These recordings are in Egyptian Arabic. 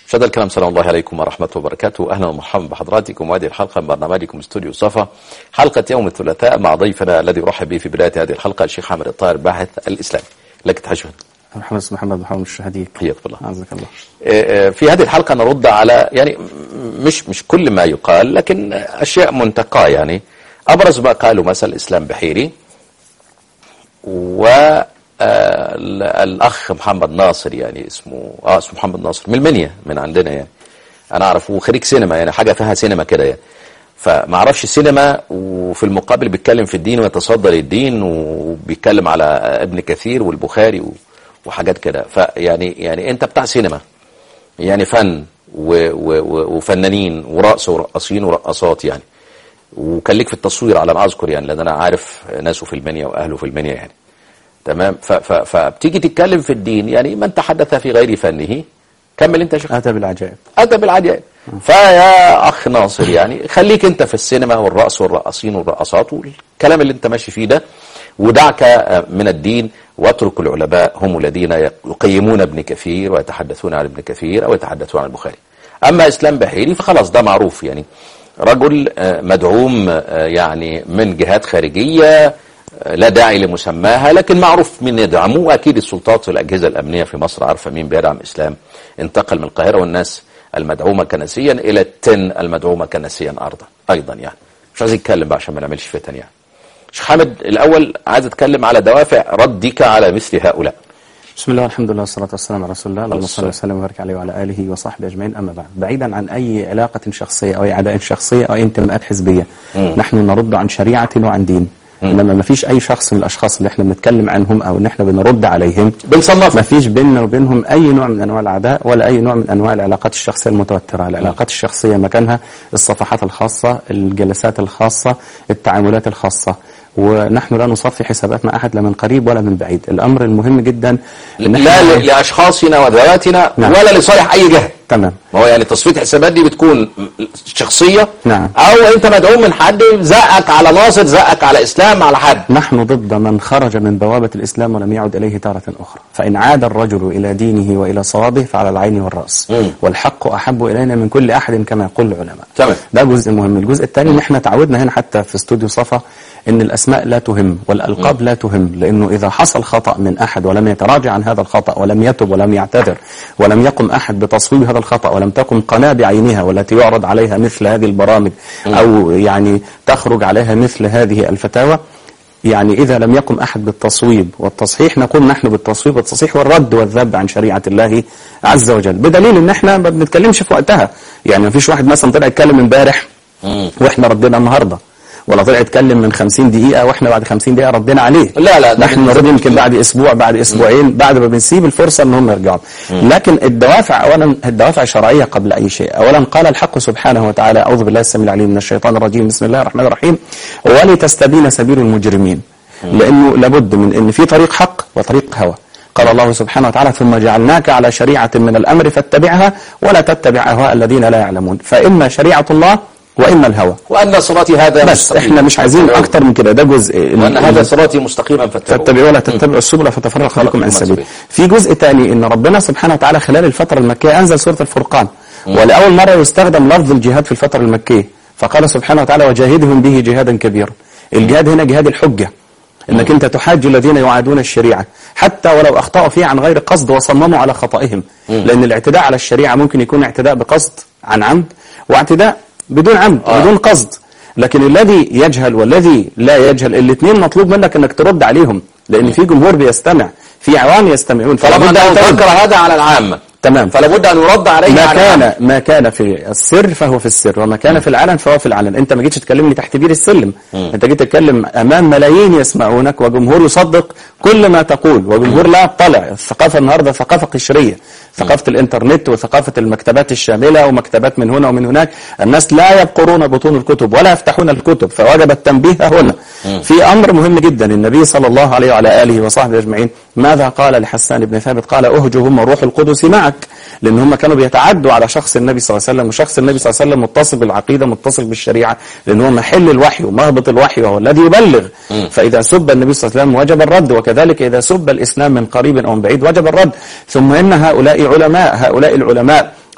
مشاهدينا الكرام سلام الله عليكم ورحمة وبركاته أهلا ومرحبا بحضراتكم وهذه الحلقة من برنامجكم استوديو صفا حلقة يوم الثلاثاء مع ضيفنا الذي أرحب به في بداية هذه الحلقة الشيخ حامد الطاهر باحث الإسلامي لك تحجبا محمد محمد محمد الشهديك حياك الله عزك الله في هذه الحلقة نرد على يعني مش مش كل ما يقال لكن أشياء منتقاة يعني أبرز ما قاله مثلا الإسلام بحيري و آه الأخ محمد ناصر يعني اسمه آه اسمه محمد ناصر من المنيا من عندنا يعني أنا أعرفه خريج سينما يعني حاجة فيها سينما كده يعني فما اعرفش السينما وفي المقابل بيتكلم في الدين ويتصدى للدين وبيتكلم على ابن كثير والبخاري وحاجات كده فيعني يعني انت بتاع سينما يعني فن و و وفنانين ورقص ورقصين ورقصات يعني وكان ليك في التصوير على ما اذكر يعني لان انا عارف ناسه في المنيا واهله في المنيا يعني تمام فبتيجي تتكلم في الدين يعني من تحدث في غير فنه كمل انت يا شيخ اتى بالعجائب اتى بالعجائب فيا اخ ناصر يعني خليك انت في السينما والرقص والرقاصين والرقصات والكلام اللي انت ماشي فيه ده ودعك من الدين واترك العلماء هم الذين يقيمون ابن كثير ويتحدثون عن ابن كثير او يتحدثون عن البخاري اما اسلام بحيري فخلاص ده معروف يعني رجل مدعوم يعني من جهات خارجيه لا داعي لمسماها لكن معروف مين يدعمه واكيد السلطات والاجهزه الامنيه في مصر عارفه مين بيدعم اسلام انتقل من القاهره والناس المدعومه كنسيا الى التن المدعومه كنسيا ارضا ايضا يعني مش عايز اتكلم بقى عشان ما نعملش فتن يعني شيخ حامد الاول عايز اتكلم على دوافع ردك على مثل هؤلاء بسم الله والحمد لله والصلاة والسلام على رسول الله اللهم صل وسلم وبارك عليه وعلى آله وصحبه أجمعين أما بعد بعيدا عن أي علاقة شخصية أو أي عداء شخصية أو أي انتماءات حزبية مم. نحن نرد عن شريعة وعن دين انما ما فيش اي شخص من الاشخاص اللي احنا بنتكلم عنهم او ان احنا بنرد عليهم بنصنف ما فيش بيننا وبينهم اي نوع من انواع العداء ولا اي نوع من انواع العلاقات الشخصيه المتوتره، العلاقات الشخصيه مكانها الصفحات الخاصه، الجلسات الخاصه، التعاملات الخاصه، ونحن لا نصفي حسابات مع احد لا من قريب ولا من بعيد، الامر المهم جدا إن لا إحنا- ل- لاشخاصنا وذواتنا نعم. ولا لصالح اي جهه تمام ما هو يعني تصفيه الحسابات دي بتكون شخصيه نعم. او انت مدعوم من حد زقك على ناصر زقك على اسلام على حد نحن ضد من خرج من بوابة الإسلام ولم يعد إليه تارة أخرى فإن عاد الرجل إلى دينه وإلى صوابه فعلى العين والرأس مم. والحق أحب إلينا من كل أحد كما يقول العلماء تمام. ده جزء مهم الجزء الثاني إن إحنا تعودنا هنا حتى في استوديو صفا إن الأسماء لا تهم والألقاب لا تهم لأنه إذا حصل خطأ من أحد ولم يتراجع عن هذا الخطأ ولم يتب ولم يعتذر ولم يقم أحد بتصويب هذا الخطأ ولم تكن قناة بعينها والتي يعرض عليها مثل هذه البرامج أو يعني تخرج عليها مثل هذه الفتاوى يعني إذا لم يقم أحد بالتصويب والتصحيح نقول نحن بالتصويب والتصحيح والرد والذب عن شريعة الله عز وجل بدليل إن احنا ما بنتكلمش في وقتها يعني ما فيش واحد مثلا طلع يتكلم امبارح واحنا ردينا النهارده ولا طلع يتكلم من 50 دقيقة واحنا بعد 50 دقيقة ردينا عليه لا، لا، ده نحن بالنسبة نرد يمكن بعد اسبوع بعد اسبوعين بعد ما بنسيب الفرصة ان هم يرجعوا لكن الدوافع اولا الدوافع شرعية قبل اي شيء اولا قال الحق سبحانه وتعالى اعوذ بالله السميع العليم من الشيطان الرجيم بسم الله الرحمن الرحيم ولتستبين سبيل المجرمين لانه لابد من ان في طريق حق وطريق هوى قال الله سبحانه وتعالى ثم جعلناك على شريعة من الأمر فاتبعها ولا تتبع أهواء الذين لا يعلمون فإما شريعة الله وإما الهوى وان صراطي هذا بس مستقيم. احنا مش عايزين فاتبعوه. أكتر من كده ده جزء وان هذا صراطي مستقيما فاتبعوه فاتبعوا ولا تتبعوا السبل فتفرق بكم عن بكم عن السبيل سبيل. في جزء ثاني ان ربنا سبحانه وتعالى خلال الفترة المكية انزل سورة الفرقان ولأول مرة يستخدم لفظ الجهاد في الفترة المكية فقال سبحانه وتعالى وجاهدهم به جهادا كبيرا الجهاد هنا جهاد الحجة انك انت تحاج الذين يعادون الشريعة حتى ولو اخطأوا فيها عن غير قصد وصمموا على خطئهم لان الاعتداء على الشريعة ممكن يكون اعتداء بقصد عن عمد واعتداء بدون عمد آه. بدون قصد لكن الذي يجهل والذي لا يجهل الاثنين مطلوب منك انك ترد عليهم لان في جمهور بيستمع في عوام يستمعون فلا طالما بد انه ان ترد ذكر هذا على العامه تمام فلا بد ان يرد عليه ما على العامة. كان ما كان في السر فهو في السر وما كان في العلن فهو في العلن انت ما جيتش تكلمني تحت بير السلم انت جيت تتكلم امام ملايين يسمعونك وجمهور يصدق كل ما تقول وجمهور لا يطلع الثقافه النهارده ثقافه قشريه ثقافه الانترنت وثقافه المكتبات الشامله ومكتبات من هنا ومن هناك الناس لا يبقرون بطون الكتب ولا يفتحون الكتب فوجب التنبيه هنا في امر مهم جدا النبي صلى الله عليه وعلى اله وصحبه اجمعين ماذا قال لحسان بن ثابت قال اهجهم الروح القدس معك لان هم كانوا بيتعدوا على شخص النبي صلى الله عليه وسلم وشخص النبي صلى الله عليه وسلم متصل بالعقيده متصل بالشريعه لان هو محل الوحي ومهبط الوحي وهو الذي يبلغ فاذا سب النبي صلى الله عليه وسلم وجب الرد وكذلك اذا سب الاسلام من قريب او من بعيد وجب الرد ثم ان هؤلاء علماء هؤلاء العلماء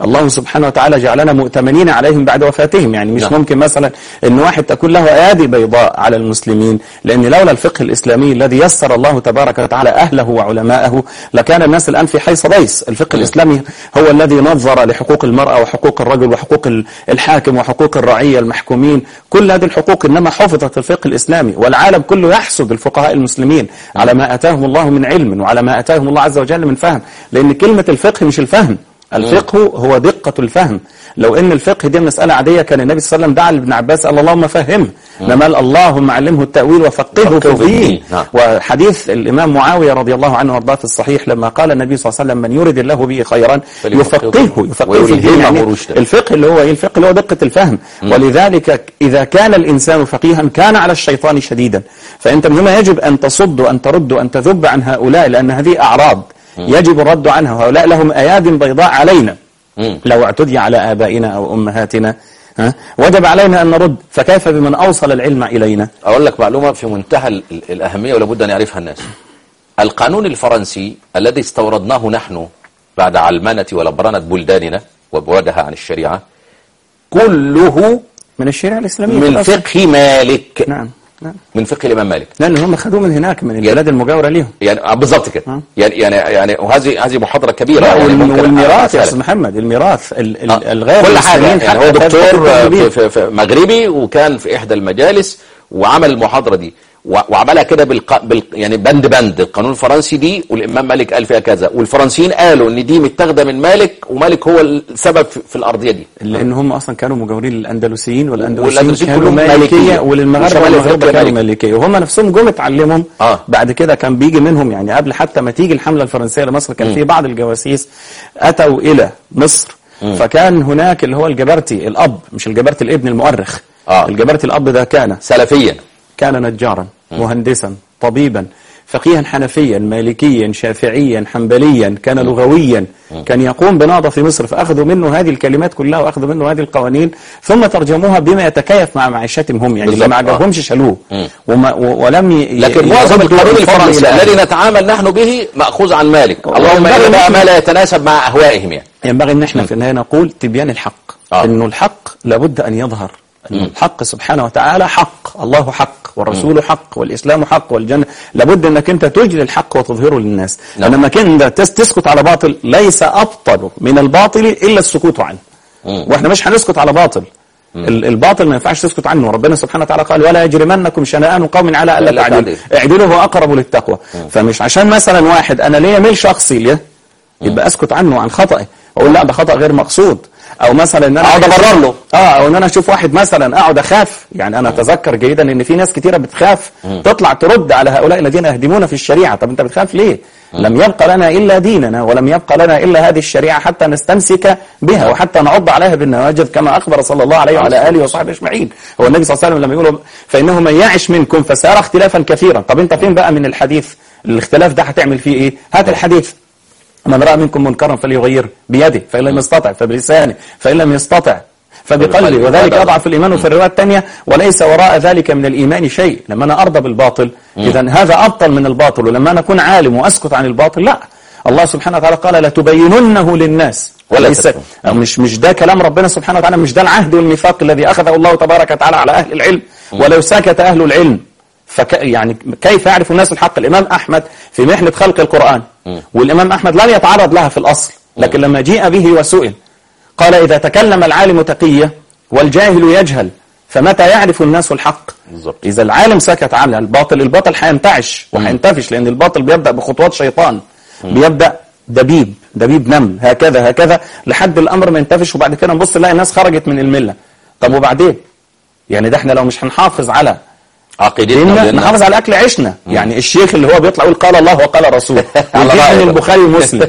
الله سبحانه وتعالى جعلنا مؤتمنين عليهم بعد وفاتهم يعني مش نعم. ممكن مثلا ان واحد تكون له ايادي بيضاء على المسلمين لان لولا الفقه الاسلامي الذي يسر الله تبارك وتعالى اهله وعلماءه لكان الناس الان في حيص بيص الفقه الاسلامي هو الذي نظر لحقوق المراه وحقوق الرجل وحقوق ال- الحاكم وحقوق الرعيه المحكومين كل هذه الحقوق انما حفظت في الفقه الاسلامي والعالم كله يحسد الفقهاء المسلمين على ما اتاهم الله من علم وعلى ما اتاهم الله عز وجل من فهم لان كلمه الفقه مش الفهم الفقه هو دقة الفهم لو ان الفقه دي مسألة عادية كان النبي صلى الله عليه وسلم دعا لابن عباس قال اللهم فهمه انما قال اللهم علمه التأويل وفقهه في فقهه في الدين الدين. نعم. وحديث الإمام معاوية رضي الله عنه وارضاه في الصحيح لما قال النبي صلى الله عليه وسلم من يرد الله به خيرا فليفقهه يفقهه يفقهه في الدين ويلهمه يعني رشدا. الفقه اللي هو ايه الفقه اللي هو دقة الفهم ولذلك إذا كان الإنسان فقيها كان على الشيطان شديدا فأنت من هنا يجب أن تصد وأن ترد وأن تذب عن هؤلاء لأن هذه أعراض يجب الرد عنها وهؤلاء لهم أياد بيضاء علينا مم. لو اعتدي على آبائنا أو أمهاتنا ها وجب علينا أن نرد فكيف بمن أوصل العلم إلينا أقول لك معلومة في منتهى ال- ال- الأهمية ولابد أن يعرفها الناس القانون الفرنسي الذي استوردناه نحن بعد علمنة ولبرنة بلداننا وبعدها عن الشريعة كله من الشريعة الإسلامية من بالأصل. فقه مالك نعم نعم من فقه الإمام مالك لأن هم خدوه من هناك من البلاد المجاورة ليهم يعني آه، بالظبط كده آه. يعني يعني يعني وهذه هذه محاضرة كبيرة لا يعني والم- ممكن والميراث يا أسألك. أستاذ محمد الميراث ال- ال- آه. الغير كل حاجة المسلمين يعني هو حتى دكتور تجد آه، التدبير. في, في, في مغربي وكان في إحدى المجالس وعمل المحاضرة دي و- وعملها كده بالق... بال... يعني بند بند القانون الفرنسي دي والإمام مالك قال فيها كذا والفرنسيين قالوا إن دي متاخدة من مالك ومالك هو السبب في, في الأرضية دي لأن هم أصلا كانوا مجاورين للأندلسيين والأندلسيين والأندلسيين كانوا كلهم مالكية مالكية. وللمغاربة وشمال والمغاربة أفريقيا كانوا مالكية. مالكية وهم نفسهم جم اتعلمهم آه. بعد كده كان بيجي منهم يعني قبل حتى ما تيجي الحملة الفرنسية لمصر كان في بعض الجواسيس أتوا إلى مصر فكان هناك اللي هو الجبرتي الأب مش الجبرتي الابن المؤرخ آه. الجبرتي الأب ده كان سلفيا كان نجارا مهندسا طبيبا فقيها حنفيا مالكيا شافعيا حنبليا كان لغويا كان يقوم بنهضة في مصر فأخذوا منه هذه الكلمات كلها وأخذوا منه هذه القوانين ثم ترجموها بما يتكيف مع معيشتهم هم يعني اللي بالظبط، ما آه. عجبهمش شالوه وما و- ولم ي... لكن ي- معظم يردوا القانون الفضل الفرنسي إلى أهله. الذي نتعامل نحن به مأخوذ عن مالك هو اللهم ينبغي إلا بقى إن ما لا يتناسب مع أهوائهم يعني ينبغي ان احنا في النهايه نقول تبيان الحق آه. انه الحق لابد ان يظهر أن الحق سبحانه وتعالى حق الله حق والرسول حق والاسلام حق والجنه لابد انك انت تجلي الحق وتظهره للناس نعم. انما كنت تس- تسكت على باطل ليس ابطل من الباطل الا السكوت عنه واحنا مش هنسكت على باطل ال- الباطل ما ينفعش تسكت عنه وربنا سبحانه وتعالى قال ولا يجرمنكم شنآن قوم على الا ألا تعدلوا تعدلوا. اعدلوا هو اقرب للتقوى فمش عشان مثلا واحد انا ليا ميل شخصي ليه يبقى اسكت عنه عن خطأه اقول لا ده خطأ غير مقصود او مثلا ان انا أقعد أبرر له. اه او ان انا اشوف واحد مثلا اقعد اخاف يعني انا اتذكر جيدا ان في ناس كتيره بتخاف تطلع ترد على هؤلاء الذين يهدمون في الشريعه طب انت بتخاف ليه لم يبقى لنا الا ديننا ولم يبقى لنا الا هذه الشريعه حتى نستمسك بها وحتى نعض عليها بالنواجذ كما اخبر صلى الله عليه وعلى اله وصحبه اجمعين هو النبي صلى الله عليه وسلم لما يقول فانه من يعش منكم فسيرى اختلافا كثيرا طب انت فين بقى من الحديث الاختلاف ده هتعمل فيه ايه هات الحديث من رأى منكم منكرا فليغير بيده فإن لم يستطع فبلسانه فإن لم يستطع فبقلبه فبقلبه. وذلك هذا- أضعف الإيمان وفي الرواية الثانية وليس وراء ذلك من الإيمان شيء لما أنا أرضى بالباطل إذا هذا أبطل من الباطل ولما أنا أكون عالم وأسكت عن الباطل لا الله سبحانه وتعالى قال لتبيننه للناس ولا وليس تكتمون. أو مش مش ده كلام ربنا سبحانه وتعالى مش ده العهد والميثاق الذي أخذه الله تبارك وتعالى على أهل العلم ولو سكت أهل العلم فك يعني كيف يعرف الناس الحق الإمام أحمد في محنة خلق القرآن والإمام أحمد لم يتعرض لها في الأصل لكن لما جيء به وسئل قال إذا تكلم العالم تقية والجاهل يجهل فمتى يعرف الناس الحق بالظبط. إذا العالم سكت عن الباطل الباطل هينتعش وهينتفش لأن الباطل بيبدأ بخطوات شيطان بيبدأ دبيب دبيب نمل هكذا هكذا لحد الأمر ما ينتفش وبعد كده نبص نلاقي الناس خرجت من الملة طب وبعدين يعني ده احنا لو مش هنحافظ على عقيدتنا ديننا وديننا. نحافظ على اكل عيشنا يعني الشيخ اللي هو بيطلع يقول قال الله وقال رسول على ويجيب رأيه من بقى. البخاري ومسلم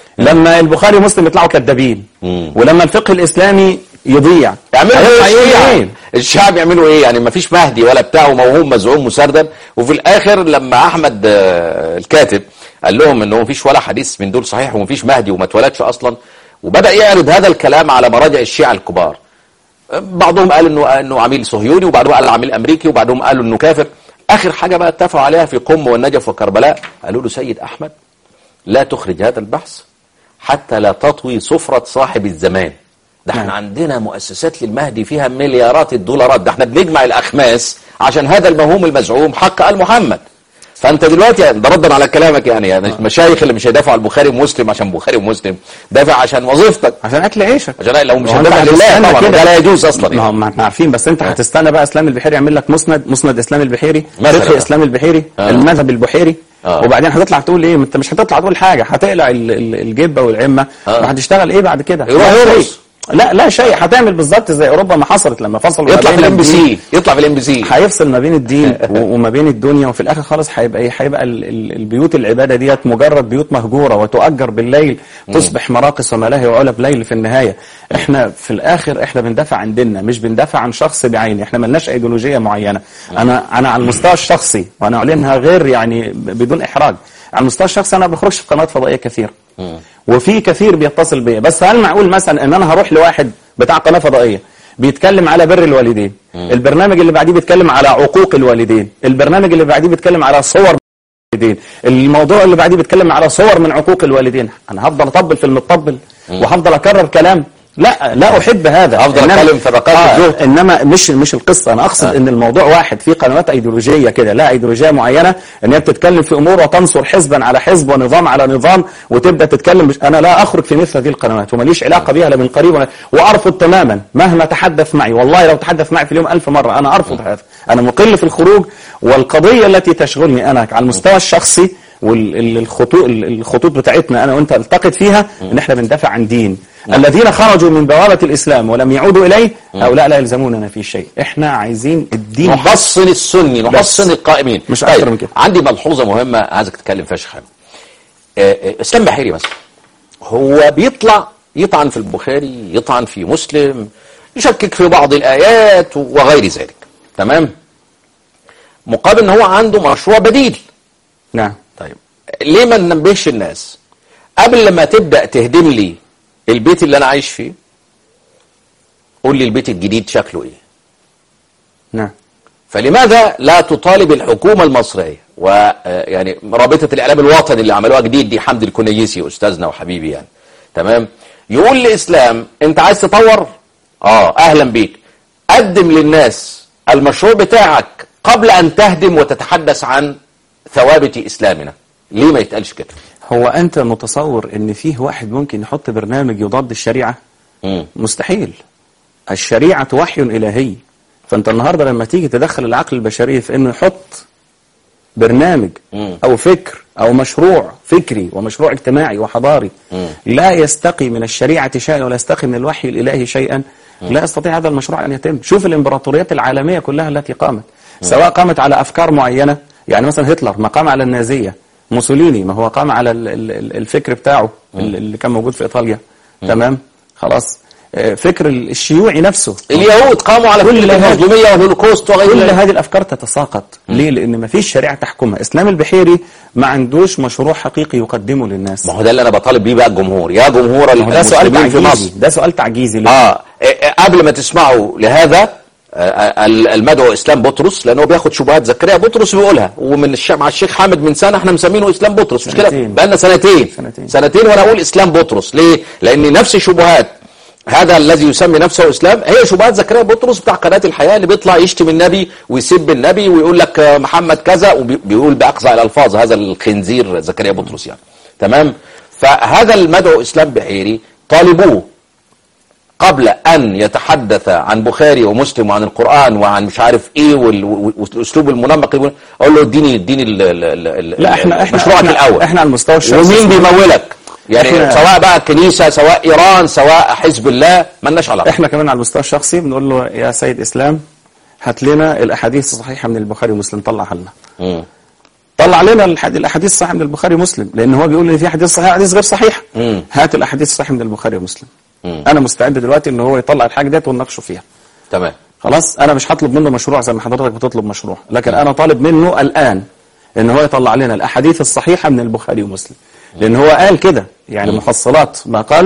لما البخاري ومسلم يطلعوا كذابين ولما الفقه الاسلامي يضيع يعملوا هيطلع ايه يقول الشيعة؟ ايه الشعب يعملوا ايه يعني ما فيش مهدي ولا بتاع وموهوم مزعوم مسردب وفي الاخر لما احمد آه، الكاتب قال لهم انه ما فيش ولا حديث من دول صحيح وما فيش مهدي وما اتولدش اصلا وبدا يعرض هذا الكلام على مراجع الشيعة الكبار بعضهم قال انه انه عميل صهيوني وبعضهم قال عميل امريكي وبعضهم قالوا انه كافر اخر حاجه بقى اتفقوا عليها في قم والنجف وكربلاء قالوا له سيد احمد لا تخرج هذا البحث حتى لا تطوي سفرة صاحب الزمان ده احنا نعم. عندنا مؤسسات للمهدي فيها مليارات الدولارات ده احنا بنجمع الأخماس عشان هذا الموهوم المزعوم حق آل محمد فانت دلوقتي يعني ده ردا على كلامك يعني, يعني المشايخ اللي مش هيدافعوا على البخاري ومسلم عشان بخاري ومسلم دافع عشان وظيفتك عشان اكل عيشك عشان لو مش ما هو أنت هتدافع لله هتستنى طبعا كده. ده لا يجوز اصلا ما يعني. هم ما احنا عارفين بس انت هتستنى بقى اسلام البحيري يعمل لك مسند مسند اسلام البحيري مثلا. فقه اسلام البحيري آه. المذهب البحيري آه. وبعدين هتطلع تقول ايه انت مش هتطلع تقول حاجه هتقلع ال- ال- الجبه والعمه آه. وهتشتغل ايه بعد كده يروح لا يرقص. شيء. لا لا شيء هتعمل بالظبط زي اوروبا ما حصلت لما فصلوا ما يطلع في بين الام بي الدين- سي يطلع في الام بي سي هيفصل ما بين الدين و- وما بين الدنيا وفي الاخر خالص هيبقى ايه هيبقى ال- ال- البيوت العباده ديت مجرد بيوت مهجوره وتؤجر بالليل تصبح مراقص وملاهي وعلب ليل في النهايه احنا في الاخر احنا بندافع عن ديننا مش بندافع عن شخص بعينه احنا ملناش ايديولوجيه معينه انا انا على المستوى الشخصي وانا اعلنها غير يعني ب- بدون احراج على المستوى الشخصي انا ما بخرجش في قنوات فضائيه كثير وفي كثير بيتصل بيا بس هل معقول مثلا ان انا هروح لواحد بتاع قناه فضائيه بيتكلم على بر الوالدين البرنامج اللي بعديه بيتكلم على عقوق الوالدين البرنامج اللي بعديه بيتكلم على صور الوالدين الموضوع اللي بعديه بيتكلم على صور من عقوق الوالدين انا هفضل اطبل في المطبل وهفضل اكرر كلام لا لا احب هذا أفضل إنما- أتكلم في رقات آه الزهد. انما مش مش القصه انا اقصد آه. ان الموضوع واحد في قنوات ايديولوجيه كده لا ايديولوجيه معينه ان هي بتتكلم في امور وتنصر حزبا على حزب ونظام على نظام وتبدا تتكلم مش انا لا اخرج في مثل هذه القنوات وماليش علاقه بها لا من قريب ولا وارفض تماما مهما تحدث معي والله لو تحدث معي في اليوم ألف مره انا ارفض هذا انا مقل في الخروج والقضيه التي تشغلني انا على المستوى الشخصي والخطوط الخطوط بتاعتنا انا وانت التقط فيها ان احنا بندافع عن دين الذين خرجوا من بوابه الاسلام ولم يعودوا اليه هؤلاء لا يلزموننا في شيء احنا عايزين الدين نحصن السني نحصن بس. القائمين مش أكتر من كده. عندي ملحوظة مهمة عايزك تتكلم فيها يا شيخ حامد. آه، آه، اسلام بحيري مثلا هو بيطلع يطعن في البخاري يطعن في مسلم يشكك في بعض الآيات وغير ذلك تمام مقابل ان هو عنده مشروع بديل نعم طيب ليه ما ننبهش الناس قبل لما تبدأ تهدم لي البيت اللي انا عايش فيه قول لي البيت الجديد شكله ايه نعم فلماذا لا تطالب الحكومة المصرية ويعني رابطة الإعلام الوطني اللي عملوها جديد دي حمد الكنيسي أستاذنا وحبيبي يعني تمام يقول لإسلام أنت عايز تطور آه أهلا بيك قدم للناس المشروع بتاعك قبل أن تهدم وتتحدث عن ثوابت إسلامنا ليه ما يتقالش كده هو انت متصور ان فيه واحد ممكن يحط برنامج يضاد الشريعه مم. مستحيل الشريعه وحي الهي فانت النهارده لما تيجي تدخل العقل البشري في انه يحط برنامج مم. او فكر او مشروع فكري ومشروع اجتماعي وحضاري مم. لا يستقي من الشريعه شيئا ولا يستقي من الوحي الالهي شيئا لا يستطيع هذا المشروع ان يتم شوف الامبراطوريات العالميه كلها التي قامت سواء قامت على افكار معينه يعني مثلا هتلر ما قام على النازيه موسوليني ما هو قام على ال- ال- ال- الفكر بتاعه اللي اللي كان موجود في ايطاليا تمام خلاص آه، فكر الشيوعي نفسه اليهود قاموا على كل كل هذا- المظلومية والهولوكوست وغير كل ذلك هذه الافكار تتساقط ليه لان ما فيش شريعه تحكمها اسلام البحيري ما عندوش مشروع حقيقي يقدمه للناس ما هو ده اللي أنا بطالب بيه بقى الجمهور يا جمهور ما هو ده سؤال المسلمين في مصر تعجيزي ده سؤال تعجيزي ليه؟ اه إيه، إيه، قبل ما تسمعوا لهذا آه، ال- المدعو اسلام بطرس لانه بياخد شبهات زكريا بطرس بيقولها ومن الش... مع الشيخ حامد من سنه احنا مسمينه اسلام بطرس مش كده سنتين. بقالنا سنتين سنتين. سنتين وانا اقول اسلام بطرس ليه لان نفس شبهات هذا الذي يسمي نفسه اسلام هي شبهات زكريا بطرس بتاع قناه الحياه اللي بيطلع يشتم النبي ويسب النبي ويقول لك آه، محمد كذا وبيقول باقصى الالفاظ هذا الخنزير زكريا بطرس يعني تمام فهذا المدعو اسلام بحيري طالبوه قبل أن يتحدث عن بخاري ومسلم وعن القرآن وعن مش عارف إيه وال- و- والأسلوب المنمق يقول- أقول له اديني اديني ال- ال- ال- ال- لا احنا احنا مشروعك احنا, الأول احنا على المستوى الشخصي ومين بيمولك يعني إحنا- سواء بقى الكنيسة سواء إيران سواء حزب الله مالناش علاقة احنا كمان على المستوى الشخصي بنقول له يا سيد اسلام هات لنا الاحاديث الصحيحه من البخاري ومسلم طلعها لنا مم. طلع لنا الحد- الاحاديث الصحيحه من البخاري ومسلم لان هو بيقول ان في حديث صحيح حديث غير صحيح مم. هات الاحاديث الصحيحه من البخاري ومسلم مم. انا مستعد دلوقتي ان هو يطلع الحاجه ديت ونناقشه فيها تمام خلاص انا مش هطلب منه مشروع زي ما حضرتك بتطلب مشروع لكن انا طالب منه الان ان هو يطلع لنا الاحاديث الصحيحه من البخاري ومسلم لان هو قال كده يعني محصلات ما قاله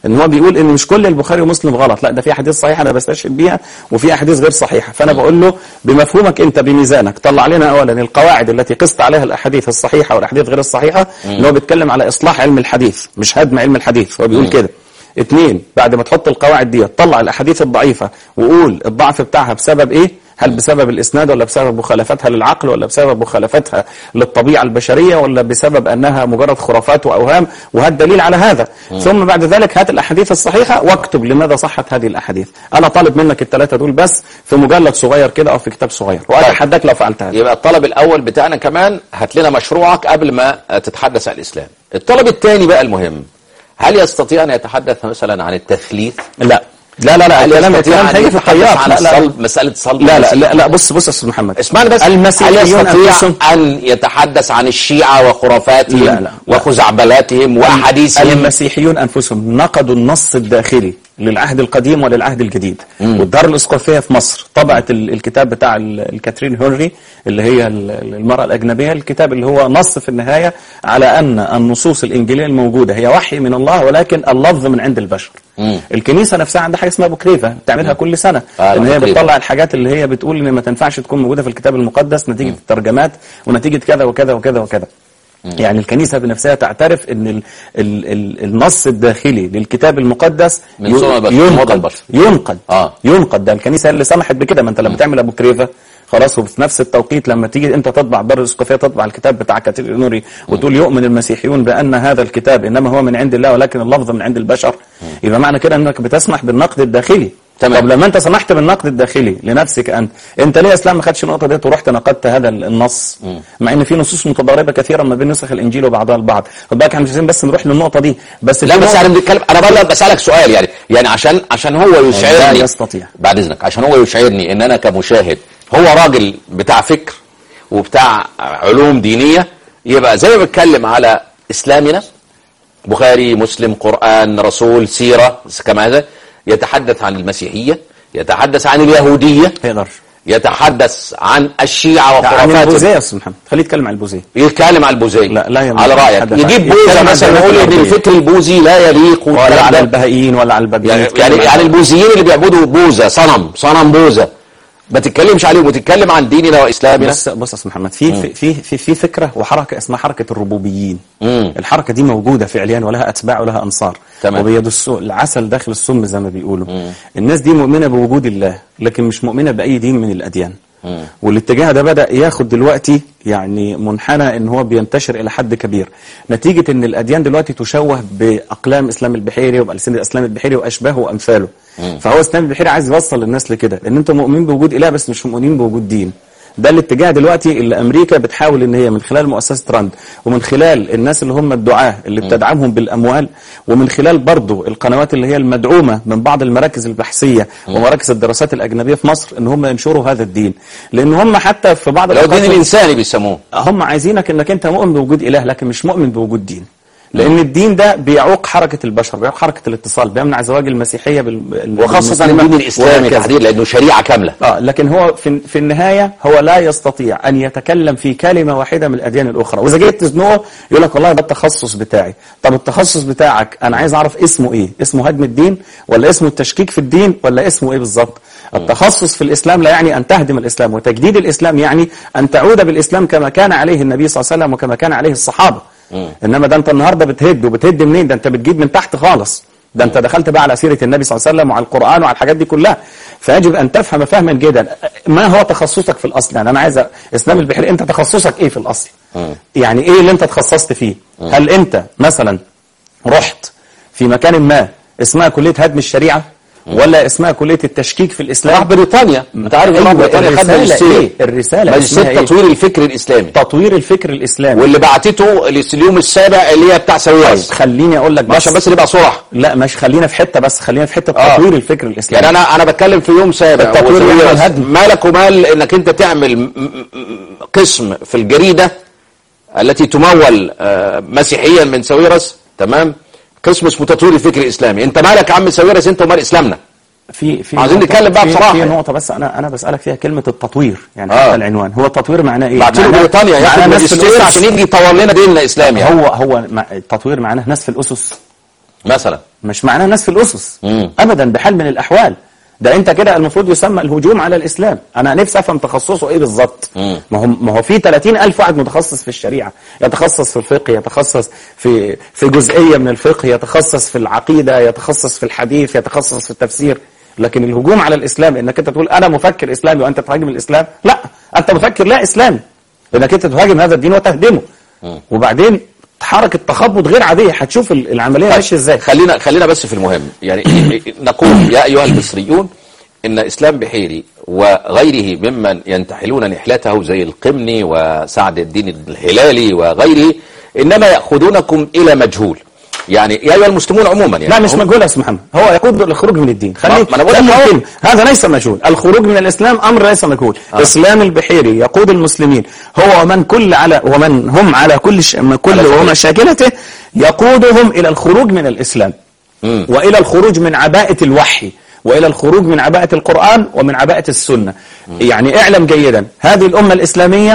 ان هو بيقول ان مش كل البخاري ومسلم غلط لا ده في احاديث صحيحه انا بستشهد بيها وفي احاديث غير صحيحه فانا بقول له بمفهومك انت بميزانك طلع لنا اولا القواعد التي قست عليها الاحاديث الصحيحه والاحاديث غير الصحيحه ان هو بيتكلم على اصلاح علم الحديث مش هدم علم الحديث هو بيقول كده اثنين بعد ما تحط القواعد دي طلع الاحاديث الضعيفه وقول الضعف بتاعها بسبب ايه هل بسبب الاسناد ولا بسبب مخالفتها للعقل ولا بسبب مخالفتها للطبيعه البشريه ولا بسبب انها مجرد خرافات واوهام وهات دليل على هذا ثم بعد ذلك هات الاحاديث الصحيحه واكتب لماذا صحت هذه الاحاديث انا طالب منك الثلاثه دول بس في مجلد صغير كده او في كتاب صغير واتحداك لو فعلت هذا يبقى الطلب الاول بتاعنا كمان هات لنا مشروعك قبل ما تتحدث عن الاسلام الطلب الثاني بقى المهم هل يستطيع ان يتحدث مثلا عن التثليث لا لا لا لا هل الكلام يستطيع الكلام أن هيجي في يتحدث الطيار عن لا لا الصلب مساله صلب لا لا المسيح؟ لا, لا بص بص يا استاذ محمد اسمعني بس هل المسيحيون يستطيع أنفسهم أن يتحدث عن الشيعة وخرافاتهم لا، لا، لا. وخزعبلاتهم وأحاديثهم المسيحيون انفسهم نقدوا النص الداخلي للعهد القديم وللعهد الجديد والدار الاسقفيه في مصر طبعت ال- الكتاب بتاع ال- الكاترين هنري اللي هي ال- المراه الاجنبيه الكتاب اللي هو نص في النهايه على ان النصوص الانجيليه الموجوده هي وحي من الله ولكن اللفظ من عند البشر الكنيسه نفسها عندها حاجه اسمها بوكريفا بتعملها كل سنه آه، ان هي بوكريفا. بتطلع الحاجات اللي هي بتقول ان ما تنفعش تكون موجوده في الكتاب المقدس نتيجه الترجمات ونتيجه كذا وكذا وكذا وكذا يعني الكنيسة بنفسها تعترف ان ال ال ال النص الداخلي للكتاب المقدس من ي- صنع البشر، من وضع ينقد البشر. ينقد آه. ينقد ده الكنيسة اللي سمحت بكده ما انت لما تعمل ابو كريفة خلاص وفي نفس التوقيت لما تيجي انت تطبع الدار الاسقفيه تطبع الكتاب بتاع كاتب نوري وتقول يؤمن المسيحيون بان هذا الكتاب انما هو من عند الله ولكن اللفظ من عند البشر يبقى معنى كده انك بتسمح بالنقد الداخلي تمام. طب لما انت سمحت بالنقد الداخلي لنفسك انت انت ليه يا اسلام ما خدش النقطه ديت ورحت نقدت هذا النص مع ان في نصوص متضاربه كثيرا ما بين نسخ الانجيل وبعضها البعض خد بالك احنا مش عايزين بس نروح للنقطه دي بس لا في بس نقطة- انا بنتكلم انا بقى بسالك سؤال يعني يعني عشان عشان هو يشعرني لا يستطيع. بعد اذنك عشان هو يشعرني ان انا كمشاهد هو راجل بتاع فكر وبتاع علوم دينيه يبقى زي ما بتكلم على اسلامنا بخاري مسلم قران رسول سيره كما هذا يتحدث عن المسيحيه يتحدث عن اليهوديه ما يقدرش يتحدث عن الشيعه عن وخرافاتهم البوذيه يا استاذ محمد خليه يتكلم عن البوذيه يتكلم على البوذيه لا- لا ينبغي على رايك يتحدث عن- يجيب يتكلم بوذا عن مثلا الديانات يقول ان الغربية. الفكر البوذي لا يليق ولا والكلام على ده. البهائيين ولا على البابيين يعني يتكلم يعني, عن- يعني البوذيين اللي بيعبدوا بوذا صنم صنم بوذا ما تتكلمش عليهم وتتكلم عن ديننا واسلامنا بص بص يا استاذ محمد في في في في, في فكره وحركه اسمها حركه الربوبيين مم. الحركه دي موجوده فعليا ولها اتباع ولها انصار تمام. وبيدسوا العسل داخل السم زي ما بيقولوا الناس دي مؤمنه بوجود الله لكن مش مؤمنه باي دين من الاديان والاتجاه ده بدا ياخد دلوقتي يعني منحنى ان هو بينتشر الى حد كبير نتيجه ان الاديان دلوقتي تشوه باقلام اسلام البحيري وبالسنه اسلام البحيري واشباهه وامثاله فهو اسلام البحيري عايز يوصل للناس لكده ان انتم مؤمنين بوجود اله بس مش مؤمنين بوجود دين ده الاتجاه دلوقتي اللي امريكا بتحاول ان هي من خلال مؤسسه راند ومن خلال الناس اللي هم الدعاه اللي بتدعمهم بالاموال ومن خلال برضه القنوات اللي هي المدعومه من بعض المراكز البحثيه ومراكز الدراسات الاجنبيه في مصر ان هم ينشروا هذا الدين لان هم حتى في بعض لو الدين الأوقات الانساني بيسموه هم عايزينك انك انت مؤمن بوجود اله لكن مش مؤمن بوجود دين لان الدين ده بيعوق حركه البشر بيعوق حركه الاتصال بيمنع زواج المسيحيه بال... وخاصه بالمسلمة الدين الاسلامي وهكذا. تحديدا لانه شريعه كامله اه لكن هو في في النهايه هو لا يستطيع ان يتكلم في كلمه واحده من الاديان الاخرى واذا جيت تزنقه يقول لك والله ده التخصص بتاعي طب التخصص بتاعك انا عايز اعرف اسمه ايه اسمه هدم الدين ولا اسمه التشكيك في الدين ولا اسمه ايه بالظبط التخصص في الاسلام لا يعني ان تهدم الاسلام وتجديد الاسلام يعني ان تعود بالاسلام كما كان عليه النبي صلى الله عليه وسلم وكما كان عليه الصحابه انما ده انت النهارده بتهد وبتهد منين ده انت بتجيب من تحت خالص ده انت دخلت بقى على سيره النبي صلى الله عليه وسلم وعلى القران وعلى الحاجات دي كلها فيجب ان تفهم فهما جيدا ما هو تخصصك في الاصل يعني انا عايز أ- اسلام البحيري انت تخصصك ايه في الاصل يعني ايه اللي انت تخصصت فيه هل انت مثلا رحت في مكان ما اسمها كليه هدم الشريعه ولا اسمها كليه التشكيك في الاسلام راح بريطانيا انت عارف أيوة، راح بريطانيا خد الرسالة ماجستير إيه؟ الرسالة اسمها ماجستير إيه؟ تطوير الفكر الاسلامي تطوير الفكر الاسلامي واللي بعتته اليوم السابع اللي هي بتاع طيب سويرس خليني اقول لك عشان بس نبقى صراحه لا مش خلينا في حته بس خلينا في حته آه. تطوير الفكر الاسلامي يعني انا انا بتكلم في يوم سابع التطوير وسويرس. يعني الهدم. مالك ومال انك انت تعمل م- م- م- قسم في الجريده التي تمول آه، مسيحيا من سويرس تمام قسم اسمه تطوير الفكر الاسلامي انت مالك يا عم سويرس انت ومال اسلامنا في في عايزين نقطة- نتكلم بقى في- بصراحة في يعني. نقطة بس أنا أنا بسألك فيها كلمة التطوير يعني آه. حتى العنوان هو التطوير معناه إيه؟ بعت له معناه- بريطانيا معناه ياخد ناس في ماجستير الأسس. عشان يجي يطور لنا ديننا اسلامي يعني. هو هو مع- التطوير معناه ناس في الأسس مثلا مش معناه الناس في الأسس مم. أبدا بحال من الأحوال ده أنت كده المفروض يسمى الهجوم على الإسلام أنا نفسي أفهم تخصصه إيه بالظبط مم. ما هو ما هو في 30 ألف واحد متخصص في الشريعة يتخصص في الفقه يتخصص في في جزئية من الفقه يتخصص في العقيدة يتخصص في الحديث يتخصص في التفسير لكن الهجوم على الإسلام إنك أنت تقول أنا مفكر إسلامي وأنت تهاجم الإسلام لا أنت مفكر لا إسلامي إنك أنت تهاجم هذا الدين وتهدمه وبعدين حركة تخبط غير عادية هتشوف ال- العملية ماشية ازاي خلينا خلينا بس في المهم يعني نقول يا ايها المصريون ان اسلام بحيري وغيره ممن ينتحلون نحلته زي القمني وسعد الدين الهلالي وغيره انما ياخذونكم الى مجهول يعني يا ايها المسلمون عموما يعني لا مش هم- مجهول يا استاذ محمد هو يقود للخروج من الدين خليك ما أنا بقول لك خليك أهو. كلمة. هذا ليس مجهول الخروج من الاسلام امر ليس مجهول آه. اسلام البحيري يقود المسلمين هو ومن كل على ومن هم على كل ش... كل على سبيل. ومشاكلته يقودهم الى الخروج من الاسلام مم. والى الخروج من عباءة الوحي والى الخروج من عباءة القرآن ومن عباءة السنة يعني اعلم جيدا هذه الامة الاسلامية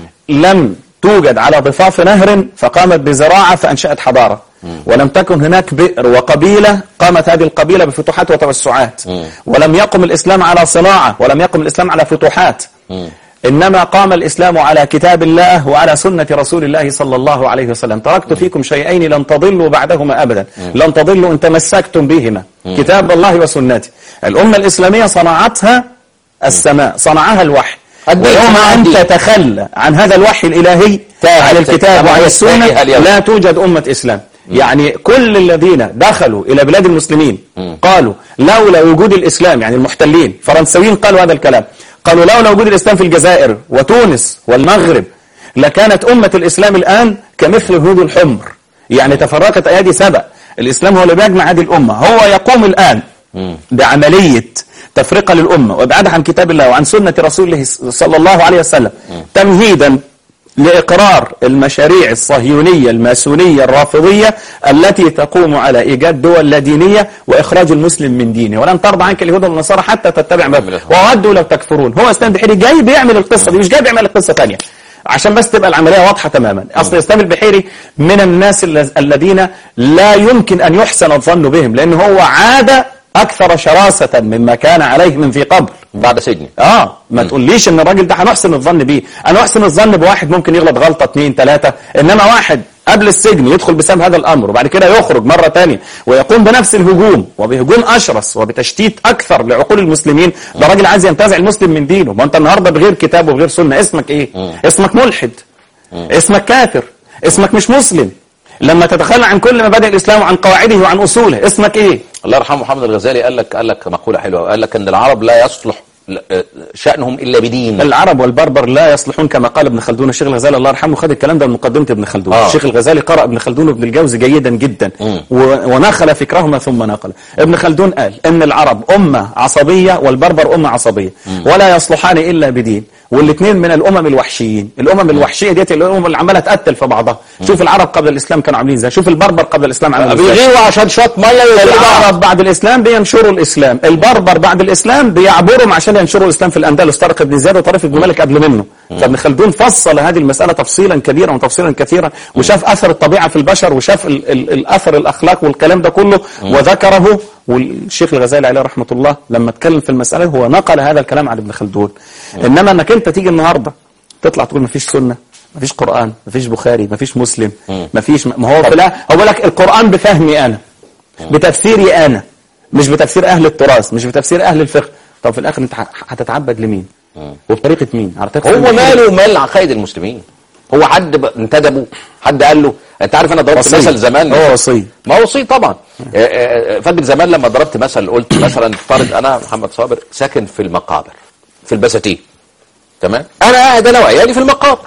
لم توجد على ضفاف نهر فقامت بزراعة فانشأت حضارة ولم تكن هناك بئر وقبيلة قامت هذه القبيلة بفتوحات وتوسعات ولم يقم الإسلام على صناعة ولم يقم الإسلام على فتوحات إنما قام الإسلام على كتاب الله وعلى سنة رسول الله صلى الله عليه وسلم تركت فيكم شيئين لن تضلوا بعدهما أبدا لن تضلوا إن تمسكتم بهما كتاب الله وسنته الأمة الإسلامية صنعتها السماء صنعها الوحي الدين ويوم صنع أن الدين. تتخلى عن هذا الوحي الإلهي تاهت- عن الكتاب كما وعن السنة يستاهل اليوم. لا توجد أمة إسلام يعني كل الذين دخلوا إلى بلاد المسلمين قالوا لولا وجود الإسلام يعني المحتلين فرنسويين قالوا هذا الكلام قالوا لولا وجود الإسلام في الجزائر وتونس والمغرب لكانت أمة الإسلام الآن كمثل هود الحمر يعني تفرقت أيادي سبأ الإسلام هو اللي بيجمع هذه الأمة هو يقوم الآن بعملية تفرقة للأمة وإبعادها عن كتاب الله وعن سنة رسوله صلى الله عليه وسلم تمهيدا لإقرار المشاريع الصهيونية الماسونية الرافضية التي تقوم على إيجاد دول لا دينية وإخراج المسلم من دينه ولن ترضى عنك اليهود والنصارى حتى تتبع ما وودوا لو تكفرون هو إسلام بحيري جاي بيعمل القصة دي مش جاي بيعمل القصة ثانية عشان بس تبقى العملية واضحة تماما أصل إسلام البحيري من الناس الل- الذين لا يمكن أن يحسن الظن بهم لأن هو عاد أكثر شراسة مما كان عليه من في قبل بعد سجن اه ما تقوليش ان الراجل ده هنحسن الظن بيه انا احسن الظن بواحد ممكن يغلط غلطه اثنين ثلاثه انما واحد قبل السجن يدخل بسبب هذا الامر وبعد كده يخرج مره ثانيه ويقوم بنفس الهجوم وبهجوم اشرس وبتشتيت اكثر لعقول المسلمين ده راجل عايز ينتزع المسلم من دينه ما انت النهارده بغير كتاب وبغير سنه اسمك ايه اسمك ملحد اسمك كافر اسمك مش مسلم لما تتخلى عن كل مبادئ الاسلام وعن قواعده وعن اصوله اسمك ايه الله يرحمه محمد الغزالي قال لك قال لك مقولة حلوة قال لك ان العرب لا يصلح ل- شأنهم الا بدين العرب والبربر لا يصلحون كما قال ابن خلدون الشيخ الغزالي الله يرحمه خد الكلام ده من مقدمة ابن خلدون آه. الشيخ الغزالي قرأ ابن خلدون وابن الجوزي جيدا جدا و- ونخل فكرهما ثم نقل ابن خلدون قال ان العرب أمة عصبية والبربر أمة عصبية ولا يصلحان إلا بدين والاثنين من الأمم الوحشيين الأمم الوحشية ديت الأمم اللي عمالة تقتل في بعضها شوف العرب قبل الإسلام كانوا عاملين ازاي شوف البربر قبل الإسلام عاملين ازاي بيغيروا عشان شوط ميه يقتلوا بعض. العرب بعد الإسلام بينشروا الإسلام البربر بعد الإسلام بيعبروا عشان ينشروا الإسلام في الأندلس طارق بن زياد وطارق بن مالك قبل منه فابن خلدون فصل هذه المسألة تفصيلا كبيرا وتفصيلا كثيرا وشاف أثر الطبيعة في البشر وشاف ال ال الأثر الأخلاق والكلام ده كله وذكره والشيخ الغزالي عليه رحمة الله لما اتكلم في المسألة هو نقل هذا الكلام عن ابن خلدون إنما أنك أنت تيجي النهاردة تطلع تقول مفيش سنة مفيش قرآن مفيش بخاري مفيش مسلم مفيش ما هو في الآ- هو بيقول لك القرآن بفهمي أنا بتفسيري أنا مش بتفسير أهل التراث مش بتفسير أهل الفقه طب في الآخر أنت ه- هتتعبد لمين وبطريقة مين على طريقة هو سيدنا ماله ومال عقائد المسلمين هو حد ب- انتدبه حد قال له انت عارف انا ضربت وصي. مثل زمان هو وصي. ما هو وصي طبعا آه، آه، فاكر زمان لما ضربت مثل قلت مثلا فرض انا محمد صابر ساكن في المقابر في البساتين تمام انا قاعد انا وعيالي في المقابر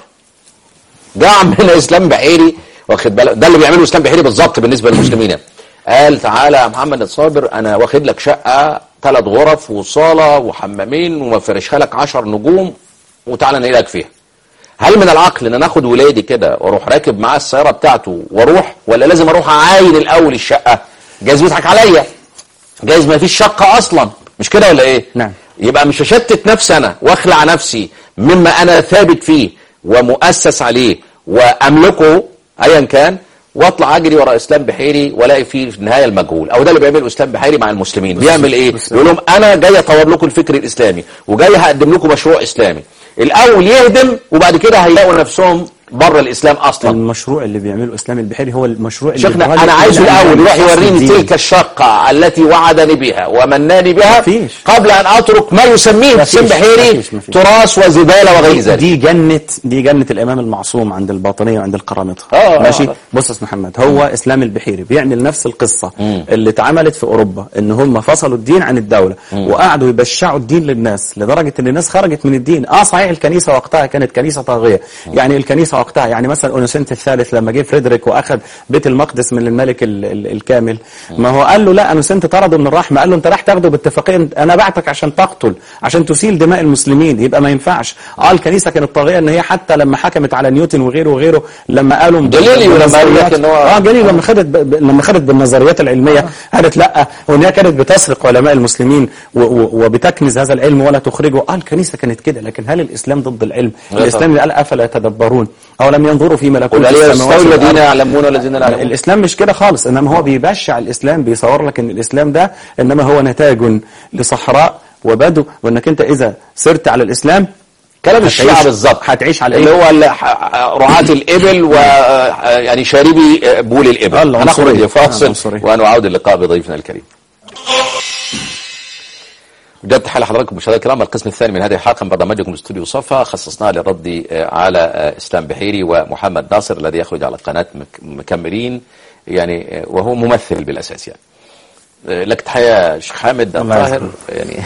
جاء عمنا اسلام بحيري واخد بالك ده اللي بيعمله اسلام بحيري بالظبط بالنسبه للمسلمين يعني. قال تعالى يا محمد الصابر انا واخد لك شقه ثلاث غرف وصاله وحمامين ومفرشها لك 10 نجوم وتعالى نقلك فيها هل من العقل ان انا اخد ولادي كده واروح راكب معاه السياره بتاعته واروح ولا لازم اروح اعاين الاول الشقه جايز بيضحك عليا جايز ما فيش شقه اصلا مش كده ولا ايه نعم. يبقى مش هشتت نفسي انا واخلع نفسي مما انا ثابت فيه ومؤسس عليه واملكه ايا كان واطلع اجري ورا اسلام بحيري والاقي فيه في النهايه المجهول او ده اللي بيعمله اسلام بحيري مع المسلمين بيعمل ايه بس- يقول لهم انا جاي اطور لكم الفكر الاسلامي وجاي هقدم لكم مشروع اسلامي الاول يهدم وبعد كده هيلاقوا نفسهم بره الاسلام اصلا المشروع اللي بيعمله اسلام البحيري هو المشروع اللي شيخنا الراجل انا عايزه اللي الاول يروح أسس يوريني الدين. تلك الشقه التي وعدني بها ومناني بها مفيش. قبل ان اترك ما يسميه مفيش. حسين بحيري مفيش. مفيش. تراث وزباله وغير ذلك دي جنة دي جنة الإمام المعصوم عند الباطنية وعند القرامطة آه، ماشي آه. بص يا أستاذ محمد هو إسلام البحيري بيعمل نفس القصة اللي اتعملت في أوروبا إن هم فصلوا الدين عن الدولة وقعدوا يبشعوا الدين للناس لدرجة إن الناس خرجت من الدين آه صحيح الكنيسة وقتها كانت كنيسة طاغية يعني الكنيسة وقتها يعني مثلا أونسنت الثالث لما جه فريدريك وأخذ بيت المقدس من الملك ال ال الكامل ما هو قال له لا أونسنت طرده من الرحمة قال له أنت راح تاخده باتفاقية أنا بعتك عشان تقتل عشان تسيل دماء المسلمين يبقى ما ينفعش اه الكنيسة كانت طاغية ان هي حتى لما حكمت على نيوتن وغيره وغيره لما قالوا جاليليو لما قال لك إن هو- اه جاليليو لما خدت ب... ب- لما خدت بالنظريات العلمية قالت لا وان هي كانت بتسرق علماء المسلمين و... و... وبتكنز هذا العلم ولا تخرجه اه الكنيسة كانت كده لكن هل الاسلام ضد العلم لا الاسلام اللي قال افلا يتدبرون او لم ينظروا في ملكوت قل هل السماوات يستوي الذين والأرض يعلمون والذين لا يعلمون الاسلام مش كده خالص انما هو بيبشع الاسلام بيصور لك ان الاسلام ده انما هو نتاج لصحراء وبدو وانك انت اذا سرت على الاسلام كلام هتعيش- الشيعة بالظبط هتعيش على اللي ايه هو ال- ح- رعاة الإبل و يعني شاربي بول الإبل آه، هنخرج العنصرية. آه، لفاصل العنصرية. ونعود اللقاء بضيفنا الكريم جد تحية لحضراتكم مشاهدينا الكرام القسم الثاني من هذه الحلقة من برنامجكم استوديو صفا خصصناه للرد آه، على آه، اسلام بحيري ومحمد ناصر الذي يخرج على قناة مك- مكملين يعني آه، وهو ممثل بالأساس يعني آه، لك تحية شيخ حامد الله الطاهر يعني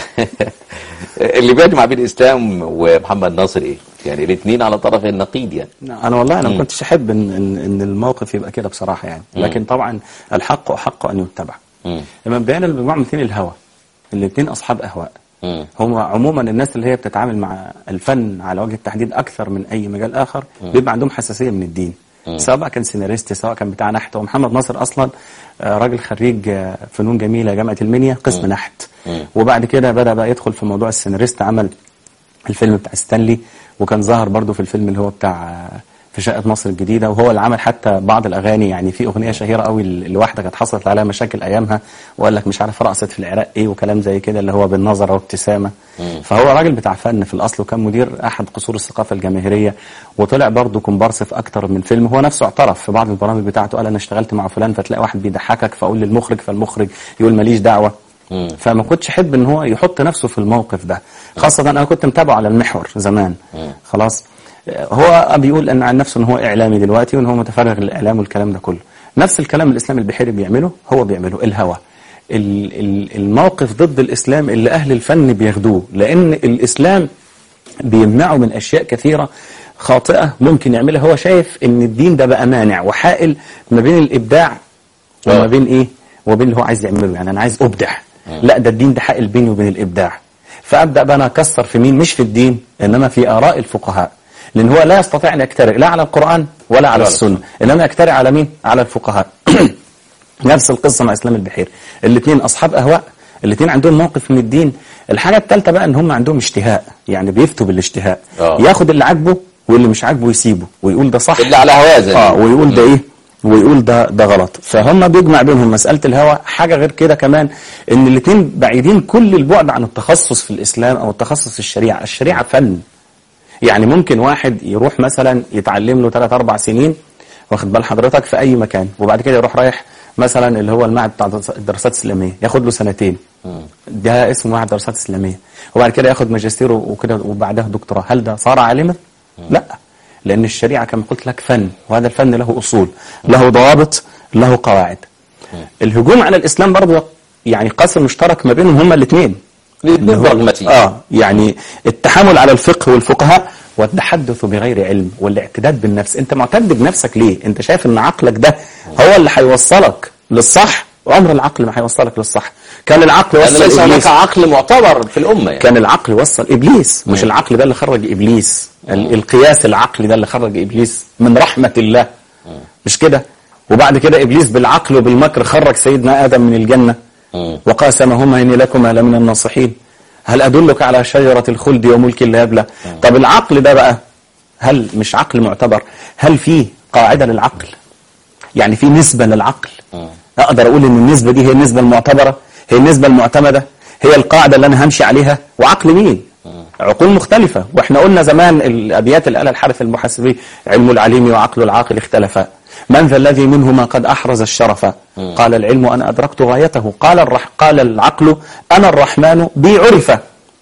اللي بيجمع بين الإسلام ومحمد ناصر إيه؟ يعني الاثنين على طرف النقيض يعني انا والله انا ما كنتش احب ان ان, إن الموقف يبقى كده بصراحه يعني لكن طبعا الحق احق ان يتبع مم. مبدئيا المجموعه من الاثنين الهوى الاثنين اصحاب اهواء مم. هم عموما الناس اللي هي بتتعامل مع الفن على وجه التحديد اكثر من اي مجال اخر بيبقى عندهم حساسيه من الدين سواء بقى كان سيناريست سواء كان بتاع نحت ومحمد ناصر اصلا آه، راجل خريج آه، فنون جميله جامعه المنيا قسم نحت وبعد كده بدا بقى يدخل في موضوع السيناريست عمل الفيلم بتاع ستانلي وكان ظهر برضو في الفيلم اللي هو بتاع آه، في شقة مصر الجديدة وهو اللي عمل حتى بعض الأغاني يعني في أغنية شهيرة قوي لواحدة كانت حصلت عليها مشاكل أيامها وقال لك مش عارف رقصت في العراق إيه وكلام زي كده اللي هو بالنظرة وابتسامة فهو راجل بتاع فن في الأصل وكان مدير أحد قصور الثقافة الجماهيرية وطلع برضو كومبارس في أكتر من فيلم هو نفسه اعترف في بعض البرامج بتاعته قال أنا اشتغلت مع فلان فتلاقي واحد بيضحكك فأقول للمخرج فالمخرج يقول ماليش دعوة فما كنتش احب ان هو يحط نفسه في الموقف ده خاصة انا كنت متابعه على المحور زمان خلاص هو بيقول ان عن نفسه ان هو اعلامي دلوقتي وان هو متفرغ للاعلام والكلام ده كله نفس الكلام الاسلام البحيري بيعمله هو بيعمله الهوى ال- ال- الموقف ضد الاسلام اللي اهل الفن بياخدوه لان الاسلام بيمنعه من اشياء كثيره خاطئه ممكن يعملها هو شايف ان الدين ده بقى مانع وحائل ما بين الابداع وما آه. بين ايه وبين اللي هو عايز يعمله يعني انا عايز ابدع لا ده الدين ده حائل بيني وبين الابداع فابدا بقى انا اكسر في مين مش في الدين انما في اراء الفقهاء لان هو لا يستطيع ان يجترئ لا على القران ولا على ولا على السنه انما يجترئ على مين على الفقهاء نفس القصه مع اسلام البحيري الاثنين اصحاب اهواء الاثنين عندهم موقف من الدين الحاجه الثالثه بقى ان هم عندهم اشتهاء يعني بيفتوا بالاشتهاء آه. ياخد اللي عاجبه واللي مش عاجبه يسيبه ويقول ده صح اللي على هواه زي اه ما ويقول ده ايه ويقول ده ده غلط فهم بيجمع بينهم مساله الهوى حاجه غير كده كمان ان الاثنين بعيدين كل البعد عن التخصص في الاسلام او التخصص في الشريعه الشريعه فن يعني ممكن واحد يروح مثلا يتعلم له 3 4 سنين واخد بال حضرتك في اي مكان وبعد كده يروح رايح مثلا اللي هو المعهد بتاع الدراسات الاسلاميه ياخد له سنتين ده اسمه معهد دراسات اسلاميه وبعد كده ياخد ماجستير وكده وبعدها دكتوراه هل ده صار عالما؟ لا لان الشريعه كما قلت لك فن وهذا الفن له اصول له ضوابط له قواعد الهجوم على الاسلام برضه يعني قاسم مشترك ما بينهم هما الاثنين الاثنين براجماتيين. اه يعني التحامل على الفقه والفقهاء والتحدث بغير علم والاعتداد بالنفس انت معتد بنفسك ليه انت شايف ان عقلك ده هو اللي هيوصلك للصح وامر العقل ما هيوصلك للصح كان العقل لأن وصل ليس هناك ابليس عقل معتبر في الأمة يعني كان العقل وصل ابليس مش العقل ده اللي خرج ابليس ال- القياس العقلي ده اللي خرج ابليس من رحمه الله مش كده وبعد كده ابليس بالعقل وبالمكر خرج سيدنا ادم من الجنه وقاسمهما اني لكما لمن الناصحين هل ادلك على شجره الخلد وملك لا يبلى طب العقل ده بقى هل مش عقل معتبر هل فيه قاعده للعقل يعني في نسبة للعقل أقدر أقول إن النسبة دي هي النسبة المعتبرة هي النسبة المعتمدة هي القاعدة اللي أنا همشي عليها وعقل مين عقول مختلفة واحنا قلنا زمان الأبيات الآلة الحرف المحاسبي علم العليم وعقل العاقل اختلفا من ذا الذي منهما قد أحرز الشرف قال العلم أنا أدركت غايته قال الرح قال العقل أنا الرحمن بي عرف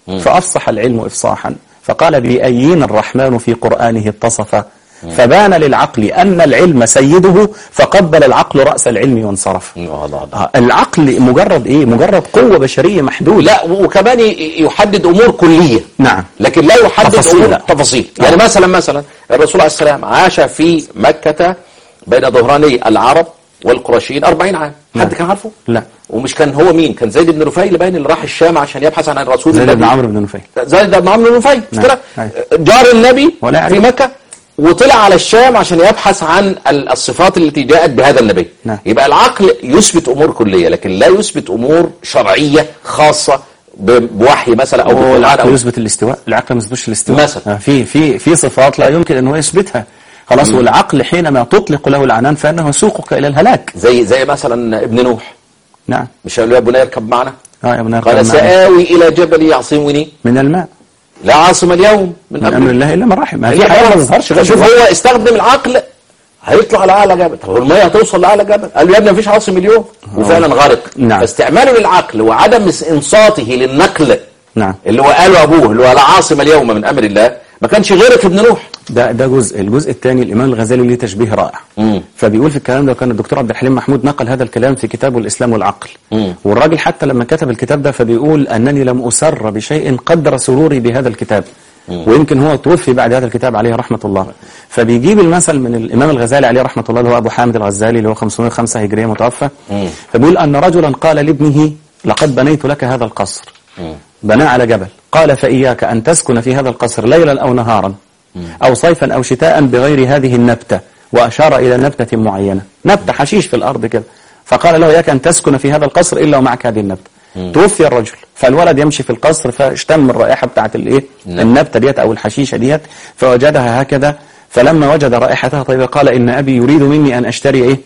فأفصح العلم إفصاحا فقال بأيين الرحمن في قرآنه اتصف فبان للعقل أن العلم سيده فقبل العقل رأس العلم وانصرف آه، العقل مجرد إيه مجرد قوة بشرية محدودة لا وكمان ي- يحدد امور كليه نعم لكن لا يحدد تفاصيل امور لا. تفاصيل يعني مثلا مثلا الرسول عليه السلام عاش في مكه بين ظهراني العرب والقرشيين 40 عام حد كان عارفه لا ومش كان هو مين كان زيد بن رفيل باين اللي راح الشام عشان يبحث عن الرسول زي ابن النبي. عمرو بن نفيل زيد بن عمرو بن نفيل مش نعم. كده أيوة. جار النبي ولا في يعرف. مكة وطلع على الشام عشان يبحث عن ال- الصفات التي جاءت بهذا النبي نعم. يبقى العقل يثبت امور كليه لكن لا يثبت امور شرعيه خاصه ب- بوحي مثلا او بالقران العقل او يثبت الاستواء العقل ما يثبتش الاستواء مثلا. آه، في في في صفات لا يمكن ان هو يثبتها خلاص والعقل حينما تطلق له العنان فانه يسوقك الى الهلاك زي زي مثلا ابن نوح نعم مش قال له يا بني اركب معنا اه يا ابن قال القرآن سآوي الى جبل يعصمني من الماء لا عاصم اليوم من من امر امر الله الا من رحم ما في إلا حاجه ما خلاص. تظهرش غير شوف بالوحي. هو استخدم العقل هيطلع لاعلى جبل طب الميه هتوصل لاعلى جبل قال له يا ابني مفيش عاصم اليوم وفعلا غرق نعم. فاستعماله للعقل وعدم انصاته للنقل نعم اللي هو قاله ابوه اللي هو لا عاصم اليوم من امر الله ما كانش غيرك ابن نوح ده ده جزء الجزء الثاني الامام الغزالي ليه تشبيه رائع مم. فبيقول في الكلام ده وكان الدكتور عبد الحليم محمود نقل هذا الكلام في كتابه الاسلام والعقل مم. والراجل حتى لما كتب الكتاب ده فبيقول انني لم اسر بشيء قدر سروري بهذا الكتاب ويمكن هو توفي بعد هذا الكتاب عليه رحمه الله فبيجيب المثل من الامام الغزالي عليه رحمه الله اللي هو ابو حامد الغزالي اللي هو 505 هجريه متوفى فبيقول ان رجلا قال لابنه لقد بنيت لك هذا القصر بنى على جبل قال فإياك أن تسكن في هذا القصر ليلا أو نهارا أو صيفا أو شتاء بغير هذه النبتة وأشار إلى نبتة معينة نبتة حشيش في الأرض كده فقال له إياك أن تسكن في هذا القصر إلا ومعك هذه النبتة توفي الرجل فالولد يمشي في القصر فاشتم الرائحة بتاعت الإيه النبتة ديت أو الحشيشة ديت فوجدها هكذا فلما وجد رائحتها طيبة قال إن أبي يريد مني أن أشتري إيه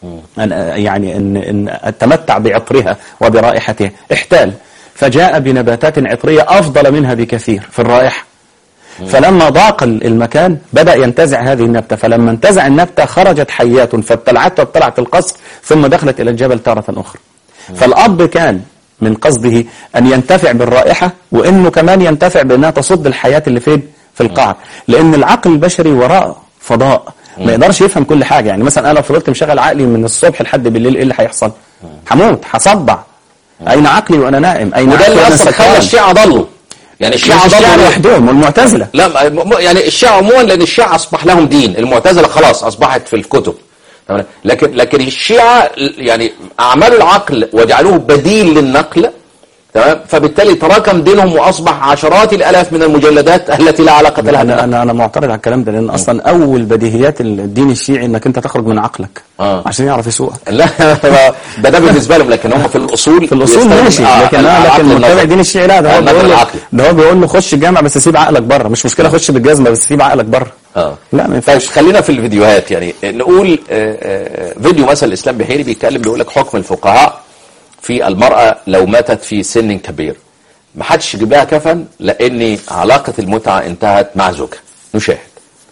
أن يعني أن, أن أتمتع بعطرها وبرائحتها احتال فجاء بنباتات عطرية أفضل منها بكثير في الرائحة فلما ضاق ال- المكان بدأ ينتزع هذه النبتة فلما انتزع النبتة خرجت حيات فابتلعت وابتلعت القصر ثم دخلت إلى الجبل تارة أخرى فالأب كان من قصده أن ينتفع بالرائحة وإنه كمان ينتفع بأنها تصد الحياة اللي فين في القاع لأن العقل البشري وراء فضاء ما يقدرش يفهم كل حاجة يعني مثلا أنا لو فضلت مشغل عقلي من الصبح لحد بالليل إيه اللي هيحصل هموت هصدع أين عقلي وأنا نائم أين وده عقلي اللي وأنا اصلا خلى سكران الشيعة ضلوا يعني الشيعة الشيعة ضلوا لوحدهم والمعتزلة لا م- م- يعني الشيعة عموما لان الشيعة اصبح لهم دين المعتزلة خلاص اصبحت في الكتب تمام؟ لكن لكن الشيعة يعني اعملوا العقل وجعلوه بديل للنقل تمام فبالتالي تراكم دينهم واصبح عشرات الالاف من المجلدات التي لا علاقة لها انا بالنقل انا انا معترض على الكلام ده لان اصلا اول بديهيات الدين الشيعي انك انت تخرج من عقلك آه. عشان يعرف يسوقك لا ده ده بالنسبة لهم لكن هم في الاصول في الاصول بيستخدم- ماشي آه، لكن العقل آه لكن متابع النظري. الدين الشيعي لا ده هو النقل بيقول له العقلي. ده هو بيقول له خش الجامع بس سيب عقلك بره مش مشكله خش بالجزمه بس سيب عقلك بره اه لا ما طيب ينفعش خلينا في الفيديوهات يعني نقول آه، آه، فيديو مثلا الاسلام بحيري بيتكلم بيقول لك حكم الفقهاء في المرأة لو ماتت في سن كبير ما حدش يجيب لها كفن لان علاقة المتعة انتهت مع زوجها نشاهد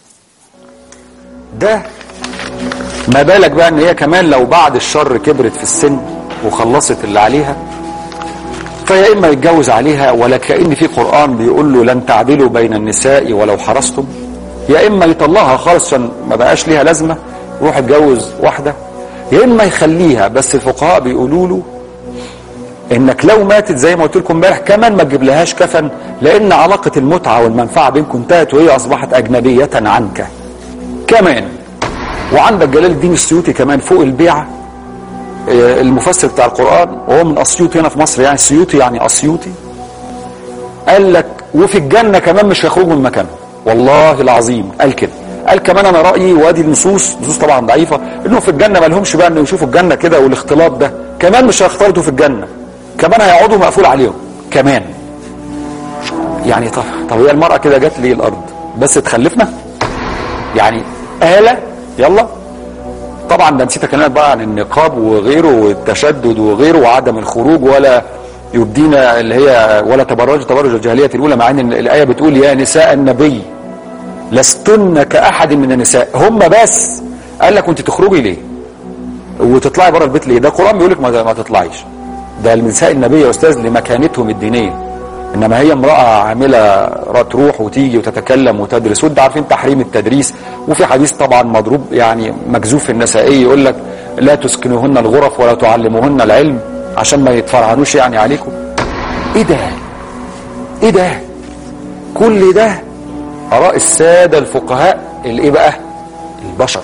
ده ما بالك بقى ان هي كمان لو بعد الشر كبرت في السن وخلصت اللي عليها فيا اما يتجوز عليها ولا كأن في قرآن بيقول له لن تعدلوا بين النساء ولو حرصتم يا اما يطلقها خالص عشان ما بقاش ليها لازمه يروح يتجوز واحده يا اما يخليها بس الفقهاء بيقولوا له انك لو ماتت زي ما قلت لكم امبارح كمان ما تجيب لهاش كفن لان علاقه المتعه والمنفعه بينكم انتهت وهي اصبحت اجنبيه عنك كمان وعندك جلال الدين السيوطي كمان فوق البيعة آه، المفسر بتاع القرآن وهو من أسيوط هنا في مصر يعني السيوطي يعني أسيوطي قال لك وفي الجنة كمان مش هيخرجوا من مكانهم والله العظيم قال كده قال كمان انا رايي وادي النصوص نصوص طبعا ضعيفه انهم في الجنه ما لهمش بقى انه يشوفوا الجنه كده والاختلاط ده كمان مش هيختلطوا في الجنه كمان هيقعدوا مقفول عليهم كمان يعني طب طب هي المراه كده جت لي الارض بس تخلفنا يعني آلة يلا طبعا ده نسيت اكلمك بقى عن النقاب وغيره والتشدد وغيره وعدم الخروج ولا يبدينا اللي هي ولا تبرج تبرج الجاهليه الاولى مع ان الايه بتقول يا نساء النبي لستن كاحد من النساء هم بس قال لك وانت تخرجي ليه وتطلعي بره البيت ليه ده القران بيقول لك ما ما تطلعيش ده النساء النبي يا استاذ لمكانتهم الدينيه انما هي امراه عامله تروح وتيجي وتتكلم وتدرس وانت عارفين تحريم التدريس وفي حديث طبعا مضروب يعني مجزوف في النسائي يقول لك لا تسكنوهن الغرف ولا تعلموهن العلم عشان ما يتفرعنوش يعني عليكم ايه ده ايه ده كل ده اراء الساده الفقهاء الايه بقى البشر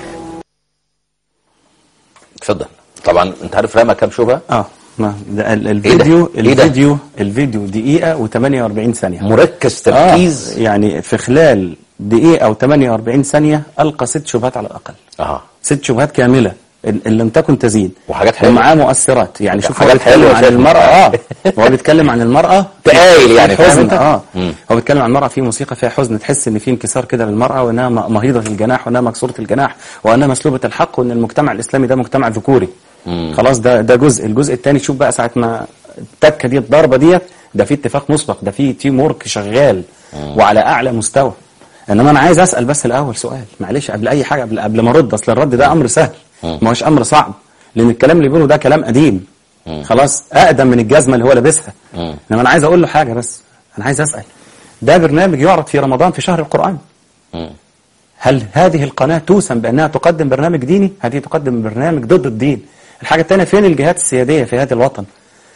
اتفضل طبعا انت عارف رمى كام شبهه اه ما ده ال- الفيديو إيه ده؟ الفيديو الفيديو دقيقة و48 ثانية مركز تركيز آه يعني في خلال دقيقة أو 48 ثانية ألقى ست شبهات على الأقل اه ست شبهات كاملة إن إن لم تكن تزيد وحاجات حلوة. ومعاه مؤثرات يعني شوف هو حاجات بيتكلم حلوة عن شايف. المرأة اه هو بيتكلم عن المرأة تقايل يعني، في فاهم حزن أنت؟ اه مم. هو بيتكلم عن المرأة في موسيقى فيها حزن تحس ان في انكسار كده للمرأة وانها م- مهيضة الجناح وانها مكسورة الجناح وانها مسلوبة الحق وان المجتمع الاسلامي ده مجتمع ذكوري خلاص ده ده جزء الجزء الثاني شوف بقى ساعة ما التكة دي الضربة ديت ده في اتفاق مسبق ده في تيم ورك شغال وعلى اعلى مستوى انما انا عايز اسال بس الاول سؤال معلش قبل اي حاجه قبل قبل ما ارد اصل الرد ده امر سهل ما هوش امر صعب لان الكلام اللي بيقوله ده كلام قديم خلاص اقدم من الجزمه اللي هو لابسها انما انا عايز اقول له حاجه بس انا عايز اسال ده برنامج يعرض في رمضان في شهر القران هل هذه القناه توسم بانها تقدم برنامج ديني هذه تقدم برنامج ضد الدين الحاجه الثانيه فين الجهات السياديه في هذا الوطن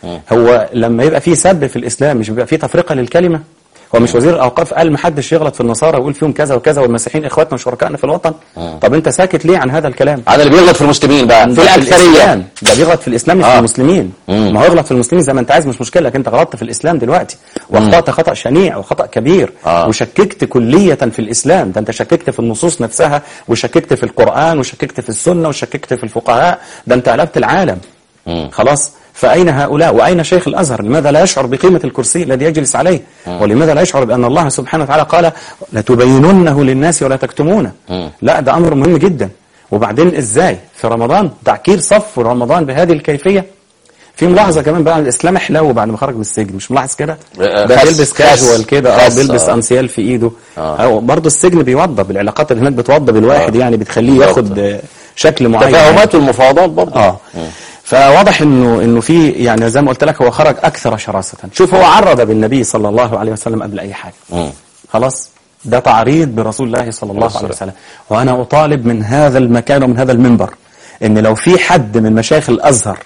هو لما يبقى في سب في الاسلام مش بيبقى في تفرقه للكلمه هو مش وزير الاوقاف قال ما حدش يغلط في النصارى ويقول فيهم كذا وكذا والمسيحيين اخواتنا وشركائنا في الوطن طب انت ساكت ليه عن هذا الكلام هذا اللي بيغلط في المسلمين بقى في ده الاكثريه الإسلام. ده بيغلط في الاسلام مش آه. في المسلمين ما هو يغلط في المسلمين زي ما انت عايز مش مشكله لكن انت غلطت في الاسلام دلوقتي واخطات خطا شنيع وخطا كبير آه. وشككت كليه في الاسلام ده انت شككت في النصوص نفسها وشككت في القران وشككت في السنه وشككت في الفقهاء ده انت قلبت العالم خلاص فأين هؤلاء وأين شيخ الأزهر لماذا لا يشعر بقيمة الكرسي الذي يجلس عليه ولماذا لا يشعر بأن الله سبحانه وتعالى قال لتبيننه للناس ولا تكتمونه لا ده أمر مهم جدا وبعدين إزاي في رمضان تعكير صف رمضان بهذه الكيفية في ملاحظة كمان بقى الإسلام حلو بعد ما خرج من السجن مش ملاحظ كده آه، ده خس- بيلبس خس- كاجوال كده اه خس، بيلبس آه. أنسيال في إيده آه. أو برضه السجن بيوضب العلاقات اللي هناك بتوضب الواحد آه. يعني بتخليه بالظبط. ياخد آه، شكل معين تفاهمات والمفاوضات برضه اه فواضح انه انه في يعني زي ما قلت لك هو خرج اكثر شراسه شوف هو عرض بالنبي صلى الله عليه وسلم قبل اي حاجه مم. خلاص ده تعريض برسول الله صلى الله عليه وسلم وانا اطالب من هذا المكان ومن هذا المنبر ان لو في حد من مشايخ الازهر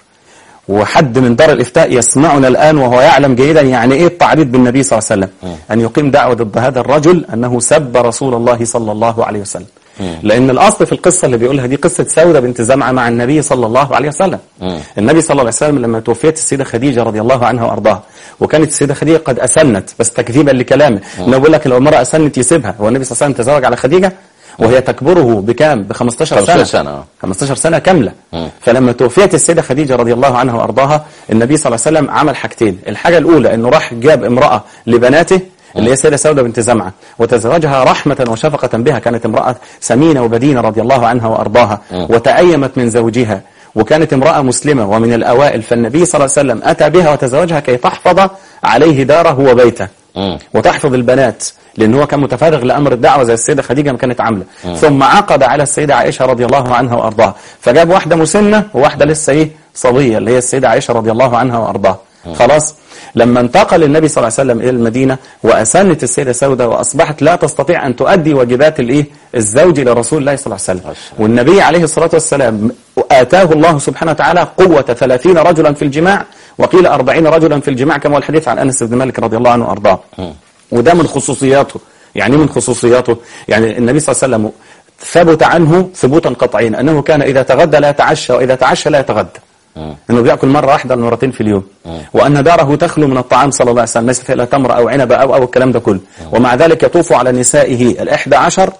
وحد من دار الافتاء يسمعنا الان وهو يعلم جيدا يعني ايه التعريض بالنبي صلى الله عليه وسلم ان يقيم دعوه ضد هذا الرجل انه سب رسول الله صلى الله عليه وسلم لان الاصل في القصه اللي بيقولها دي قصه سوده بنت زمعه مع النبي صلى الله عليه وسلم النبي صلى الله عليه وسلم لما توفيت السيده خديجه رضي الله عنها وارضاها وكانت السيده خديجه قد اسنت بس تكذيبا لكلامه انه بيقول لك لو المراه اسنت يسيبها هو النبي صلى الله عليه وسلم تزوج على خديجه وهي تكبره بكام ب 15 سنه 15 سنة، آه. 15 سنة كاملة فلما توفيت السيدة خديجة رضي الله عنها وأرضاها النبي صلى الله عليه وسلم عمل حاجتين الحاجة الأولى أنه راح جاب امرأة لبناته اللي هي السيدة سودة بنت زمعة وتزوجها رحمة وشفقة بها كانت امرأة سمينة وبدينة رضي الله عنها وأرضاها وتأيمت من زوجها وكانت امرأة مسلمة ومن الأوائل فالنبي صلى الله عليه وسلم أتى بها وتزوجها كي تحفظ عليه داره وبيته مم. وتحفظ البنات لأن هو كان متفرغ لأمر الدعوة زي السيدة خديجة ما كانت عاملة ثم عقد على السيدة عائشة رضي الله عنها وأرضاها فجاب واحدة مسنة وواحدة لسه إيه صبية اللي هي السيدة عائشة رضي الله عنها وأرضاها خلاص لما انتقل النبي صلى الله عليه وسلم إلى المدينة وأسنت السيدة سودة وأصبحت لا تستطيع أن تؤدي واجبات الإيه الزوج لرسول الله صلى الله عليه وسلم والنبي عليه الصلاة والسلام آتاه الله سبحانه وتعالى قوة ثلاثين رجلا في الجماع وقيل أربعين رجلا في الجماع كما هو الحديث عن أنس بن مالك رضي الله عنه وأرضاه وده من خصوصياته يعني من خصوصياته يعني النبي صلى الله عليه وسلم ثبت عنه ثبوتا قطعيا أنه كان إذا تغدى لا يتعشى وإذا تعشى لا يتغدى انه بياكل مره واحده ولا مرتين في اليوم وان داره تخلو من الطعام صلى الله عليه وسلم ليس فيها لا تمر او عنب او او الكلام ده كله ومع ذلك يطوف على نسائه الاحدى عشر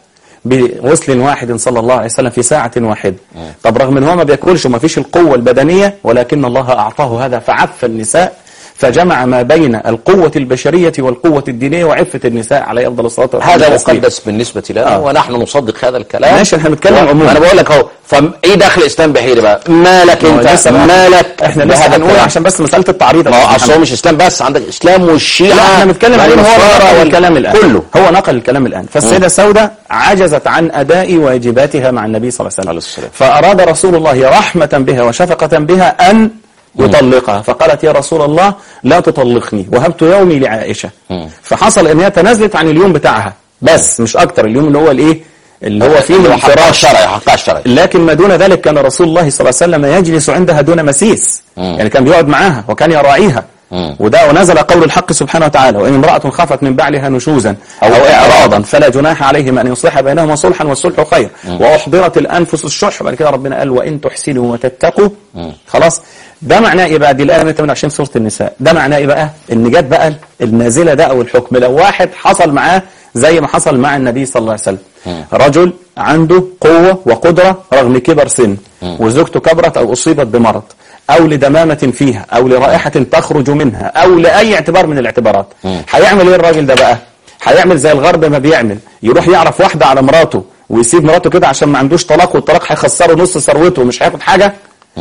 بغسل واحد صلى الله عليه وسلم في ساعة واحدة طب رغم ان هو ما بياكلش وما فيش القوة البدنية ولكن الله أعطاه هذا فعف النساء فجمع ما بين القوة البشرية والقوة الدينية وعفة النساء عليه أفضل الصلاة والسلام هذا والتسليم. مقدس بالنسبة لنا آه. ونحن نصدق هذا الكلام ماشي، احنا بنتكلم و- عموما. انا بقول لك اهو فايه دخل اسلام بحيري بقى مالك ما هو انت لسه بقى- مالك احنا لسه بهذا هنقول الكلام؟ عشان بس مسألة التعريض ما هو يا اصل هو محمد. مش اسلام بس عندك اسلام والشيعة لا احنا بنتكلم عليه هو والنصارى نقل وال- الكلام الآن كله هو نقل الكلام الآن فالسيدة سودة عجزت عن أداء واجباتها مع النبي صلى الله عليه عليه وسلم السلام. فأراد رسول الله رحمة بها وشفقة بها أن يطلقها فقالت يا رسول الله لا تطلقني وهبت يومي لعائشة فحصل ان هي تنازلت عن اليوم بتاعها بس مش اكتر اليوم اللي هو الايه اللي هو فيه اللي هو حقها الفراش الشرعي حقها الشرعي لكن ما دون ذلك كان رسول الله صلى الله عليه وسلم يجلس عندها دون مسيس يعني كان بيقعد معاها وكان يراعيها وده ونزل قول الحق سبحانه وتعالى وإن امرأة خافت من بعلها نشوزا أو, أو إعراضا فلا جناح عليهم أن يصلح بينهما صلحا والصلح خير وأحضرت الأنفس الشح بعد كده ربنا قال وإن تحسنوا وتتقوا خلاص ده معناه إيه بقى دي الآية 128 سورة النساء ده معناه إيه بقى إن جت بقى النازلة ده أو الحكم لو واحد حصل معاه زي ما حصل مع النبي صلى الله عليه وسلم رجل عنده قوة وقدرة رغم كبر سن وزوجته كبرت أو أصيبت بمرض أو لدمامة فيها أو لرائحة تخرج منها أو لأي اعتبار من الاعتبارات هيعمل إيه الراجل ده بقى هيعمل زي الغرب ما بيعمل يروح يعرف واحدة على مراته ويسيب مراته كده عشان ما عندوش طلاق والطلاق هيخسره نص ثروته ومش هياخد حاجة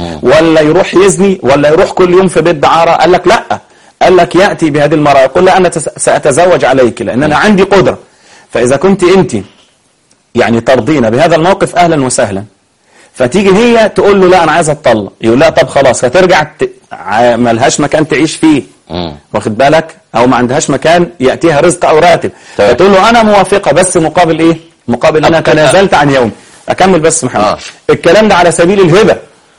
ولا يروح يزني ولا يروح كل يوم في بيت دعارة قال لك لا قال لك يأتي بهذه المرأة يقول لها أنا تس- سأتزوج عليك لأن أنا عندي قدرة فإذا كنت أنت يعني ترضين بهذا الموقف أهلا وسهلا فتيجي هي تقول له لا أنا عايز أتطلق يقول لها طب خلاص هترجع ت... ع- ملهاش مكان تعيش فيه واخد بالك أو ما عندهاش مكان يأتيها رزق أو راتب طيب. فتقول له أنا موافقة بس مقابل إيه مقابل أنا أب- تنازلت عن يوم أكمل بس محمد آه. الكلام ده على سبيل الهبة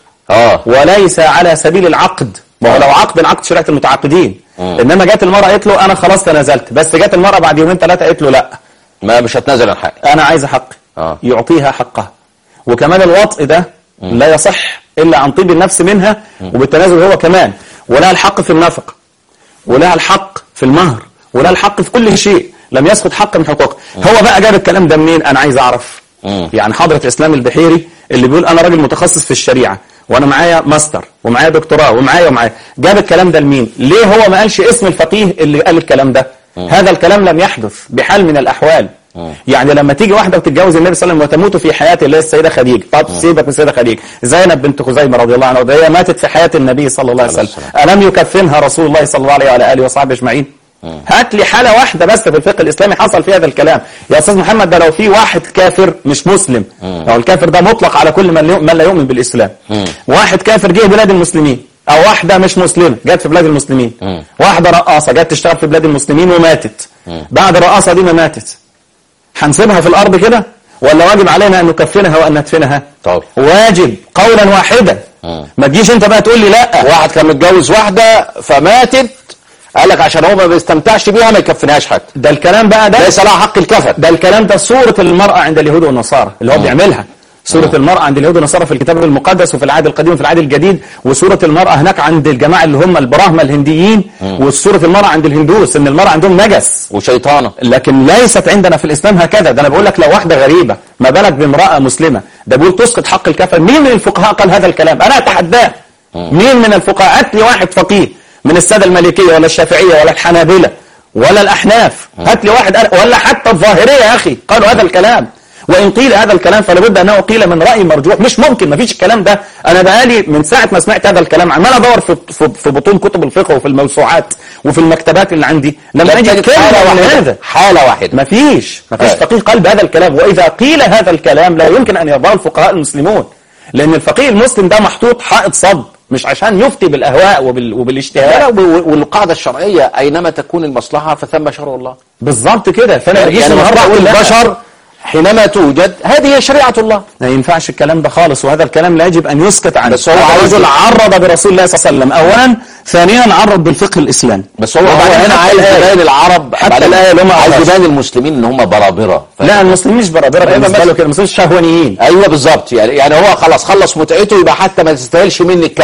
اه وليس على سبيل العقد ما هو لو عقد العقد شريعة المتعاقدين انما جت المرأة قالت له انا خلاص تنازلت بس جت المرأة بعد يومين ثلاثة قالت له لا ما مش هتنازل عن حقي انا عايزة حقي آه. يعطيها حقها وكمان الوطء ده لا يصح الا عن طيب النفس منها وبالتنازل هو كمان ولها الحق في النفقة ولها الحق في المهر ولها الحق في كل شيء لم يسقط حق من حقوقها هو بقى جاب الكلام ده منين انا عايز اعرف يعني حضرة اسلام البحيري اللي بيقول انا راجل متخصص في الشريعة وانا معايا ماستر ومعايا دكتوراه ومعايا ومعايا جاب الكلام ده لمين ليه هو ما قالش اسم الفقيه اللي قال الكلام ده هذا الكلام لم يحدث بحال من الاحوال يعني لما تيجي واحدة وتتجوز النبي صلى الله عليه وسلم وتموت في حياة اللي هي السيدة خديجة طب سيبك من السيدة خديجة زينب بنت خزيمة رضي الله عنها وده هي ماتت في حياة النبي صلى الله عليه عليه وسلم ألم يكفنها رسول الله صلى الله عليه وعلى آله وصحبه أجمعين هات لي حالة واحدة بس في الفقه الإسلامي حصل فيها هذا الكلام يا أستاذ محمد ده لو في واحد كافر مش مسلم أو الكافر ده مطلق على كل من, من لا يؤمن بالإسلام واحد كافر جه بلاد المسلمين أو واحدة مش مسلمة جت في بلاد المسلمين واحدة رقاصة جت تشتغل في بلاد المسلمين وماتت بعد الرقاصة دي ما ماتت هنسيبها في الأرض كده ولا واجب علينا أن نكفنها وأن ندفنها طب واجب قولا واحدا ما تجيش انت بقى تقول لي لا واحد كان متجوز واحدة فماتت قال لك عشان هو ما بيستمتعش بيها ما يكفنهاش حتى ده الكلام بقى ده ليس لها حق الكفن ده الكلام ده صورة المرأة عند اليهود والنصارى اللي هو بيعملها صورة المرأة عند اليهود والنصارى في الكتاب المقدس وفي العهد القديم وفي العهد الجديد وصورة المرأة هناك عند الجماعة اللي هم البراهمة الهنديين وصورة المرأة عند الهندوس ان المرأة عندهم نجس وشيطانة لكن ليست عندنا في الإسلام هكذا ده أنا بقول لك لو واحدة غريبة ما بالك بامرأة مسلمة ده بيقول تسقط حق الكفن مين من الفقهاء قال هذا الكلام أنا أتحداه مين من الفقهاء هات لي واحد فقيه من السادة المالكية ولا الشافعية ولا الحنابلة ولا الأحناف هات لي واحد قال ولا حتى الظاهرية يا أخي قالوا هذا الكلام وإن قيل هذا الكلام فلابد أنه قيل من رأي مرجوح مش ممكن ما فيش الكلام ده أنا بقالي من ساعة ما سمعت هذا الكلام عمال أدور في, في, في بطون كتب الفقه وفي الموسوعات وفي المكتبات اللي عندي لما أجي تجد كلمة حالة من واحدة هذا حالة واحدة مفيش مفيش آه. فقيه قال بهذا الكلام وإذا قيل هذا الكلام لا يمكن أن يرضاه الفقهاء المسلمون لأن الفقيه المسلم ده محطوط حائط صد مش عشان يفتي بالأهواء وبال... وبالاشتهاء والقاعدة الشرعية أينما تكون المصلحة فثم شرع الله بالظبط كده فأنا ما يعني بجيش النهارده مصلحة أقول لا. البشر حينما توجد هذه هي شريعة الله ما ينفعش الكلام ده خالص وهذا الكلام لا يجب أن يسكت عنه بس هو هذا عاوز- رجل عرض برسول الله صلى الله عليه وسلم أولا ثانيا عرض بالفقه الإسلامي بس هو, هو وبعدين هنا حتى عايز الآية- يبين العرب حتى بعدين الآية اللي هم عايز عاوزها. يبين المسلمين ان هم برابرة لا المسلمين مش برابرة بالنسبة بس- له كده المسلمين شهوانيين ايوه بالظبط يعني يعني هو خلاص خلص متعته يبقى حتى ما تستاهلش مني الكفن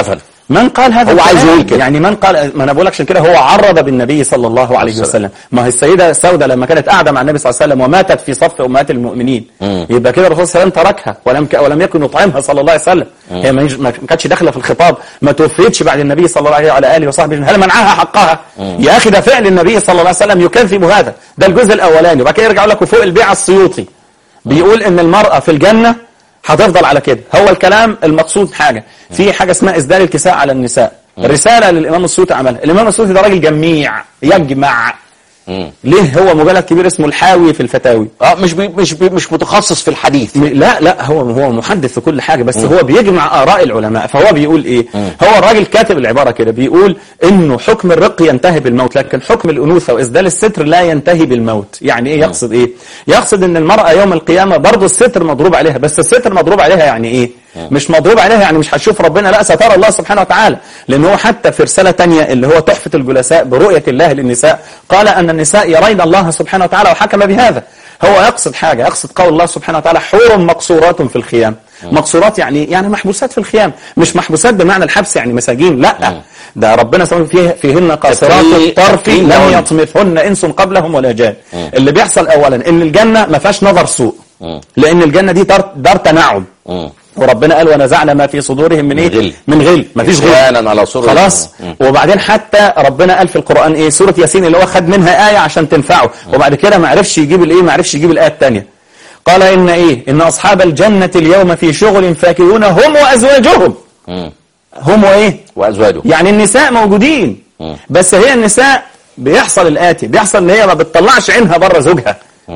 من قال هذا هو الكلام؟ عايز يقول كده. يعني من قال ما انا بقول لك عشان كده هو عرض بالنبي صلى الله عليه السلام. وسلم ما هي السيده سوده لما كانت قاعده مع النبي صلى الله عليه وسلم وماتت في صف امهات المؤمنين يبقى كده الرسول صلى الله عليه وسلم تركها ولم ك... ولم يكن يطعمها صلى الله عليه وسلم هي ما يج- ما كانتش داخله في الخطاب ما توفيتش بعد النبي صلى الله عليه وعلى اله وصحبه هل منعها حقها يا اخي ده فعل النبي صلى الله عليه وسلم يكذب هذا ده الجزء الاولاني وبعد كده يرجع يقول لك وفوق البيعه السيوطي بيقول ان المراه في الجنه هتفضل على كده هو الكلام المقصود حاجه في حاجه اسمها اسدال الكساء على النساء رساله للامام السيوطي عملها الامام السيوطي ده راجل جميع يجمع مم. ليه هو مجلد كبير اسمه الحاوي في الفتاوي اه مش بي مش بي مش متخصص في الحديث م- لا لا هو هو محدث في كل حاجه بس هو بيجمع اراء العلماء فهو بيقول ايه هو الراجل كاتب العباره كده بيقول انه حكم الرق ينتهي بالموت لكن حكم الانوثه واسدال الستر لا ينتهي بالموت يعني ايه يقصد ايه يقصد ان المراه يوم القيامه برضه الستر مضروب عليها بس الستر مضروب عليها يعني ايه مش مضروب عليها يعني مش هتشوف ربنا لا سترى الله سبحانه وتعالى لان هو حتى في رساله تانية اللي هو تحفه الجلساء برؤيه الله للنساء قال ان النساء يرين الله سبحانه وتعالى وحكم بهذا هو يقصد حاجة يقصد قول الله سبحانه وتعالى حور مقصورات في الخيام مقصورات يعني يعني محبوسات في الخيام مش محبوسات بمعنى الحبس يعني مساجين لا ده ربنا سبحانه فيه فيهن قاصرات تقي- الطرف تقي لم لون. يطمثهن انس قبلهم ولا جان اللي بيحصل اولا ان الجنة ما فيهاش نظر سوء لان الجنة دي دار, دار تنعم مم. وربنا قال ونزعنا ما في صدورهم من ايه غل. من غل ما فيش غل إخوانا على سرر خلاص مم. وبعدين حتى ربنا قال في القرآن ايه سورة ياسين اللي هو خد منها آية عشان تنفعه وبعد كده ما عرفش يجيب الايه ما عرفش يجيب الآية الثانية قال إن ايه إن أصحاب الجنة اليوم في شغل فاكهون هم وأزواجهم مم. هم وايه وازواجه يعني النساء موجودين مم. بس هي النساء بيحصل الآتي بيحصل ان هي ما بتطلعش عينها بره زوجها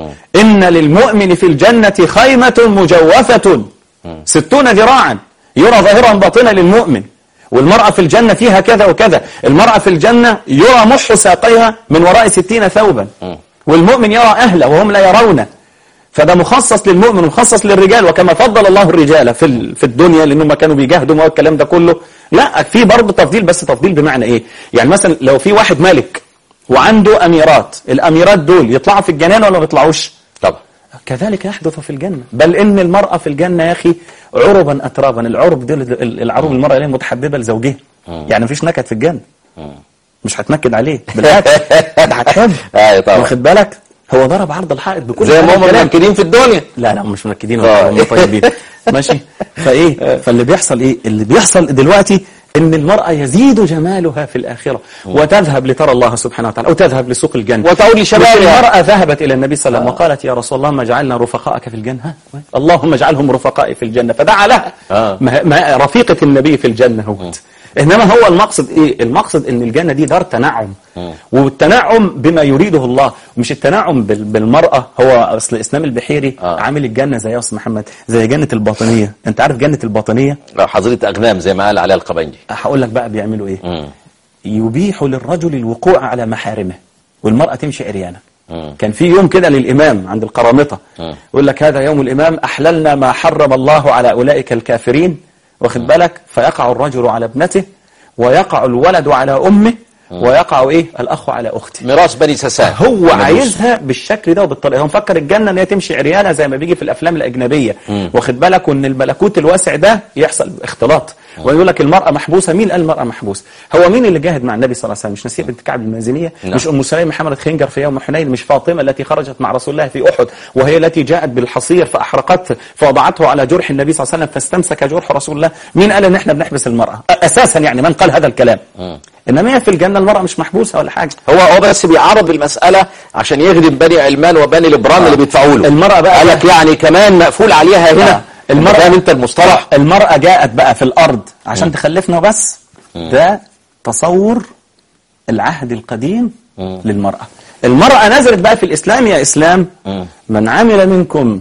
إن للمؤمن في الجنة خيمة مجوفة ستون ذراعا يرى ظاهرا باطنا للمؤمن والمرأة في الجنة فيها كذا وكذا المرأة في الجنة يرى مح ساقيها من وراء ستين ثوبا والمؤمن يرى أهله وهم لا يرون فده مخصص للمؤمن ومخصص للرجال وكما فضل الله الرجال في ال- في الدنيا لانهم كانوا بيجاهدوا والكلام ده كله لا في برضه تفضيل بس تفضيل بمعنى ايه يعني مثلا لو في واحد ملك وعنده اميرات الاميرات دول يطلعوا في الجنان ولا ما يطلعوش طبعا كذلك يحدث في الجنة بل إن المرأة في الجنة يا أخي عربا أترابا العرب دول ال- العروب المرأة اللي هي متحببة لزوجها يعني مفيش نكد في الجنة مش هتنكد عليه بالعكس ده هتحب ايوه طبعا واخد بالك هو ضرب عرض الحائط بكل زي ما هم كلام. منكدين في الدنيا لا لا هم مش منكدين آه. ولا هم طيبين ماشي فايه فاللي بيحصل ايه اللي بيحصل دلوقتي ان المرأة يزيد جمالها في الآخرة وتذهب لترى الله سبحانه وتعالى او تذهب لسوق الجنة وتعود لشبابها. مش المرأة ذهبت إلى النبي صلى الله عليه وسلم وقالت يا رسول الله ما جعلنا رفقائك في الجنة ها؟ اللهم اجعلهم رفقائي في الجنة فدعا لها آه. ما ما رفيقة النبي في الجنة هو إنما هو المقصد إيه المقصد إن الجنة دي دار تنعم والتنعم بما يريده الله مش التنعم بال- بالمرأة هو أصل إسلام البحيري آه. عامل الجنة زي يا أستاذ محمد زي جنة الباطنية أنت عارف جنة الباطنية لو حظيرة أغنام زي ما قال عليها القبنجي هقول لك بقى بيعملوا إيه مم. يبيح للرجل الوقوع على محارمه والمرأة تمشي عريانة مم. كان في يوم كده للإمام عند القرامطة مم. يقول لك هذا يوم الإمام أحللنا ما حرم الله على أولئك الكافرين واخد بالك فيقع الرجل على ابنته ويقع الولد على أمه ويقع إيه الأخ على أخته ميراث بني سسان هو مجوس. عايزها بالشكل ده وبالطريقه هو مفكر الجنه ان هي تمشي عريانه زي ما بيجي في الافلام الاجنبيه واخد بالك وان الملكوت الواسع ده يحصل اختلاط ويقول لك المراه محبوسه مين قال المراه محبوسه هو مين اللي جاهد مع النبي صلى الله عليه وسلم مش نسيب بنت كعب المازنيه نعم. مش ام سليم حملت خنجر في يوم حنين مش فاطمه التي خرجت مع رسول الله في احد وهي التي جاءت بالحصير فاحرقته فوضعته على جرح النبي صلى الله عليه وسلم فاستمسك جرح رسول الله مين قال ان احنا بنحبس المراه اساسا يعني من قال هذا الكلام انما هي في الجنه المراه مش محبوسه ولا حاجه هو هو بس بيعرض المسألة عشان يخدم بني علمان وبني لبران اللي بيدفعوا له المرأة بقى- قال لك يعني كمان مقفول عليها هنا آه. المرأة فاهم انت المصطلح المرأة جاءت بقى في الأرض عشان تخلفنا بس ده تصور العهد القديم للمرأة المرأة نزلت بقى في الإسلام يا إسلام من عمل منكم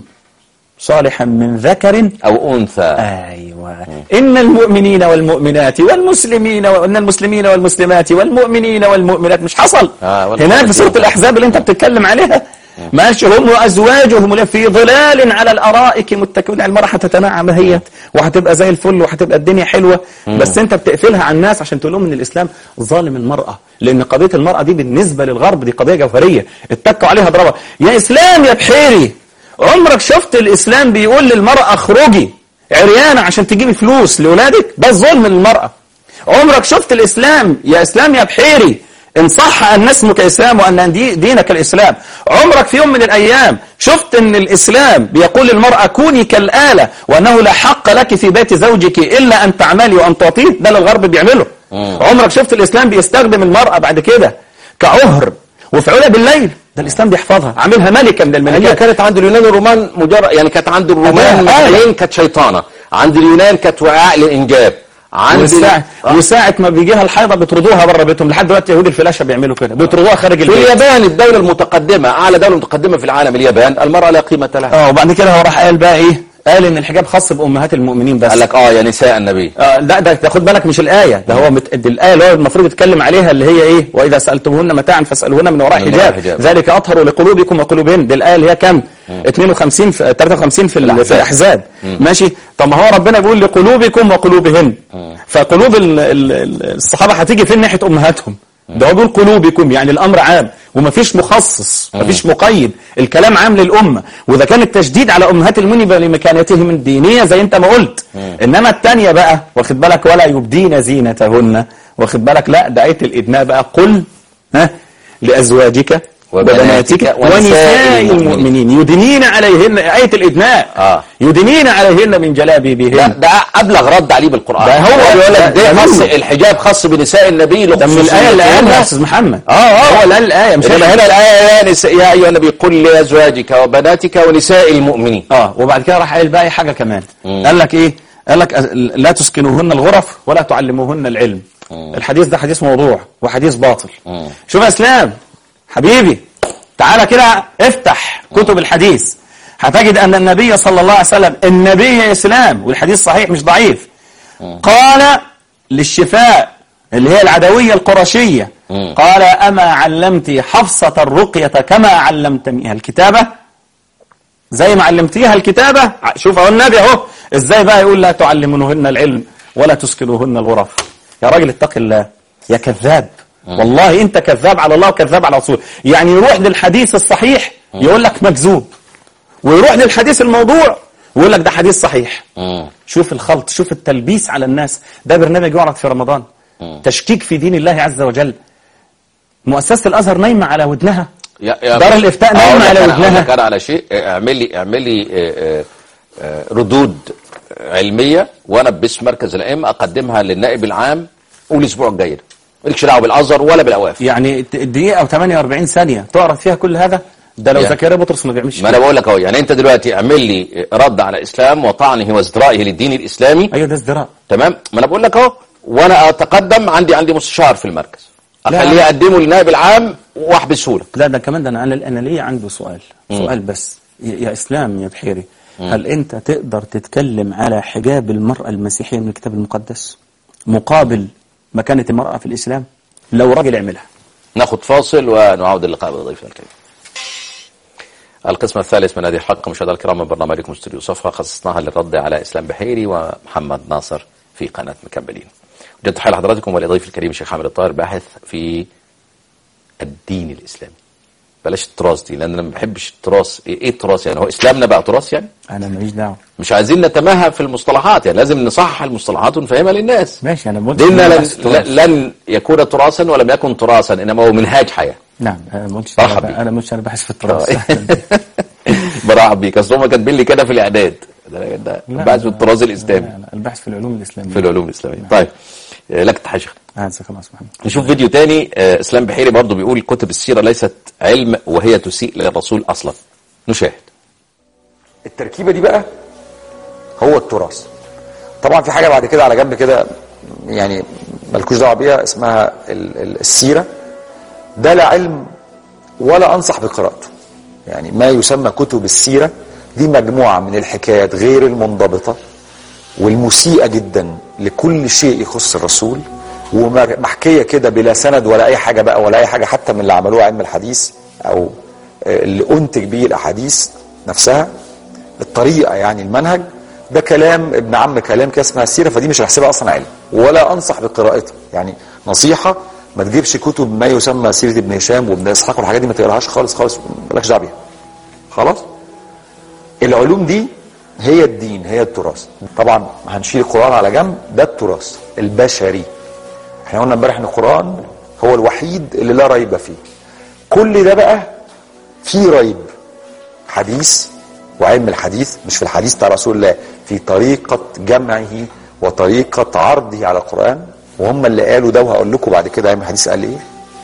صالحا من ذكر او انثى أيوة إن المؤمنين والمؤمنات والمسلمين وإن المسلمين والمسلمات والمؤمنين والمؤمنات مش حصل آه، والله هناك في والله. سورة الأحزاب اللي أنت بتتكلم عليها ماشي هم وأزواجهم في ظلال على الأرائك متكئون المرأة هتتنعم هي وهتبقى زي الفل وهتبقى الدنيا حلوة بس أنت بتقفلها على الناس عشان تقول لهم إن الإسلام ظالم المرأة لأن قضية المرأة دي بالنسبة للغرب دي قضية جوهرية اتكوا عليها ضربة يا إسلام يا بحيري عمرك شفت الإسلام بيقول للمرأة اخرجي عريانة عشان تجيبي فلوس لأولادك ده الظلم للمرأة عمرك شفت الإسلام يا إسلام يا بحيري إن صح أن اسمك إسلام وأن دي دينك الإسلام عمرك في يوم من الأيام شفت أن الإسلام بيقول للمرأة كوني كالآلة وأنه لا حق لك في بيت زوجك إلا أن تعملي وأن تعطيه ده اللي الغرب بيعمله عمرك شفت الإسلام بيستخدم المرأة بعد كده كعهر وفعولها بالليل ده الإسلام بيحفظها عاملها ملكة من هي الملكات كانت عند اليونان والرومان مجرد يعني كانت عند الرومان آلة. مثلين كانت شيطانة عند اليونان كانت وعاء للإنجاب عند وساعة, ال- وساعة ما بيجيها الحيضة بيطردوها بره بيتهم لحد دلوقتي يهود الفلاشة بيعملوا كده بيطردوها خارج في البيت اليابان الدولة المتقدمة أعلى دولة متقدمة في العالم اليابان المرأة لا قيمة لها اه وبعد كده هو راح قال بقى ايه قال ان الحجاب خاص بامهات المؤمنين بس قال لك آه يا نساء النبي آه لا ده ده خد بالك مش الآية ده هو مت... دي الآية اللي هو المفروض يتكلم عليها اللي هي إيه وإذا سألتموهن متاعا فاسألوهن من وراء من وراء حجاب حجاب. ذلك أطهر لقلوبكم وقلوبهن دي الآية اللي هي كام 52 في 53 في ال- في الأحزاب ماشي طب ما هو ربنا بيقول لقلوبكم وقلوبهن فقلوب ال... ال... ال- الصحابة هتيجي فين ناحية أمهاتهم ده هو بيقول قلوبكم يعني الأمر عام ومفيش مخصص مفيش مقيد الكلام عام للأمة وإذا كان التشديد على أمهات المؤمنين لمكانتهم الدينية زي أنت ما قلت إنما التانية بقى واخد بالك ولا يبدين زينتهن واخد بالك لا ده آية الإدناء بقى قل ها لأزواجك وبناتك وبناتك ونساء ونساء المؤمنين. المؤمنين يدنين عليهن آية الإدناء آه. يدنين عليهن من لا جلابيبهن ده أبلغ رد عليه بالقرآن ده هو- بيقول ده- لك ده ده خاص منه. الحجاب خاص بنساء النبي ده من الآية اللي قالها يا لخصوصيتهن. أستاذ محمد اه اه هو اللي قال الآية مش إنما إحنا. هنا الآية يا, نساء يا أيها النبي قل لأزواجك وبناتك ونساء المؤمنين اه وبعد كده راح قايل بقى حاجه كمان قال لك ايه قال لك أز- لا تسكنوهن الغرف ولا تعلموهن العلم الحديث ده حديث موضوع وحديث باطل شوف يا اسلام حبيبي تعالى كده افتح كتب الحديث هتجد ان النبي صلى الله عليه وسلم النبي يا اسلام والحديث صحيح مش ضعيف قال للشفاء اللي هي العدوية القرشية قال أما علمت حفصة الرقية كما علمتنيها الكتابة زي ما علمتيها الكتابة ع- شوف اهو النبي اهو ازاي بقى يقول لا تعلمونهن العلم ولا تسكنوهن الغرف يا راجل اتق الله يا كذاب والله انت كذاب على الله وكذاب على رسوله يعني يروح للحديث الصحيح يقول لك مكذوب ويروح للحديث الموضوع ويقول لك ده حديث صحيح شوف الخلط شوف التلبيس على الناس ده برنامج يعرض في رمضان تشكيك في دين الله عز وجل مؤسسة الأزهر نايمة على ودنها يا يا دار الإفتاء أقول نايمة لك على أنا- أقول ودنها لك أنا على شيء آه، اعملي اعملي آه، آه، آه، ردود علمية وأنا باسم مركز الأئمة أقدمها للنائب العام والأسبوع الجاي ده. مالكش دعوة بالأزهر ولا بالأواف يعني الدقيقة و48 ثانية تعرض فيها كل هذا ده لو يعني. زكريا بطرس ما بيعملش ما أنا بقول لك أهو يعني أنت دلوقتي اعمل لي رد على الإسلام وطعنه وازدرائه للدين الإسلامي ايوه ده ازدراء تمام ما أنا بقول لك أهو وأنا أتقدم عندي عندي مستشار في المركز لا. أخليه أقدمه للنائب العام وأحبسه لك لا ده كمان ده انا انا أنا ليا عنده سؤال سؤال بس يا يا اسلام يا بحيري هل انت تقدر تتكلم على حجاب المرأة المسيحية من الكتاب المقدس مقابل مكانة المرأة في الاسلام لو راجل يعملها ناخد فاصل ونعود اللقاء بضيفنا الكريم القسم الثالث من هذه الحلقة مشاهدينا الكرام من برنامجكم استوديو صفحة خصصناها للرد على إسلام بحيري ومحمد ناصر في قناة مكملين جد تحية لحضراتكم ولضيف الكريم الشيخ حامد الطاهر باحث في الدين الإسلامي بلاش التراث دي لأن أنا ما بحبش التراث إيه إيه التراث يعني هو إسلامنا بقى تراث يعني انا ماليش دعوه مش عايزين نتماهى في المصطلحات يعني لازم نصحح المصطلحات ونفهمها للناس ماشي انا بقول ديننا لن, لن يكون تراثا ولم يكن تراثا إنما هو منهاج حياة نعم انا ما قلتش مرحب انا بيك. أنا مش انا بحث في التراث برحب بيك اصل هم كاتبين لي كده في الاعداد ده ده لا، بحث في الطراز لا، الاسلامي لا، البحث في العلوم الاسلاميه في العلوم الاسلاميه طيب آه، لك تحية شيخ اه جزاك الله خير محمد نشوف فيديو تاني آه، اسلام بحيري برضه بيقول كتب السيره ليست علم وهي تسيء للرسول اصلا نشاهد التركيبه دي بقى هو التراث طبعا في حاجه بعد كده على جنب كده يعني ملكوش دعوه بيها اسمها ال- ال- السيره ده لا علم ولا انصح بقراءته يعني ما يسمى كتب السيره دي مجموعه من الحكايات غير المنضبطه والمسيئه جدا لكل شيء يخص الرسول ومحكيه كده بلا سند ولا اي حاجه بقى ولا اي حاجه حتى من اللي عملوه علم الحديث او آه، اللي انتج به الاحاديث نفسها الطريقه يعني المنهج ده كلام ابن عم كلام كده اسمها السيره فدي مش هحسبها اصلا علم ولا انصح بقراءتها يعني نصيحه ما تجيبش كتب ما يسمى سيره ابن هشام وابن اسحاق والحاجات دي ما تقراهاش خالص خالص مالكش دعوه بيها خلاص العلوم دي هي الدين هي التراث طبعا هنشيل القرآن على جنب ده التراث البشري احنا قلنا امبارح ان القرآن هو الوحيد اللي لا ريب فيه كل ده بقى فيه ريب حديث وعلم الحديث مش في الحديث بتاع رسول الله في طريقة جمعه وطريقة عرضه على القرآن وهم اللي قالوا ده وهقول لكم بعد كده علم الحديث قال ايه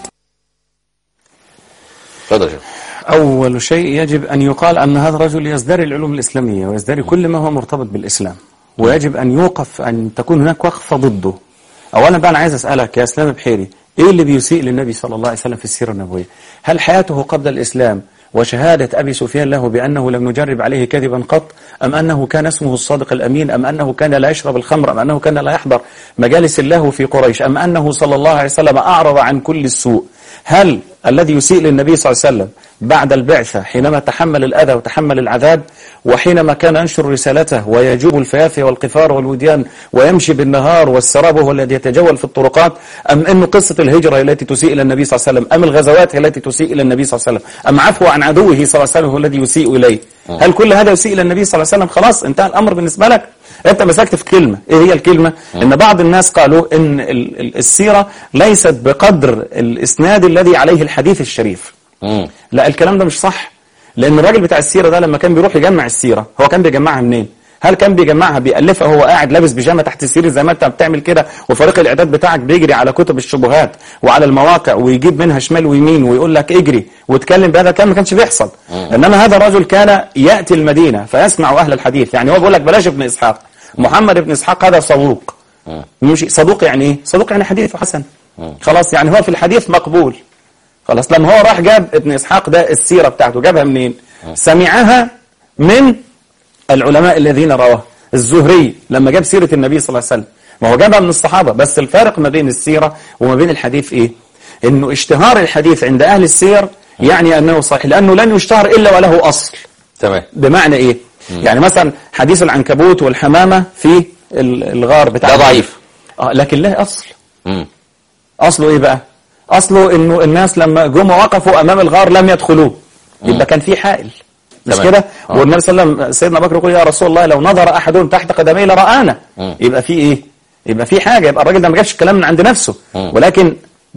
اتفضل يا شيخ أول شيء يجب أن يقال أن هذا الرجل يزدري العلوم الإسلامية ويزدري كل ما هو مرتبط بالإسلام ويجب أن يوقف أن تكون هناك وقفة ضده أولا بقى أنا عايز أسألك يا إسلام بحيري إيه اللي بيسيء للنبي صلى الله عليه وسلم في السيرة النبوية هل حياته قبل الإسلام وشهادة أبي سفيان له بأنه لم نجرب عليه كذبا قط أم أنه كان اسمه الصادق الأمين أم أنه كان لا يشرب الخمر أم أنه كان لا يحضر مجالس الله في قريش أم أنه صلى الله عليه وسلم أعرض عن كل السوء هل الذي يسيء للنبي صلى الله عليه وسلم بعد البعثة حينما تحمل الأذى وتحمل العذاب وحينما كان ينشر رسالته ويجوب الفيافي والقفار والوديان ويمشي بالنهار والسراب هو الذي يتجول في الطرقات أم أن قصة الهجرة التي تسيء إلى النبي صلى الله عليه وسلم أم الغزوات هي التي تسيء إلى النبي صلى الله عليه وسلم أم عفو عن عدوه صلى الله عليه وسلم هو الذي يسيء إليه هل كل هذا يسيء إلى النبي صلى الله عليه وسلم خلاص انتهى الأمر بالنسبة لك انت مسكت في كلمة ايه هي الكلمة ان بعض الناس قالوا ان ال- ال- السيرة ليست بقدر الاسناد الذي عليه الحديث الشريف مم. لا الكلام ده مش صح لان الراجل بتاع السيرة ده لما كان بيروح يجمع السيرة هو كان بيجمعها منين هل كان بيجمعها بيألفها وهو قاعد لابس بيجامه تحت السرير زي ما انت بتعمل كده وفريق الاعداد بتاعك بيجري على كتب الشبهات وعلى المواقع ويجيب منها شمال ويمين ويقول لك اجري واتكلم بهذا الكلام ما كانش بيحصل انما هذا الرجل كان ياتي المدينه فيسمع اهل الحديث يعني هو بيقول لك بلاش ابن اسحاق محمد ابن اسحاق هذا صدوق مش صدوق يعني ايه صدوق يعني حديث حسن خلاص يعني هو في الحديث مقبول خلاص لما هو راح جاب ابن اسحاق ده السيره بتاعته جابها منين سمعها من العلماء الذين رواه الزهري لما جاب سيرة النبي صلى الله عليه وسلم ما هو جابها من الصحابة بس الفارق ما بين السيرة وما بين الحديث ايه انه اشتهار الحديث عند اهل السير يعني انه صحيح لانه لن يشتهر الا وله اصل تمام بمعنى ايه يعني مثلا حديث العنكبوت والحمامة في ال- الغار بتاع ده ضعيف. اه لكن له اصل مم. اصله ايه بقى اصله انه الناس لما جم وقفوا امام الغار لم يدخلوه يبقى كان في حائل مش تمام. كده آه. والنبي صلى الله عليه وسلم سيدنا بكر يقول يا رسول الله لو نظر احدهم تحت قدميه لرانا يبقى في ايه يبقى في حاجه يبقى الراجل ده ما جابش الكلام من عند نفسه ولكن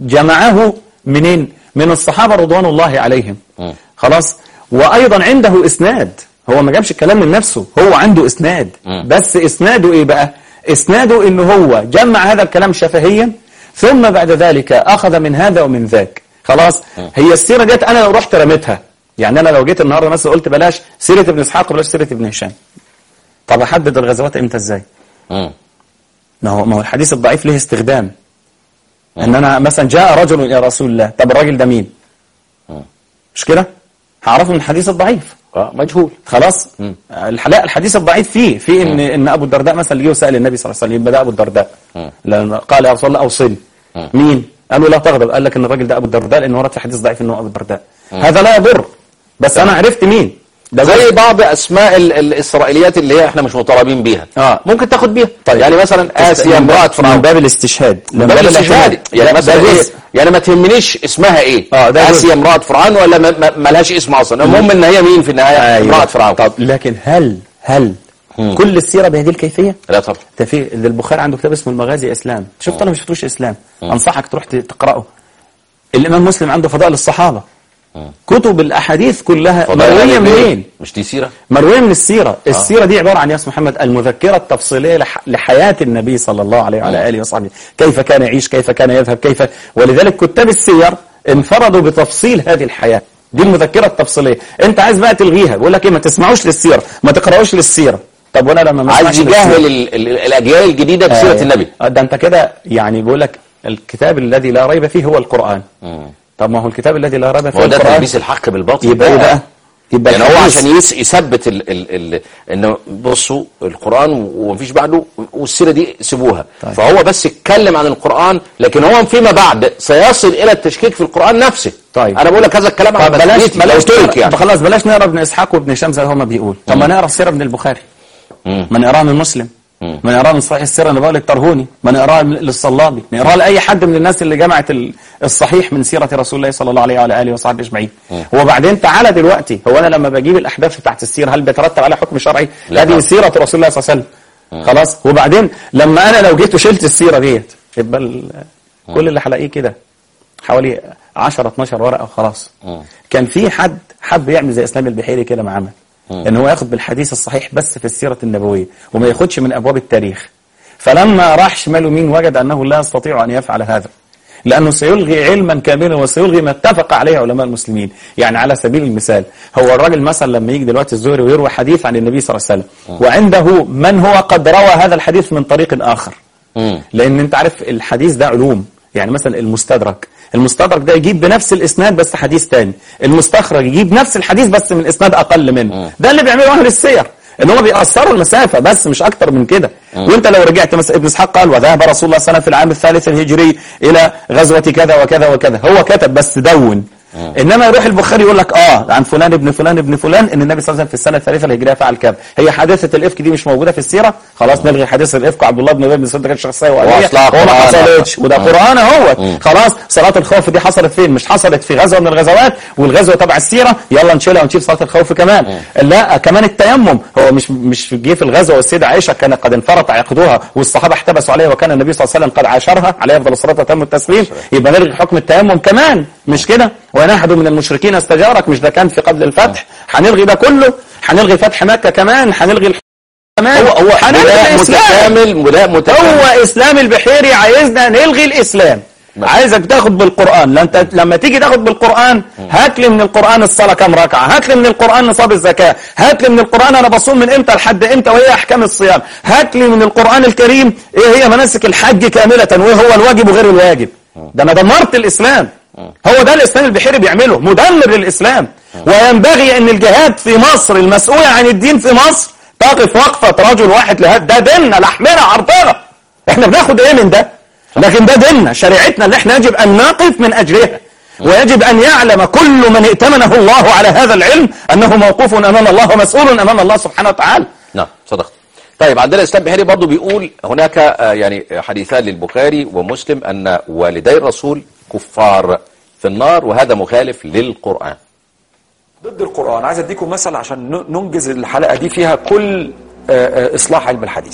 جمعه منين من الصحابه رضوان الله عليهم خلاص وايضا عنده اسناد هو ما جابش الكلام من نفسه هو عنده اسناد بس اسناده ايه بقى اسناده ان هو جمع هذا الكلام شفهيا ثم بعد ذلك اخذ من هذا ومن ذاك خلاص هي السيره ديت انا لو رحت رميتها يعني انا لو جيت النهارده مثلا قلت بلاش سيره ابن اسحاق وبلاش سيره ابن هشام طب احدد الغزوات امتى ازاي مم. ما هو ما هو الحديث الضعيف له استخدام ان انا مثلا جاء رجل الى رسول الله طب الراجل ده مين مش كده هعرفه من الحديث الضعيف اه مجهول خلاص الح- لا الحديث الضعيف فيه في ان ان ابو الدرداء مثلا جه وسال النبي صلى الله عليه وسلم يبقى ده ابو الدرداء لما قال يا رسول الله اوصني مين قالوا لا تغضب قال لك ان الراجل ده ابو الدرداء لان ورد في حديث ضعيف انه ابو الدرداء هذا لا يضر بس انا عرفت مين ده زي بعض اسماء ال- الاسرائيليات اللي هي احنا مش مطالبين بيها آه. ممكن تاخد بيها طيب. يعني مثلا اسيا من باب- امراه من فرعون باب الاستشهاد من باب الاستشهاد يعني لا، مثلا ده ايه جزء. يعني ما تهمنيش اسمها ايه آه، ده جزء. اسيا امراه فرعون ولا ما- ما ما لهاش اسم اصلا المهم ان هي مين في النهايه أيوة. امراه فرعون طب لكن هل هل كل السيره بهذه الكيفيه لا طبعا ده في ده البخاري عنده كتاب اسمه المغازي اسلام شفت انا ما شفتوش اسلام انصحك تروح ت- تقراه الامام مسلم عنده فضائل الصحابه كتب الاحاديث كلها فضائل مرويه علي بن- منين مش دي سيره مرويه من السيره السيره دي عباره عن يا اسم محمد المذكره التفصيليه لح... لحياه النبي صلى الله عليه وعلى اله وصحبه كيف كان يعيش كيف كان يذهب كيف ولذلك كتاب السير انفردوا بتفصيل هذه الحياه دي المذكره التفصيليه انت عايز بقى تلغيها بيقول لك ايه ما تسمعوش للسيره ما تقراوش للسيره طب وانا لما ما عايز اسمعش للسيرة؟ يجهل ال- ال- الاجيال الجديده بسيره آه، النبي آه، ده انت كده يعني بيقول لك الكتاب الذي لا ريب فيه هو القرآن طب ما هو الكتاب الذي لا ريب فيه هو ده القرآن تلبيس الحق بالباطل يبقى ايه بقى يبقى يعني هو الحديث- عشان يس يثبت ال ال ال انه بصوا القران ومفيش بعده والسيره دي سيبوها طيب. فهو بس اتكلم عن القران لكن هو فيما بعد سيصل الى التشكيك في القران نفسه طيب. انا بقول لك هذا الكلام طب على بلاش مسؤوليتي بلاش لو ترك نقرا يعني خلاص بلاش نقرا ابن اسحاق وابن هشام زي هما بيقول طب ما نقرا السيره ابن البخاري ما نقراها من مسلم ما نقراها من صحيح السيره النبويه للترهوني ما نقراها من- للصلابي نقراها لاي حد من الناس اللي جمعت ال- الصحيح من سيره رسول الله صلى الله عليه وعلى اله وصحبه اجمعين وبعدين تعالى دلوقتي هو انا لما بجيب الاحداث بتاعت السيره هل بيترتب عليها حكم شرعي لا هذه طبعا. سيره رسول الله صلى الله عليه وسلم خلاص وبعدين لما انا لو جيت وشلت السيره ديت يبقى ال- كل اللي هلاقيه كده حوالي 10 12 ورقه وخلاص كان في حد حب يعمل زي اسلام البحيري كده ما عمل ان هو ياخد بالحديث الصحيح بس في السيره النبويه وما ياخدش من ابواب التاريخ فلما راح شمال ومين وجد انه لا يستطيع ان يفعل هذا لانه سيلغي علما كاملا وسيلغي ما اتفق عليه علماء المسلمين يعني على سبيل المثال هو الراجل مثلا لما يجي دلوقتي الزهري ويروي حديث عن النبي صلى الله عليه وسلم وعنده من هو قد روى هذا الحديث من طريق اخر مم. لان انت عارف الحديث ده علوم يعني مثلا المستدرك المستدرك ده يجيب بنفس الاسناد بس حديث تاني المستخرج يجيب نفس الحديث بس من اسناد اقل منه ده اللي بيعمله اهل السير ان هم بيأثروا المسافه بس مش اكتر من كده وانت لو رجعت مثلا ابن اسحاق قال وذهب رسول الله صلى الله عليه وسلم في العام الثالث الهجري الى غزوه كذا وكذا وكذا هو كتب بس دون انما يروح البخاري يقول لك اه عن فلان ابن فلان ابن فلان ان النبي صلى الله عليه وسلم في السنه الثالثه الهجريه فعل كذا هي حادثه الافك دي مش موجوده في السيره خلاص نلغي حادثه الافك عبد الله بن ابي بن سلول ده كانت شخصيه وهميه وأصلها هو ما قرآن. حصلتش وده قران اهو خلاص صلاه الخوف دي حصلت فين مش حصلت في غزوه من الغزوات والغزوه تبع السيره يلا نشيلها ونشيل صلاه الخوف كمان لا كمان التيمم هو مش مش جه في الغزوه والسيده عائشه كان قد انفرط عقدها والصحابه احتبسوا عليها وكان النبي صلى الله عليه وسلم قد عاشرها عليه افضل الصلاه وتم التسليم يبقى نلغي حكم التيمم كمان مش كده وان احد من المشركين استجارك مش ده كان في قبل الفتح هنلغي ده كله هنلغي فتح مكه كمان هنلغي الح- كمان هو هو هنلغي وده الاسلام متكامل وده متكامل هو اسلام البحيري عايزنا نلغي الاسلام عايزك تاخد بالقران لا انت لما تيجي تاخد بالقران هات لي من القران الصلاه كام ركعه هات لي من القران نصاب الزكاه هات لي من القران انا بصوم من امتى لحد امتى وايه احكام الصيام هات لي من القران الكريم ايه هي مناسك الحج كامله وايه هو الواجب وغير الواجب ده انا دمرت الاسلام هو ده الاسلام البحيري بيعمله مدمر للاسلام وينبغي ان الجهاد في مصر المسؤوله عن الدين في مصر تقف وقفه رجل واحد لهذا ده ديننا لحمنا عرضنا احنا بناخد ايه من ده لكن ده ديننا شريعتنا اللي احنا يجب ان نقف من اجلها ويجب ان يعلم كل من ائتمنه الله على هذا العلم انه موقوف امام الله ومسؤول امام الله سبحانه وتعالى نعم صدقت طيب عندنا اسلام بحيري برضه بيقول هناك آه، يعني حديثان للبخاري ومسلم ان والدي الرسول كفار في النار وهذا مخالف للقرآن ضد القرآن عايز اديكم مثل عشان ن- ننجز الحلقة دي فيها كل آه، آه، إصلاح علم الحديث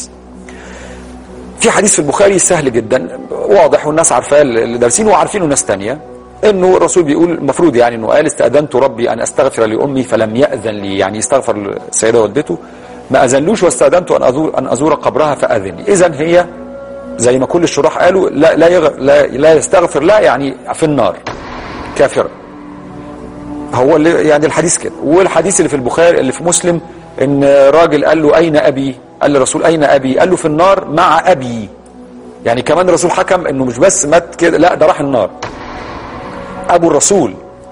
في حديث في البخاري سهل جدا واضح والناس عارفاه اللي دارسينه وعارفينه ناس تانية انه الرسول بيقول المفروض يعني انه قال استأذنت ربي ان استغفر لامي فلم يأذن لي يعني يستغفر للسيدة والدته ما اذنلوش واستأذنت ان ازور ان ازور قبرها فاذن لي اذا هي زي ما كل الشراح قالوا لا لا, يغ... لا لا يستغفر لا يعني في النار كافره هو اللي يعني الحديث كده والحديث اللي في البخاري اللي في مسلم ان راجل قال له اين ابي قال للرسول اين ابي قال له في النار مع ابي يعني كمان الرسول حكم انه مش بس مات كده لا ده راح النار ابو الرسول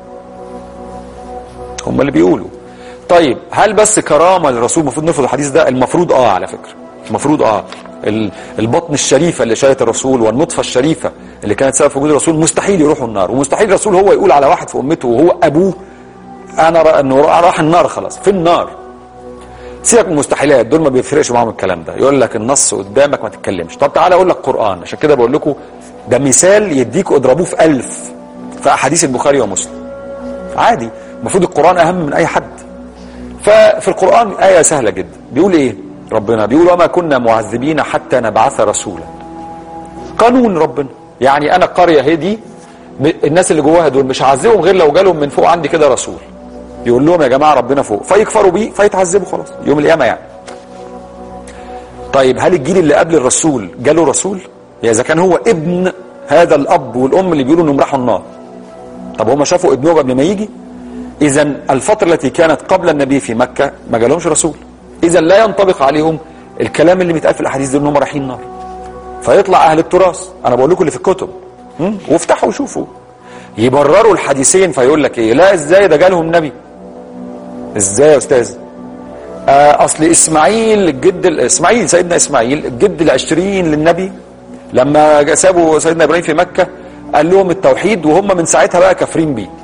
هم اللي بيقولوا طيب هل بس كرامه للرسول المفروض نرفض الحديث ده المفروض اه على فكره المفروض اه ال- البطن الشريفه اللي شالت الرسول والنطفه الشريفه اللي كانت سبب في وجود الرسول مستحيل يروحوا النار ومستحيل الرسول هو يقول على واحد في امته وهو ابوه انا را انه راح النار خلاص في النار سيبك من المستحيلات دول ما بيفرقش معاهم الكلام ده يقول لك النص قدامك ما تتكلمش طب تعالى اقول لك قران عشان كده بقول لكم ده مثال يديكوا اضربوه في ألف في احاديث البخاري ومسلم عادي المفروض القران اهم من اي حد ففي القرآن آية سهلة جدا بيقول إيه ربنا بيقول وما كنا معذبين حتى نبعث رسولا قانون ربنا يعني أنا القرية هي دي م- الناس اللي جواها دول مش هعذبهم غير لو جالهم من فوق عندي كده رسول يقول لهم يا جماعة ربنا فوق فيكفروا بيه فيتعذبوا خلاص يوم القيامة يعني طيب هل الجيل اللي قبل الرسول جاله رسول يعني إذا كان هو ابن هذا الأب والأم اللي بيقولوا إنهم راحوا النار طب هم شافوا ابنهم قبل ما يجي اذا الفتره التي كانت قبل النبي في مكه ما جالهمش رسول اذا لا ينطبق عليهم الكلام اللي بيتقال في الاحاديث دول ان هم رايحين النار فيطلع اهل التراث انا بقول لكم اللي في الكتب م? وافتحوا وشوفوا يبرروا الحديثين فيقول لك ايه لا ازاي ده جالهم نبي ازاي يا استاذ آه اصل اسماعيل الجد ال- اسماعيل سيدنا اسماعيل الجد العشرين للنبي لما جا- سابوا سيدنا ابراهيم في مكه قال لهم التوحيد وهم من ساعتها بقى كافرين بيه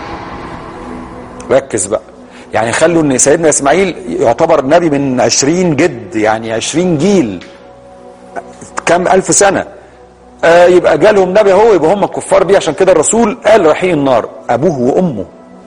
ركز بقى يعني خلوا ان سيدنا اسماعيل يعتبر نبي من عشرين جد يعني عشرين جيل كم الف سنة آه يبقى جالهم نبي هو يبقى هم كفار بيه عشان كده الرسول قال رايحين النار ابوه وامه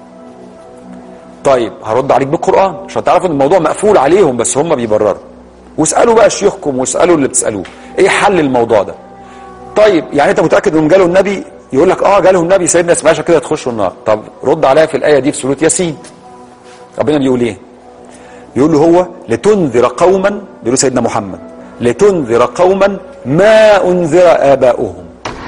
طيب هرد عليك بالقرآن عشان تعرفوا ان الموضوع مقفول عليهم بس هم بيبرروا واسألوا بقى شيوخكم واسألوا اللي بتسألوه ايه حل الموضوع ده طيب يعني انت متاكد انهم جاله النبي يقول لك اه جالهم نبي سيدنا اسماعيل عشان كده تخشوا النار طب رد عليا في الايه دي في سوره ياسين ربنا بيقول ايه بيقول له هو لتنذر قوما بيقول سيدنا محمد لتنذر قوما ما انذر اباؤهم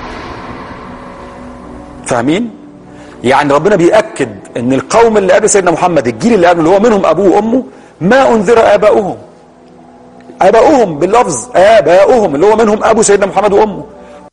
فاهمين يعني ربنا بيأكد ان القوم اللي قبل سيدنا محمد الجيل اللي قبله اللي هو منهم ابوه وامه ما انذر اباؤهم اباؤهم باللفظ اباؤهم اللي هو منهم ابو سيدنا محمد وامه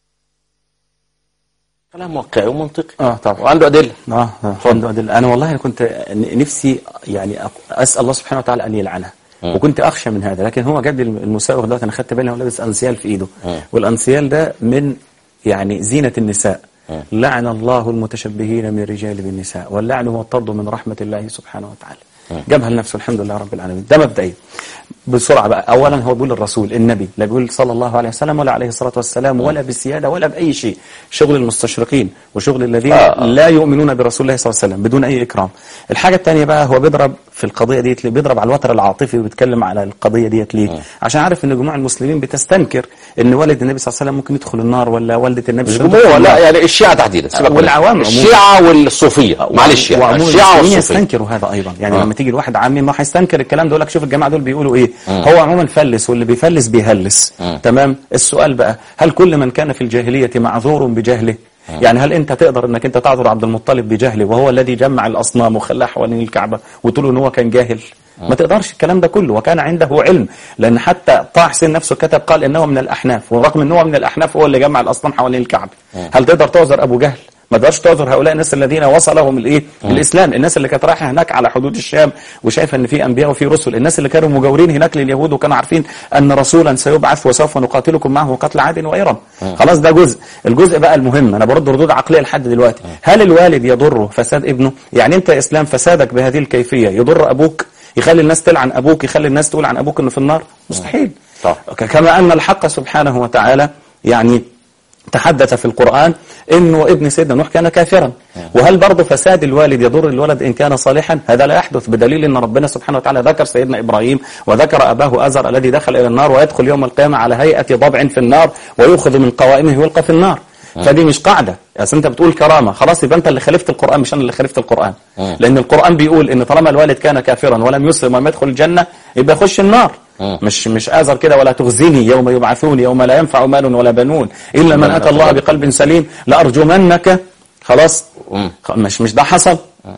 كلام واقعي ومنطقي اه طبعا وعنده ادله اه آه، عنده أدلة. انا والله كنت ن- نفسي يعني أق- اسال الله سبحانه وتعالى ان يلعنها وكنت اخشى من هذا لكن هو جاب لي المساوغ دلوقتي انا خدت بالي هو لابس انسيال في ايده والانسيال ده من يعني زينه النساء لعن الله المتشبهين من الرجال بالنساء واللعن هو الطرد من رحمه الله سبحانه وتعالى جابها لنفسه الحمد لله رب العالمين ده مبدئيا بسرعه بقى اولا هو بيقول الرسول النبي لا بيقول صلى الله عليه وسلم ولا عليه الصلاه والسلام ولا بالسياده ولا باي شيء شغل المستشرقين وشغل الذين آه. لا يؤمنون برسول الله صلى الله عليه وسلم بدون اي اكرام الحاجه الثانيه بقى هو بيضرب في القضيه ديت ليه بيضرب على الوتر العاطفي وبيتكلم على القضيه ديت ليه عشان عارف ان جموع المسلمين بتستنكر ان والد النبي صلى الله عليه وسلم ممكن يدخل النار ولا والده النبي مش صلى الله عليه جمهور وسلم لا يعني الشيعة تحديدا سيبك منهم. والعوام عموما. الشيعة والصوفية معلش يعني وعموم الشيعة المسلمين والصوفية يستنكروا هذا ايضا يعني آه. لما تيجي الواحد عامي ما هيستنكر الكلام ده يقول لك شوف الجماعه دول بيقولوا ايه هو عموما فلس واللي بيفلس بيهلس تمام السؤال بقى هل كل من كان في الجاهليه معذور بجهله يعني هل انت تقدر انك انت تعذر عبد المطلب بجهله وهو الذي جمع الاصنام وخلاها حوالين الكعبه وتقول ان هو كان جاهل ما تقدرش الكلام ده كله وكان عنده علم لان حتى طه حسين نفسه كتب قال انه من الاحناف ورغم ان هو من الاحناف هو اللي جمع الاصنام حوالين الكعبه هل تقدر تعذر ابو جهل ما تقدرش تعذر هؤلاء الناس الذين وصلهم الايه الاسلام الناس اللي كانت رايحه هناك على حدود الشام وشايفه ان في انبياء وفي رسل الناس اللي كانوا مجاورين هناك لليهود وكانوا عارفين ان رسولا سيبعث وسوف نقاتلكم معه قتل عاد وارم خلاص ده جزء الجزء بقى المهم انا برد ردود عقليه لحد دلوقتي هل الوالد يضره فساد ابنه يعني انت يا اسلام فسادك بهذه الكيفيه يضر ابوك يخلي الناس تلعن ابوك يخلي الناس تقول عن ابوك انه في النار مستحيل طبعا. كما ان الحق سبحانه وتعالى يعني تحدث في القرآن انه ابن سيدنا نوح كان كافرا وهل برضه فساد الوالد يضر الولد ان كان صالحا هذا لا يحدث بدليل ان ربنا سبحانه وتعالى ذكر سيدنا ابراهيم وذكر اباه ازر الذي دخل الى النار ويدخل يوم القيامه على هيئه ضبع في النار ويؤخذ من قوائمه ويلقى في النار فدي مش قاعده اصل انت بتقول كرامه خلاص يبقى انت اللي خالفت القران مش انا اللي خالفت القران لان القران بيقول ان طالما الوالد كان كافرا ولم يسلم ولم يدخل الجنه يبقى يخش النار مش مش آزر كده ولا تخزني يوم يبعثون يوم لا ينفع مال ولا بنون إلا من أتى الله بقلب سليم لأرجمنك خلاص خ- مش مش ده حصل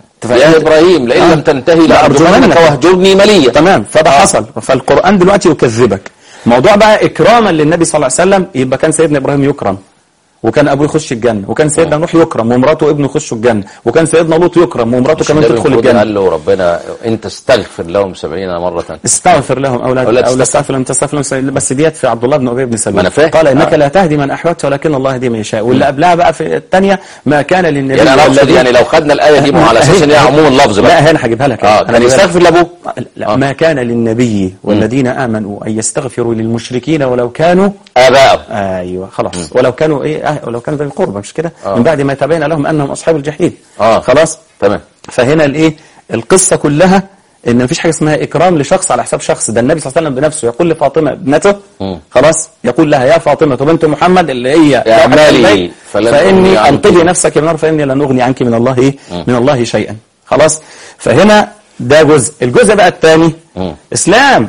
يا إبراهيم لئن آه. لم تنتهي لأرجمنك. لأرجمنك واهجرني مليا تمام فده حصل فالقرآن دلوقتي يكذبك موضوع بقى إكراما للنبي صلى الله عليه وسلم يبقى كان سيدنا إبراهيم يكرم وكان أبوه يخش الجنة وكان سيدنا نوح يكرم ومراته وابنه يخشوا الجنة وكان سيدنا لوط يكرم ومراته كمان النبي تدخل المفروض الجنة قال له ربنا انت استغفر لهم سبعين مرة استغفر لهم او لا أو لا او لا تستغفر. تستغفر لهم تستغفر لهم سبيل- بس ديت في عبد الله بن ابي بن ما سلول أنا فاهم. قال انك آه. لا تهدي من احببت ولكن الله يهدي من يشاء واللي قبلها بقى في الثانيه ما كان للنبي يعني انا اقصد والذين- يعني لو خدنا الآية دي ما هو على أساس ان هي عموم اللفظ لا بقى هنا هجيبها لك اه أنا كان هجيبها لك. يستغفر لأبوه لا آه. ما كان للنبي والذين امنوا ان يستغفروا للمشركين ولو كانوا آباءه ايوه خلاص ولو كانوا ايه أه ولو كانوا ذوي القربى مش كده من بعد ما يتبين لهم انهم اصحاب الجحيم آه. خلاص تمام فهنا الايه القصه كلها ان مفيش حاجه اسمها اكرام لشخص على حساب شخص ده النبي صلى الله عليه وسلم بنفسه يقول لفاطمه ابنته خلاص يقول لها يا فاطمه بنت محمد اللي هي يا لوحة أمالي البيت، فلن أغني فاني عنك. انقذي نفسك من النار فاني لن اغني عنك من الله ايه من الله شيئا خلاص فهنا ده جزء الجزء بقى الثاني اسلام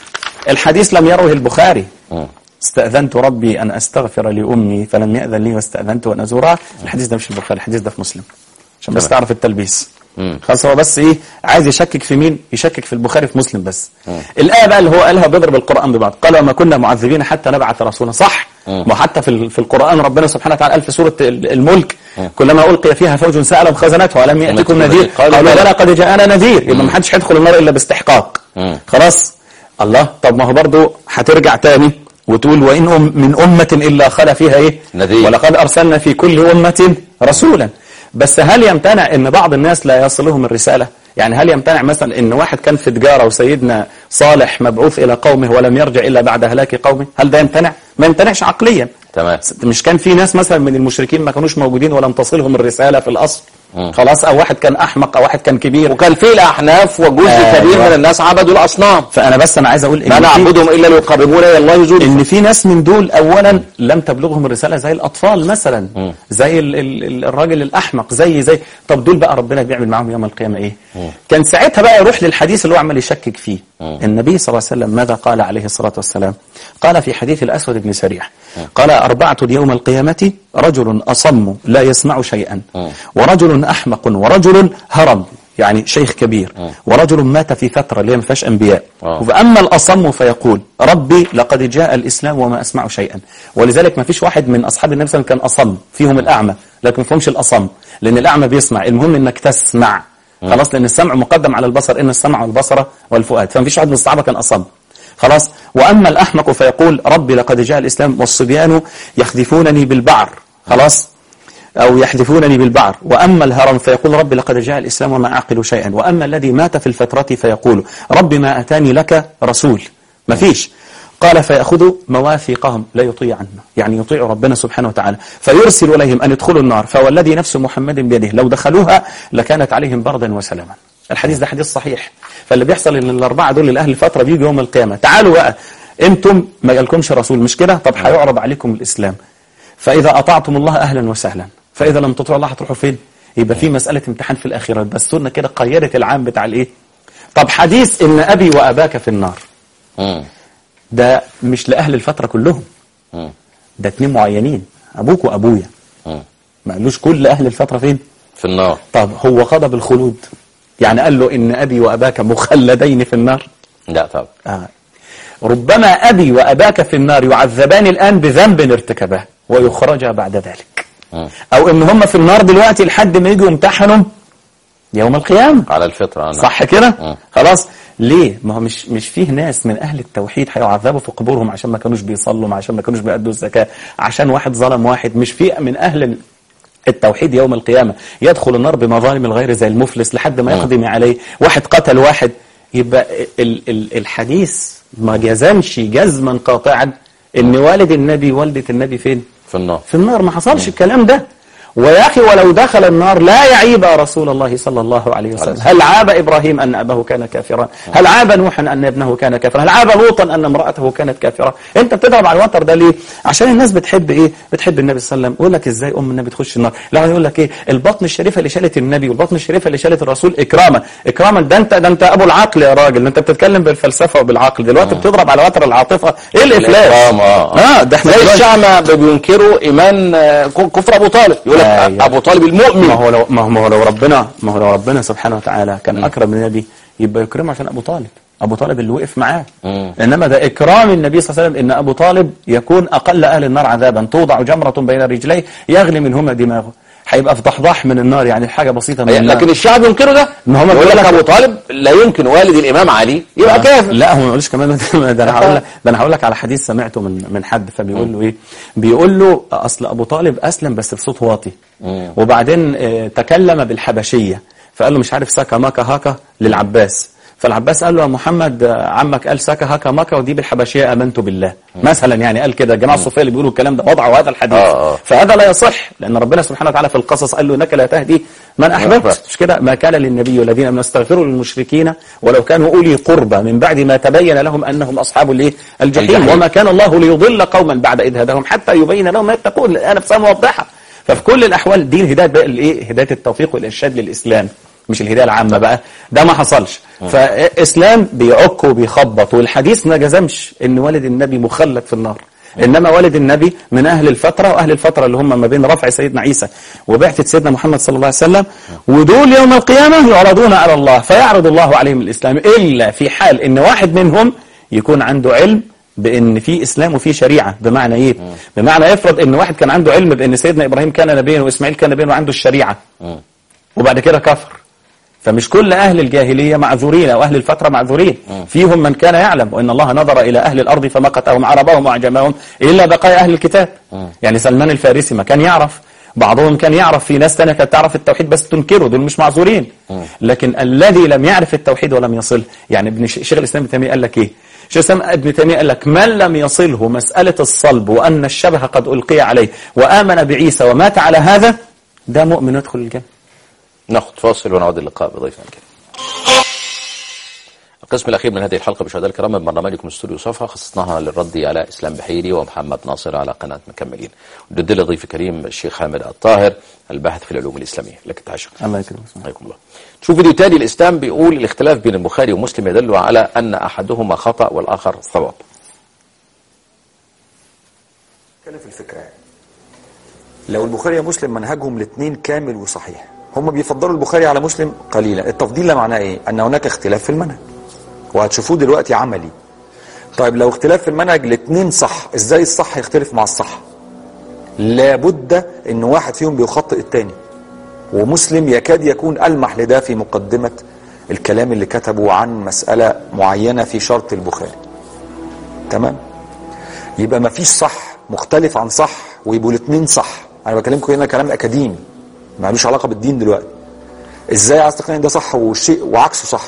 الحديث لم يروه البخاري استأذنت ربي أن أستغفر لأمي فلم يأذن لي واستأذنت أن أزورها الحديث ده مش في البخاري الحديث ده في مسلم عشان بس تعرف التلبيس خلاص هو بس ايه عايز يشكك في مين يشكك في البخاري في مسلم بس الآية بقى اللي هو قالها بيضرب القرآن ببعض قال وما كنا معذبين حتى نبعث رسولا صح ما حتى في ال- في القرآن ربنا سبحانه وتعالى قال في سورة ال- الملك كلما ألقي فيها فوج سألهم خزنتها ولم يأتكم يأتكم نذير نذير. قالوا قالوا بلى. بلى قد جاءنا نذير يبقى ما حدش هيدخل النار إلا باستحقاق خلاص الله طب ما هو برضه هترجع تاني وتقول وإن أم من أمة إلا خلا فيها إيه نذير. ولقد أرسلنا في كل أمة رسولا بس هل يمتنع ان بعض الناس لا يصلهم الرسالة يعني هل يمتنع مثلا ان واحد كان في تجارة وسيدنا صالح مبعوث الى قومه ولم يرجع الا بعد هلاك قومه هل ده يمتنع ما يمتنعش عقليا تمام مش كان في ناس مثلا من المشركين ما كانوش موجودين ولم تصلهم الرسالة في الاصل خلاص او واحد كان احمق او واحد كان كبير وكان في الأحناف وجزء أيوة. كبير من الناس عبدوا الأصنام فانا بس انا عايز اقول ما إن في- نعبدهم إلا ليقربونا إلى الله زلفى ان في ناس من دول اولا لم تبلغهم الرساله زي الاطفال مثلا زي ال ال ال- الراجل الاحمق زي زي طب دول بقى ربنا بيعمل معاهم يوم القيامه ايه كان ساعتها بقى يروح للحديث اللي هو عمال يشكك فيه النبي صلى الله عليه وسلم ماذا قال عليه الصلاه والسلام قال في حديث الاسود بن سريح قال اربعه يوم القيامه رجل اصم لا يسمع شيئا ورجل احمق ورجل هرم يعني شيخ كبير ورجل مات في فترة اللي هي ما فيهاش أنبياء آه. فأما الأصم فيقول ربي لقد جاء الإسلام وما أسمع شيئا ولذلك ما فيش واحد من أصحاب النبي صلى الله عليه وسلم كان أصم فيهم الأعمى لكن ما فيهمش الأصم لأن الأعمى بيسمع المهم إنك تسمع خلاص لأن السمع مقدم على البصر إن السمع والبصر والفؤاد فما فيش واحد من الصحابة كان أصم خلاص وأما الأحمق فيقول ربي لقد جاء الإسلام والصبيان يخذفونني بالبعر خلاص أو يحدثونني بالبعر وأما الهرم فيقول رب لقد جاء الإسلام وما أعقل شيئا وأما الذي مات في الفترة فيقول رب ما أتاني لك رسول ما فيش قال فيأخذوا مواثيقهم لا يطيع عنه يعني يطيع ربنا سبحانه وتعالى فيرسل إليهم أن يدخلوا النار فوالذي نفس محمد بيده لو دخلوها لكانت عليهم بردا وسلاما الحديث ده حديث صحيح فاللي بيحصل ان الأربعة دول الأهل الفترة بيجوا يوم القيامة تعالوا بقى انتم ما جالكمش رسول مش كده طب هيعرض عليكم الإسلام فإذا أطعتم الله أهلا وسهلا فإذا لم تطيعوا الله هتروحوا فين يبقى في مسألة امتحان في الآخرة بس لنا كده قيادة العام بتاع الإيه طب حديث إن أبي وأباك في النار مم. ده مش لأهل الفترة كلهم مم. ده اتنين معينين أبوك وأبويا مم. ما قالوش كل أهل الفترة فين في النار طب هو قضى بالخلود يعني قال له إن أبي وأباك مخلدين في النار لا طبعا آه. ربما أبي وأباك في النار يعذبان الآن بذنب ارتكباه ويخرجا بعد ذلك مم. أو إن هم في النار دلوقتي لحد ما يجوا يمتحنوا يوم القيامة على الفطرة أنا. صح كده مم. خلاص ليه ما هو مش مش فيه ناس من اهل التوحيد هيعذبوا في قبورهم عشان ما كانوش بيصلوا عشان ما كانوش بيأدوا الزكاة عشان واحد ظلم واحد مش فيه من اهل ال- التوحيد يوم القيامة يدخل النار بمظالم الغير زي المفلس لحد ما يقضي ما عليه واحد قتل واحد يبقى ال ال الحديث ما جزمش جزما قاطعا ان والد النبي والدة النبي فين في النار في النار ما حصلش الكلام ده ويا أخي ولو دخل النار لا يعيب رسول الله صلى الله عليه وسلم هل عاب إبراهيم أن أباه كان كافرا هل عاب نوحا أن ابنه كان كافرا هل عاب لوطا أن امرأته كانت كافرة أنت بتضرب على الوتر ده ليه عشان الناس بتحب إيه بتحب النبي صلى الله عليه وسلم يقول لك إزاي أم النبي تخش النار لا يقول لك إيه البطن الشريفة اللي شالت النبي والبطن الشريفة اللي شالت الرسول إكراما إكراما ده أنت ده أنت أبو العقل يا راجل ده أنت بتتكلم بالفلسفة وبالعقل دلوقتي بتضرب على وتر العاطفة إيه الإفلاس الإكرام، آه. آه ده احنا زي دلوقتي- الشعب بينكروا إيمان آه، كفر أبو طالب يقول لك أيوة. أبو طالب المؤمن ما هو لو ما هو ما هو لو ربنا ما هو لو ربنا سبحانه وتعالى كان اكرم من النبي يبقى يكرمه عشان ابو طالب ابو طالب اللي وقف معاه مم. انما ده اكرام النبي صلى الله عليه وسلم ان ابو طالب يكون اقل اهل النار عذابا توضع جمره بين رجليه يغلي منهما دماغه هيبقى في ضحضاح من النار يعني حاجه بسيطه من النار لكن الشعب ينكروا ده ما هم يقول بيقول لك لك- أبو طالب لا يمكن والد الإمام علي يبقى كافر لا هو ما يقولش كمان ده انا هقول لك ده انا هقول لك على حديث سمعته من من حد فبيقول له ايه بيقول له اصل ابو طالب اسلم بس بصوت واطي وبعدين آه، تكلم بالحبشيه فقال له مش عارف ساكا ماكا هاكا للعباس فالعباس قال له يا محمد آه، عمك قال ساكا هاكا ماكا ودي بالحبشيه امنت بالله مثلا يعني قال كده الجماعه الصوفيه اللي بيقولوا الكلام ده وضعوا هذا الحديث آه، آه. فهذا لا يصح لان ربنا سبحانه وتعالى في القصص قال له انك لا تهدي من احببت أحببت. مش كده ما كان للنبي والذين امنوا يستغفروا للمشركين ولو كانوا اولي قربى من بعد ما تبين لهم انهم اصحاب الايه الجحيم الجحيم. وما كان الله ليضل قوما بعد اذ هداهم حتى يبين لهم ما يتقون انا نفسها موضحه ففي كل الاحوال دي الهدايه بقى الايه هدايه التوفيق والارشاد للاسلام مش الهدايه العامه بقى ده ما حصلش فاسلام بيعك وبيخبط والحديث ما جزمش ان والد النبي مخلد في النار انما والد النبي من اهل الفتره واهل الفتره اللي هم ما بين رفع سيدنا عيسى وبعثه سيدنا محمد صلى الله عليه وسلم ودول يوم القيامه يعرضون على الله فيعرض الله عليهم الاسلام الا في حال ان واحد منهم يكون عنده علم بان في اسلام وفي شريعه بمعنى ايه بمعنى يفرض ان واحد كان عنده علم بان سيدنا ابراهيم كان نبيا واسماعيل كان نبيا وعنده الشريعه وبعد كده كفر فمش كل أهل الجاهلية معذورين أو أهل الفترة معذورين فيهم من كان يعلم وإن الله نظر إلى أهل الأرض فمقتهم عربهم وأعجمهم إلا بقايا أهل الكتاب يعني سلمان الفارسي ما كان يعرف بعضهم كان يعرف في ناس تانية كانت تعرف التوحيد بس تنكره دول مش معذورين لكن الذي لم يعرف التوحيد ولم يصل يعني ابن ش- شيخ الإسلام ابن تيمية قال لك إيه شيخ الإسلام ابن تيمية قال لك من لم يصله مسألة الصلب وأن الشبه قد ألقي عليه وآمن بعيسى ومات على هذا ده مؤمن يدخل الجنة ناخذ فاصل ونعود اللقاء بضيفنا الكريم القسم الأخير من هذه الحلقة مشاهدينا الكرام من برنامجكم استوديو صفا خصصناها للرد على إسلام بحيري ومحمد ناصر على قناة مكملين ضد لي ضيف كريم الشيخ حامد الطاهر الباحث في العلوم الإسلامية لك تعشق الله يكرمك عليكم الله شوف فيديو تاني الإسلام بيقول الاختلاف بين البخاري ومسلم يدل على أن أحدهما خطأ والآخر صواب نتكلم في الفكرة يعني. لو البخاري ومسلم منهجهم الاثنين كامل وصحيح هم بيفضلوا البخاري على مسلم قليلا التفضيل ده معناه ايه ان هناك اختلاف في المنهج وهتشوفوه دلوقتي عملي طيب لو اختلاف في المنهج الاثنين صح ازاي الصح يختلف مع الصح لابد ان واحد فيهم بيخطئ التاني ومسلم يكاد يكون ألمح لده في مقدمة الكلام اللي كتبه عن مسألة معينة في شرط البخاري تمام يبقى ما فيش صح مختلف عن صح ويبقوا الاثنين صح انا بكلمكم هنا كلام اكاديمي مالوش علاقه بالدين دلوقتي ازاي عايز تقنعني ده صح والشيء وعكسه صح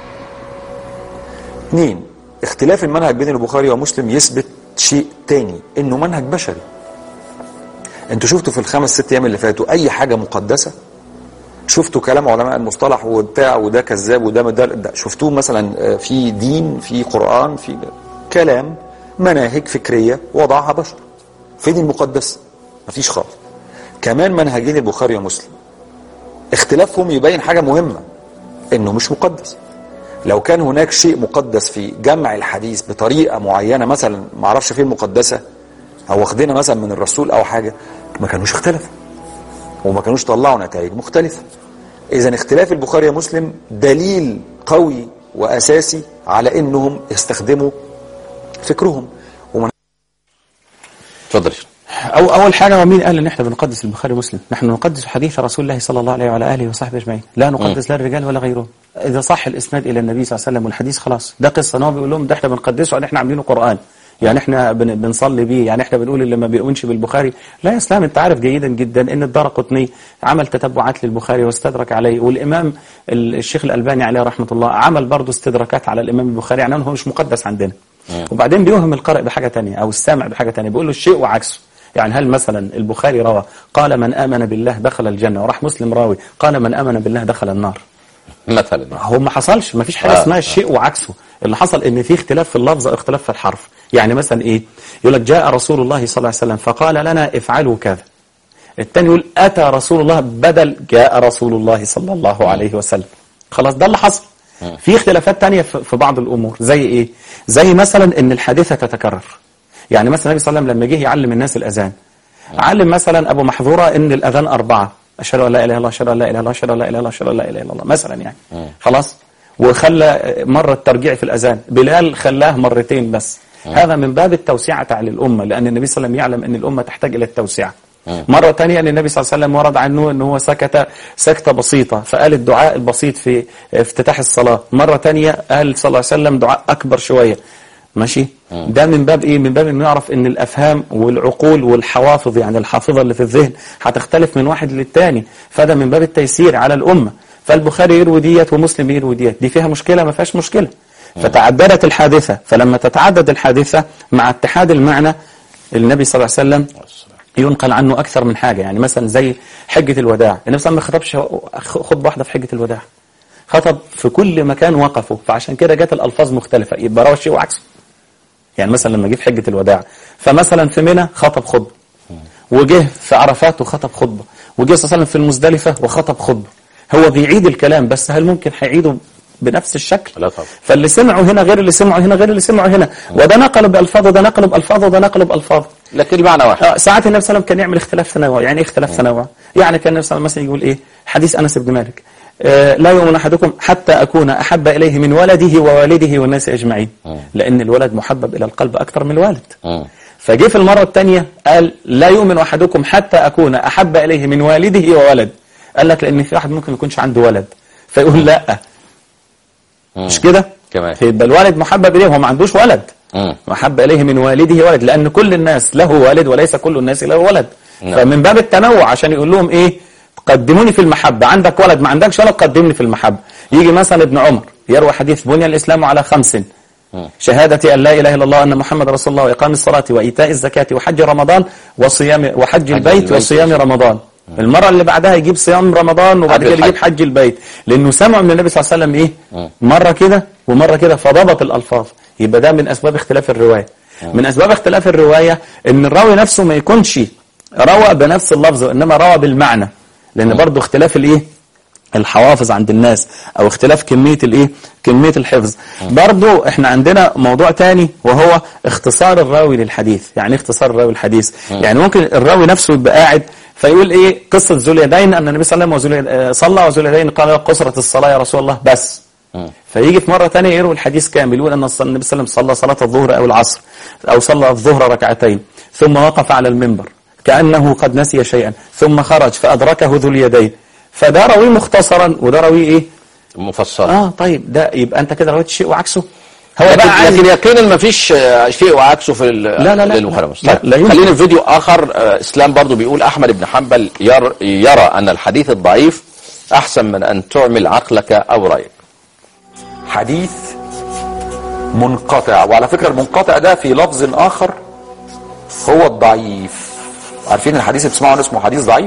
اثنين اختلاف المنهج بين البخاري ومسلم يثبت شيء تاني انه منهج بشري انتوا شفتوا في الخمس ست ايام اللي فاتوا اي حاجه مقدسه شفتوا كلام علماء المصطلح وبتاع وده كذاب وده ده, ده شفتوه مثلا في دين في قران في كلام مناهج فكريه وضعها بشر فين المقدس مفيش خالص كمان منهجين البخاري ومسلم اختلافهم يبين حاجه مهمه انه مش مقدس لو كان هناك شيء مقدس في جمع الحديث بطريقه معينه مثلا ما اعرفش فين مقدسه او واخدينها مثلا من الرسول او حاجه ما كانوش اختلفوا وما كانوش طلعوا نتائج مختلفه اذا اختلاف البخاري ومسلم دليل قوي واساسي على انهم يستخدموا فكرهم ومن تفضل أو أول حاجة ومين قال إن إحنا بنقدس البخاري ومسلم؟ نحن نقدس حديث رسول الله صلى الله عليه وعلى آله وصحبه أجمعين، لا نقدس لا الرجال ولا غيرهم. إذا صح الإسناد إلى النبي صلى الله عليه وسلم والحديث خلاص، ده قصة إن هو بيقول لهم ده إحنا بنقدسه يعني إحنا عاملينه قرآن. يعني احنا بن بنصلي بيه يعني احنا بنقول اللي ما بيؤمنش بالبخاري لا يا اسلام انت عارف جيدا جدا ان الدار قطني عمل تتبعات للبخاري واستدرك عليه والامام الشيخ الالباني عليه رحمه الله عمل برضه استدراكات على الامام البخاري يعني هو مش مقدس عندنا وبعدين بيوهم القارئ بحاجه ثانيه او السامع بحاجه ثانيه بيقول له الشيء وعكسه يعني هل مثلا البخاري روى قال من آمن بالله دخل الجنة وراح مسلم راوي قال من آمن بالله دخل النار مثلا هو ما حصلش ما فيش حاجة آه. اسمها الشيء وعكسه اللي حصل ان في اختلاف في اللفظ او اختلاف في الحرف يعني مثلا ايه يقول لك جاء رسول الله صلى الله عليه وسلم فقال لنا افعلوا كذا الثاني يقول اتى رسول الله بدل جاء رسول الله صلى الله عليه وسلم خلاص ده اللي حصل في اختلافات تانية في في بعض الامور زي ايه زي مثلا ان الحادثة تتكرر يعني مثلا النبي صلى الله عليه وسلم لما جه يعلم الناس الاذان علم مثلا ابو محظوره ان الاذان اربعه اشهد ان لا اله الا الله اشهد ان لا اله الا الله اشهد ان لا اله الا الله اشهد ان لا اله الا الله مثلا يعني خلاص وخلى مره الترجيع في الاذان بلال خلاه مرتين بس هذا من باب التوسعه على الامه لان النبي صلى الله عليه وسلم يعلم ان الامه تحتاج الى التوسعه مرة ثانية أن النبي صلى الله عليه وسلم ورد عنه أنه هو سكت سكتة بسيطة فقال الدعاء البسيط في افتتاح الصلاة مرة ثانية قال صلى الله عليه وسلم دعاء أكبر شوية ماشي ده من باب ايه من باب انه يعرف ان الافهام والعقول والحوافظ يعني الحافظه اللي في الذهن هتختلف من واحد للتاني فده من باب التيسير على الامه فالبخاري يروي ديت ومسلم يروي ديت دي فيها مشكله ما فيهاش مشكله فتعددت الحادثه فلما تتعدد الحادثه مع اتحاد المعنى النبي صلى الله عليه وسلم ينقل عنه اكثر من حاجه يعني مثلا زي حجه الوداع النبي صلى الله عليه وسلم ما خطبش خطبه واحده في حجه الوداع خطب في كل مكان وقفوا فعشان كده جت الالفاظ مختلفه يبقى روى الشيء وعكسه يعني مثلا لما جه في حجة الوداع فمثلا في منى خطب خطبة وجه في عرفات وخطب خطبة وجه صلى الله عليه وسلم في المزدلفة وخطب خطبة هو بيعيد الكلام بس هل ممكن هيعيده بنفس الشكل لا طبعا. فاللي سمعه هنا غير اللي سمعه هنا غير اللي سمعه هنا وده نقله بألفاظه وده نقله بألفاظه وده نقله بألفاظه لكن المعنى واحد آه، ساعات النبي صلى الله عليه وسلم كان يعمل اختلاف تنوع يعني ايه اختلاف تنوع يعني كان النبي صلى الله عليه وسلم مثلا يقول ايه حديث انس بن مالك آه، لا يؤمن احدكم حتى اكون احب اليه من ولده ووالده والناس اجمعين لان الولد محبب الى القلب اكثر من الوالد مم. فجه في المره الثانيه قال لا يؤمن احدكم حتى اكون احب اليه من والده وولد قال لك لان في واحد ممكن ما يكونش عنده ولد فيقول لا مش كده كمان. فيبقى الوالد محبب اليه وهو ما عندوش ولد مم. محب إليه من والده ولد لأن كل الناس له والد وليس كل الناس له ولد نعم. فمن باب التنوع عشان يقول لهم إيه قدموني في المحبة عندك ولد ما عندكش ولد قدمني في المحبة يجي مثلا ابن عمر يروي حديث بني الإسلام على خمس شهادة أن لا إله إلا الله أن محمد رسول الله وإقام الصلاة وإيتاء الزكاة وحج رمضان وصيام وحج البيت البيت وصيام رمضان المرة اللي بعدها يجيب صيام رمضان وبعد حج كده يجيب الحج. حج البيت لأنه سمع من النبي صلى الله عليه وسلم إيه مرة كده ومرة كده فضبط الألفاظ يبقى ده من أسباب اختلاف الرواية من أسباب اختلاف الرواية إن الراوي نفسه ما يكونش روى بنفس اللفظ وإنما روى بالمعنى لأن برضه اختلاف الإيه الحوافظ عند الناس او اختلاف كمية الايه كمية الحفظ برضو احنا عندنا موضوع تاني وهو اختصار الراوي للحديث يعني إيه اختصار الراوي للحديث يعني ممكن الراوي نفسه يبقى قاعد فيقول ايه قصة ذو اليدين ان النبي صلى الله عليه وسلم وذو اليد- آه، صلى وذو اليدين قال قصرت الصلاة يا رسول الله بس فيجي في مرة تانية يروي الحديث كامل يقول أن الص- النبي صلى الله عليه وسلم صلى صلاة الظهر أو العصر أو صلى الظهر ركعتين ثم وقف على المنبر كأنه قد نسي شيئا ثم خرج فأدركه ذو اليدين فده روي مختصرا وده روي إيه مفصل آه طيب ده يبقى أنت كده رويت شيء وعكسه هو لكن, بقى عايز لكن يقينا ما فيش آه، شيء وعكسه في ال- لا، لا، لا، للبخاري لا، ومسلم. لا، لا يمكن. خلينا في فيديو اخر آه، اسلام برضو بيقول احمد بن حنبل ير يرى ان الحديث الضعيف احسن من ان تعمل عقلك او رايك حديث منقطع وعلى فكرة المنقطع ده في لفظ آخر هو الضعيف عارفين الحديث اللي بتسمعوا اسمه حديث ضعيف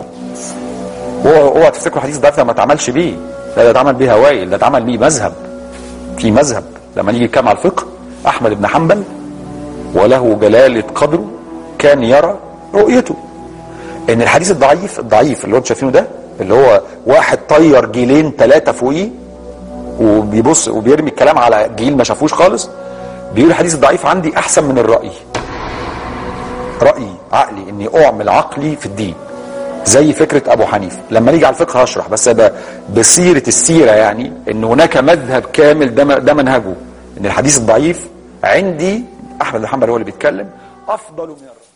هو اوعى تفتكروا حديث ضعيف ده ما اتعملش بيه لا ده اتعمل بيه هوائل ده اتعمل بيه مذهب في مذهب لما نيجي نتكلم على الفقه احمد بن حنبل وله جلالة قدره كان يرى رؤيته ان الحديث الضعيف الضعيف اللي هو انتوا شايفينه ده اللي هو واحد طير جيلين ثلاثة فوقيه وبيبص وبيرمي الكلام على جيل ما شافوش خالص بيقول الحديث الضعيف عندي احسن من الرأي رأيي عقلي اني اعمل عقلي في الدين زي فكرة ابو حنيفه لما نيجي على الفقه هشرح بس ده بسيرة السيرة يعني ان هناك مذهب كامل ده ده منهجه ان الحديث الضعيف عندي احمد بن حنبل هو اللي بيتكلم افضل من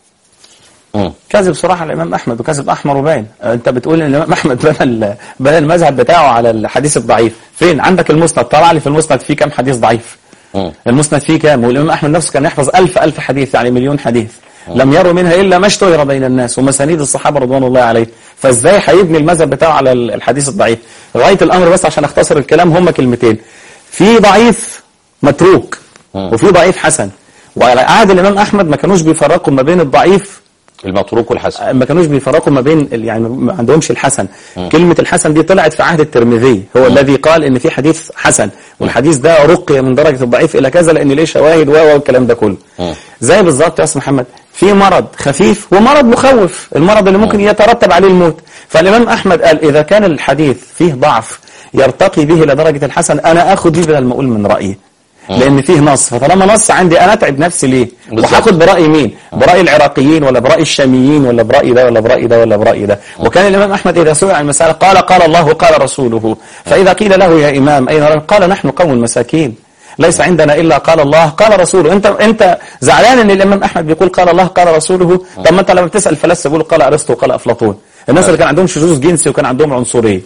الرأي كذب صراحة الإمام أحمد وكذب أحمر وباين انت بتقول ان الامام احمد بنى ال- بنى المذهب بتاعه على الحديث الضعيف فين عندك المسند طلع لي في المسند فيه كام حديث ضعيف مم. المسند فيه كام والامام احمد نفسه كان يحفظ ألف ألف حديث يعني مليون حديث لم يروا منها الا ما اشتهر بين الناس ومسانيد الصحابه رضوان الله عليه فازاي هيبني المذهب بتاعه على ال- الحديث الضعيف غايه الامر بس عشان اختصر الكلام هم كلمتين في ضعيف متروك وفي ضعيف حسن وعلى عهد الامام احمد ما كانوش بيفرقوا ما بين الضعيف المتروك والحسن ما كانوش بيفرقوا ما بين ال- يعني ما عندهمش الحسن كلمة الحسن دي طلعت في عهد الترمذي هو الذي قال ان في حديث حسن والحديث ده رقي من درجة الضعيف الى كذا لان ليه شواهد و و والكلام ده كله زي بالظبط يا استاذ محمد في مرض خفيف ومرض مخوف المرض اللي ممكن يترتب عليه الموت فالامام احمد قال اذا كان الحديث فيه ضعف يرتقي به الى درجة الحسن انا اخذ به بدل المقول من رأيي لان فيه نص فطالما نص عندي انا اتعب نفسي ليه بالظبط. وهاخد برأي مين برأي العراقيين ولا برأي الشاميين ولا برأي ده ولا برأي ده ولا برأي ده وكان الإمام أحمد إذا سئل عن المسألة قال قال الله وقال رسوله فإذا قيل له يا إمام أين رأيك؟ قال نحن قوم مساكين ليس عندنا إلا قال الله قال رسوله أنت أنت زعلان إن الإمام أحمد بيقول قال الله قال رسوله طب ما أنت لما بتسأل فلاسفة بيقولوا قال أرسطو وقال أفلاطون الناس اللي كان عندهم شذوذ جنسي وكان عندهم عنصرية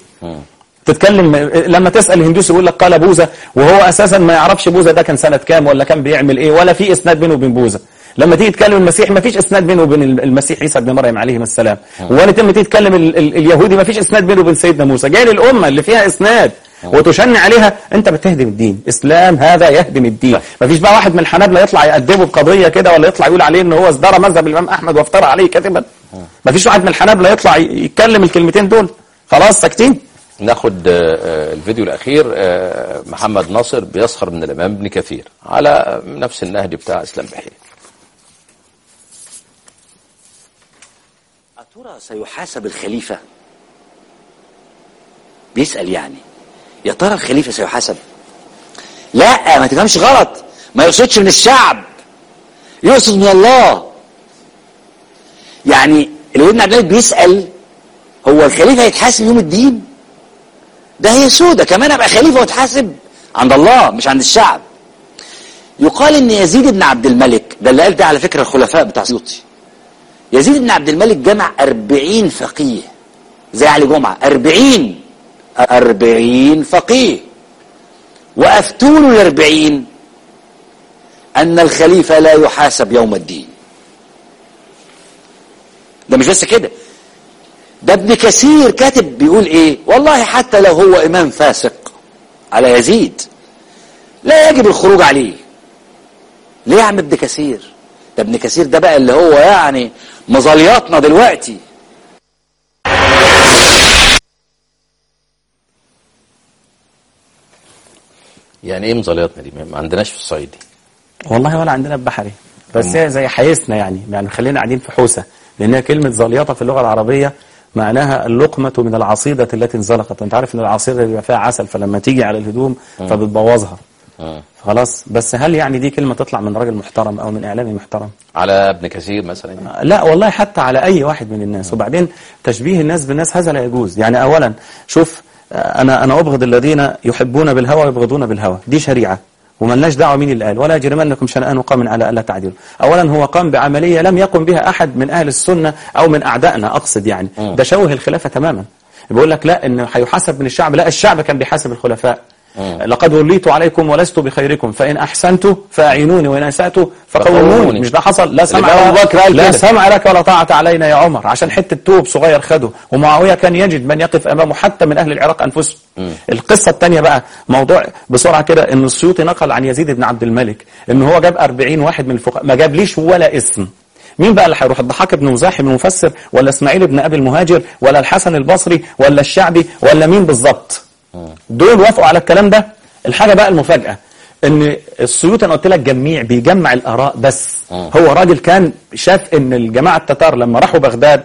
تتكلم لما تسأل الهندوسي يقول لك قال بوذا وهو أساسا ما يعرفش بوذا ده كان سنة كام ولا كان بيعمل إيه ولا في إسناد بينه وبين بوذا لما تيجي تتكلم المسيح ما فيش إسناد بينه وبين المسيح عيسى ابن مريم عليه السلام ولا تم تيجي تتكلم ال- ال- اليهودي ما فيش إسناد بينه وبين سيدنا موسى جاي للأمة اللي فيها إسناد وتشن عليها انت بتهدم الدين اسلام هذا يهدم الدين ما فيش بقى واحد من الحنابلة يطلع يقدمه بقضية كده ولا يطلع يقول عليه ان هو ازدرى مذهب الامام احمد وافترى عليه كذبا ما فيش واحد من الحنابلة يطلع ي- يتكلم الكلمتين دول خلاص ساكتين ناخد آه، آه، الفيديو الأخير آه، محمد ناصر بيسخر من الإمام ابن كثير على نفس النهج بتاع إسلام بحيري أترى سيحاسب الخليفة بيسأل يعني يا ترى الخليفة سيحاسب لا ما تفهمش غلط ما يقصدش من الشعب يقصد من الله يعني اللي ابن عبد الملك بيسأل هو الخليفة هيتحاسب يوم الدين ده هي سودة كمان ابقى خليفة واتحاسب عند الله مش عند الشعب يقال ان يزيد بن عبد الملك ده اللي قال ده على فكرة الخلفاء بتاع سيوطي يزيد بن عبد الملك جمع أربعين فقيه زي علي جمعة أربعين أربعين فقيه وأفتوا له الأربعين أن الخليفة لا يحاسب يوم الدين ده مش بس كده ده ابن كثير كاتب بيقول ايه والله حتى لو هو امام فاسق على يزيد لا يجب الخروج عليه ليه يا عم ابن كثير ده ابن كثير ده بقى اللي هو يعني مظلياتنا دلوقتي يعني ايه مزليطنا دي ما عندناش في الصعيد دي والله ولا عندنا بحري بس هي زي حيسنا يعني يعني خلينا قاعدين في حوسه لان هي كلمه زليطه في اللغه العربيه معناها اللقمه من العصيده التي انزلقت انت عارف ان العصيده بيبقى فيها عسل فلما تيجي على الهدوم فبتبوظها آه. خلاص بس هل يعني دي كلمه تطلع من راجل محترم او من اعلامي محترم على ابن كثير مثلا لا والله حتى على اي واحد من الناس وبعدين تشبيه الناس بالناس هذا لا يجوز يعني اولا شوف آه، انا انا ابغض الذين يحبون بالهوى ويبغضون بالهوى دي شريعه وملناش دعوه مين اللي قال ولا يجرمنكم شنآن قوم على الا تعدلوا اولا هو قام بعمليه لم يقم بها احد من اهل السنه او من اعدائنا اقصد يعني ده شوه الخلافه تماما بيقول لك لا انه هيحاسب من الشعب لا الشعب كان بيحاسب الخلفاء لقد وليت عليكم ولست بخيركم فإن أحسنت فأعينوني وإن أسأت فقوموني فقوموني. مش ده حصل لا سمع الإمام أبو بكر قال لا كده. سمع لك ولا طاعة علينا يا عمر عشان حتة توب صغير خده ومعاوية كان يجد من يقف أمامه حتى من أهل العراق أنفسهم القصة الثانية بقى موضوع بسرعة كده إن السيوطي نقل عن يزيد بن عبد الملك إن هو جاب 40 واحد من الفقهاء ما جابليش ولا اسم مين بقى اللي هيروح الضحاك بن مزاحم المفسر ولا اسماعيل بن ابي المهاجر ولا الحسن البصري ولا الشعبي ولا مين بالظبط دول وافقوا على الكلام ده الحاجه بقى المفاجاه ان السيوطي انا قلت لك جميع بيجمع الاراء بس هو راجل كان شاف ان الجماعه التتار لما راحوا بغداد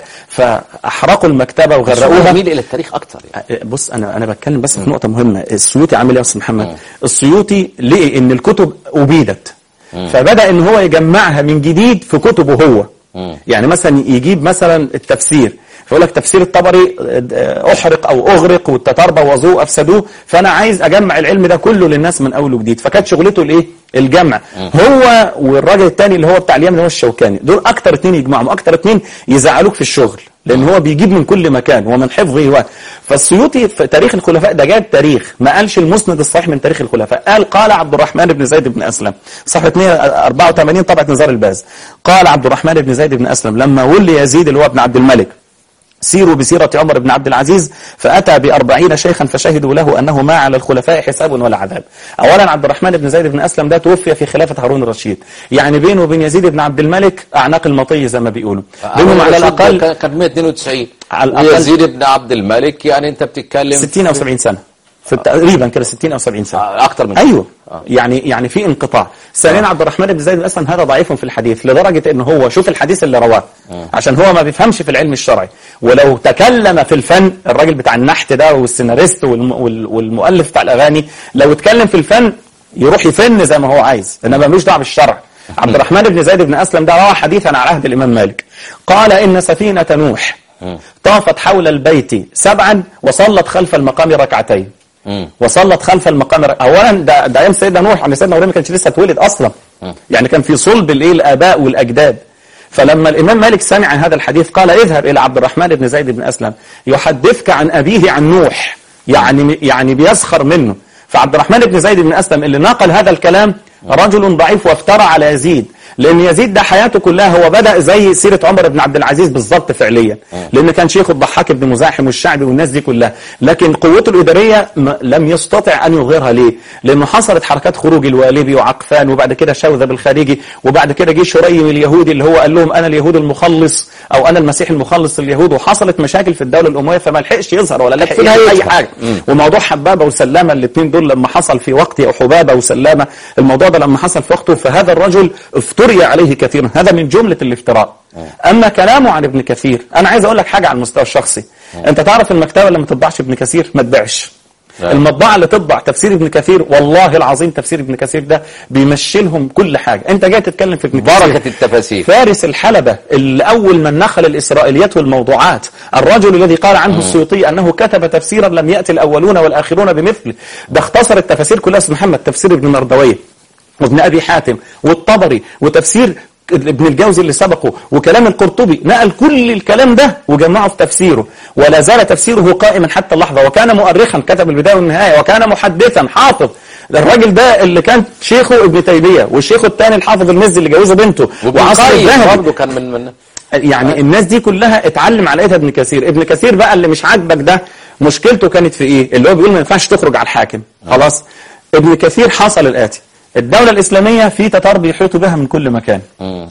فاحرقوا المكتبه بس هو وغرقوها يميل الى التاريخ اكتر يعني بص انا انا بتكلم بس في نقطه مهمه السيوطي عامل ايه يا استاذ محمد السيوطي لقي ان الكتب ابيدت فبدا ان هو يجمعها من جديد في كتبه هو يعني مثلا يجيب مثلا التفسير فيقول لك تفسير الطبري آه، احرق او اغرق والتتار بوظوه افسدوه فانا عايز اجمع العلم ده كله للناس من اول وجديد فكانت شغلته الايه الجمع هو والراجل الثاني اللي هو بتاع اليمن اللي هو الشوكاني دول اكتر اتنين يجمعهم اكتر اتنين يزعلوك في الشغل لان هو بيجيب من كل مكان ومن حفظه هو فالسيوطي في تاريخ الخلفاء ده جاب تاريخ ما قالش المسند الصحيح من تاريخ الخلفاء قال قال عبد الرحمن بن زيد بن اسلم صفحه 284 طبعه نزار الباز قال عبد الرحمن بن زيد بن اسلم لما ولي يزيد اللي هو ابن عبد الملك سيروا بسيرة عمر بن عبد العزيز فأتى بأربعين شيخا فشهدوا له أنه ما على الخلفاء حساب ولا عذاب أولا عبد الرحمن بن زيد بن أسلم ده توفي في خلافة هارون الرشيد يعني بينه وبين يزيد بن عبد الملك أعناق المطية زي ما بيقولوا بينهم على الأقل كان- كان 192 على الأقل- ويزيد بن عبد الملك يعني انت بتتكلم 60 أو 70 سنة في تقريبا كده 60 أو 70 سنة آه، اكتر من ايوه يعني يعني في انقطاع ثانيا عبد الرحمن بن زيد بن اسلم هذا ضعيف في الحديث لدرجه ان هو شوف الحديث اللي رواه عشان هو ما بيفهمش في العلم الشرعي ولو تكلم في الفن الراجل بتاع النحت ده والسيناريست والم وال- والمؤلف بتاع الاغاني لو اتكلم في الفن يروح يفن زي ما هو عايز انما ملوش دعوه بالشرع عبد الرحمن بن زيد بن اسلم ده روى حديثا على عهد الامام مالك قال ان سفينه نوح طافت حول البيت سبعا وصلت خلف المقام ركعتين وصلت خلف المقام ر- اولا ده ده ايام سيدنا نوح يعني سيدنا ابراهيم ما كانش لسه اتولد اصلا يعني كان في صلب الايه الاباء والاجداد فلما الامام مالك سمع هذا الحديث قال اذهب الى عبد الرحمن بن زيد بن اسلم يحدثك عن ابيه عن نوح يعني يعني بيسخر منه فعبد الرحمن بن زيد بن اسلم اللي نقل هذا الكلام رجل ضعيف وافترى على يزيد لان يزيد ده حياته كلها هو بدا زي سيره عمر بن عبد العزيز بالظبط فعليا لان كان شيخ الضحاك بن مزاحم والشعبي والناس دي كلها لكن قوته الاداريه م- لم يستطع ان يظهرها ليه لانه حصلت حركات خروج الوالبي وعقفان وبعد كده شوذب الخارجي وبعد كده جه شريم اليهودي اللي هو قال لهم انا اليهود المخلص او انا المسيح المخلص لليهود وحصلت مشاكل في الدوله الامويه فما لحقش يظهر ولا لحق في يعمل اي نهايتها. حاجه وموضوع حبابه وسلامه الاثنين دول لما حصل في وقت او حبابه وسلامه الموضوع ده لما حصل في وقته فهذا الرجل افتري عليه كثيرا هذا من جمله الافتراء اما كلامه عن ابن كثير انا عايز اقول لك حاجه على المستوى الشخصي انت تعرف المكتبه اللي ما تطبعش ابن كثير ما تبيعش نعم. المطبعه اللي تطبع تفسير ابن كثير والله العظيم تفسير ابن كثير ده بيمشي لهم كل حاجه انت جاي تتكلم في ابن كثير بركة التفاسير فارس الحلبة اللي أول من نخل الإسرائيليات والموضوعات الرجل الذي قال عنه السيوطي أنه كتب تفسيرا لم يأتي الأولون والآخرون بمثله ده اختصر التفاسير كلها اسم محمد تفسير ابن مردويه وابن أبي حاتم والطبري وتفسير ابن الجوزي اللي سبقه وكلام القرطبي نقل كل الكلام ده وجمعه في تفسيره ولا زال تفسيره قائما حتى اللحظة وكان مؤرخا كتب البداية والنهاية وكان محدثا حافظ الراجل ده اللي كان شيخه ابن تيمية والشيخ الثاني الحافظ المزي اللي جوزه بنته وابن وعصر القيم الذهبي برضه كان من من يعني الناس دي كلها اتعلم على ايدها ابن كثير ابن كثير بقى اللي مش عاجبك ده مشكلته كانت في ايه اللي هو بيقول ما ينفعش تخرج على الحاكم خلاص ابن كثير حصل الاتي الدولة الإسلامية في تتار بيحيطوا بها من كل مكان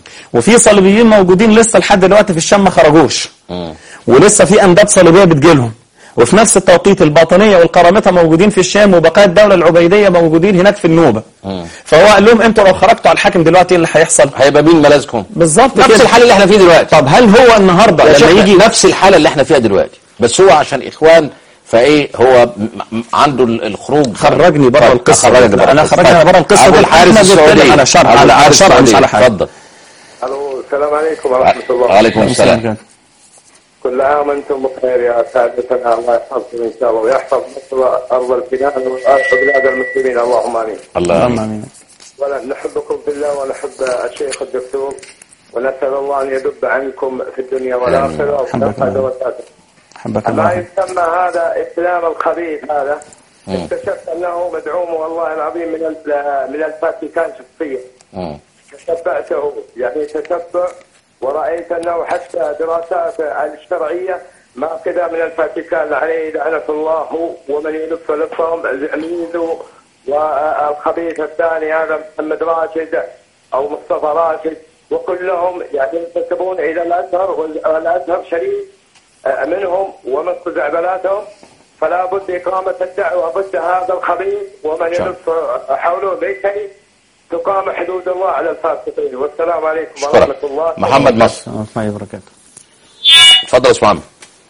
وفي صليبيين موجودين لسه لحد دلوقتي في الشام ما خرجوش ولسه في أنداد صليبية بتجيلهم وفي نفس التوقيت الباطنية والقرامطة موجودين في الشام وبقايا الدولة العبيدية موجودين هناك في النوبة فهو قال لهم انتوا لو خرجتوا على الحاكم دلوقتي ايه اللي هيحصل هيبقى مين ملاذكم بالظبط نفس كده. الحالة اللي احنا فيه دلوقتي طب هل هو النهارده يا لما شيخ يجي نفس الحالة اللي احنا فيها دلوقتي بس هو عشان إخوان فايه هو م- م- عنده ال- الخروج خرجني بره طيب، القصة خرجني دي. بره أنا القصة. خرجني طيب. بره القصة أبو دي. الحارث إحنا بنتكلم السعودي على شرع، أبو على- على الحارث شرع، مش السعودي. على حاجة. اتفضل الو السلام عليكم ورحمه الله وعليكم السلام كل عام وانتم بخير يا سادتنا الله يحفظكم ان شاء الله ويحفظ مصر ارض البلاد وبلاد المسلمين اللهم امين. الله اللهم امين ونحبكم في الله ونحب الشيخ الدكتور ونسال الله ان يدب عنكم في الدنيا والاخره حبك ويرفع الله. درجاتكم. حبك ما الله يسمى هذا اسلام الخبيث هذا اكتشفت انه مدعوم والله العظيم من ال- من الفاتيكان شخصيا. مم. تتبعته يعني تتبع ورأيت أنه حتى دراسات الشرعية ما كذا من الفاتيكان عليه لعنة الله هو ومن يلف لفهم زعميزو والخبيث الثاني هذا محمد راشد أو مصطفى راشد وكلهم يعني ينتسبون إلى الأزهر والأزهر شريف منهم ومن خزعبلاتهم فلا بد إقامة الدعوة ضد هذا الخبيث ومن شاء. يلف حوله بيتين تقام حدود الله على الفاسقين والسلام عليكم اشكرك ورحمة الله محمد مصر ورحمة الله وبركاته اتفضل يا استاذ محمد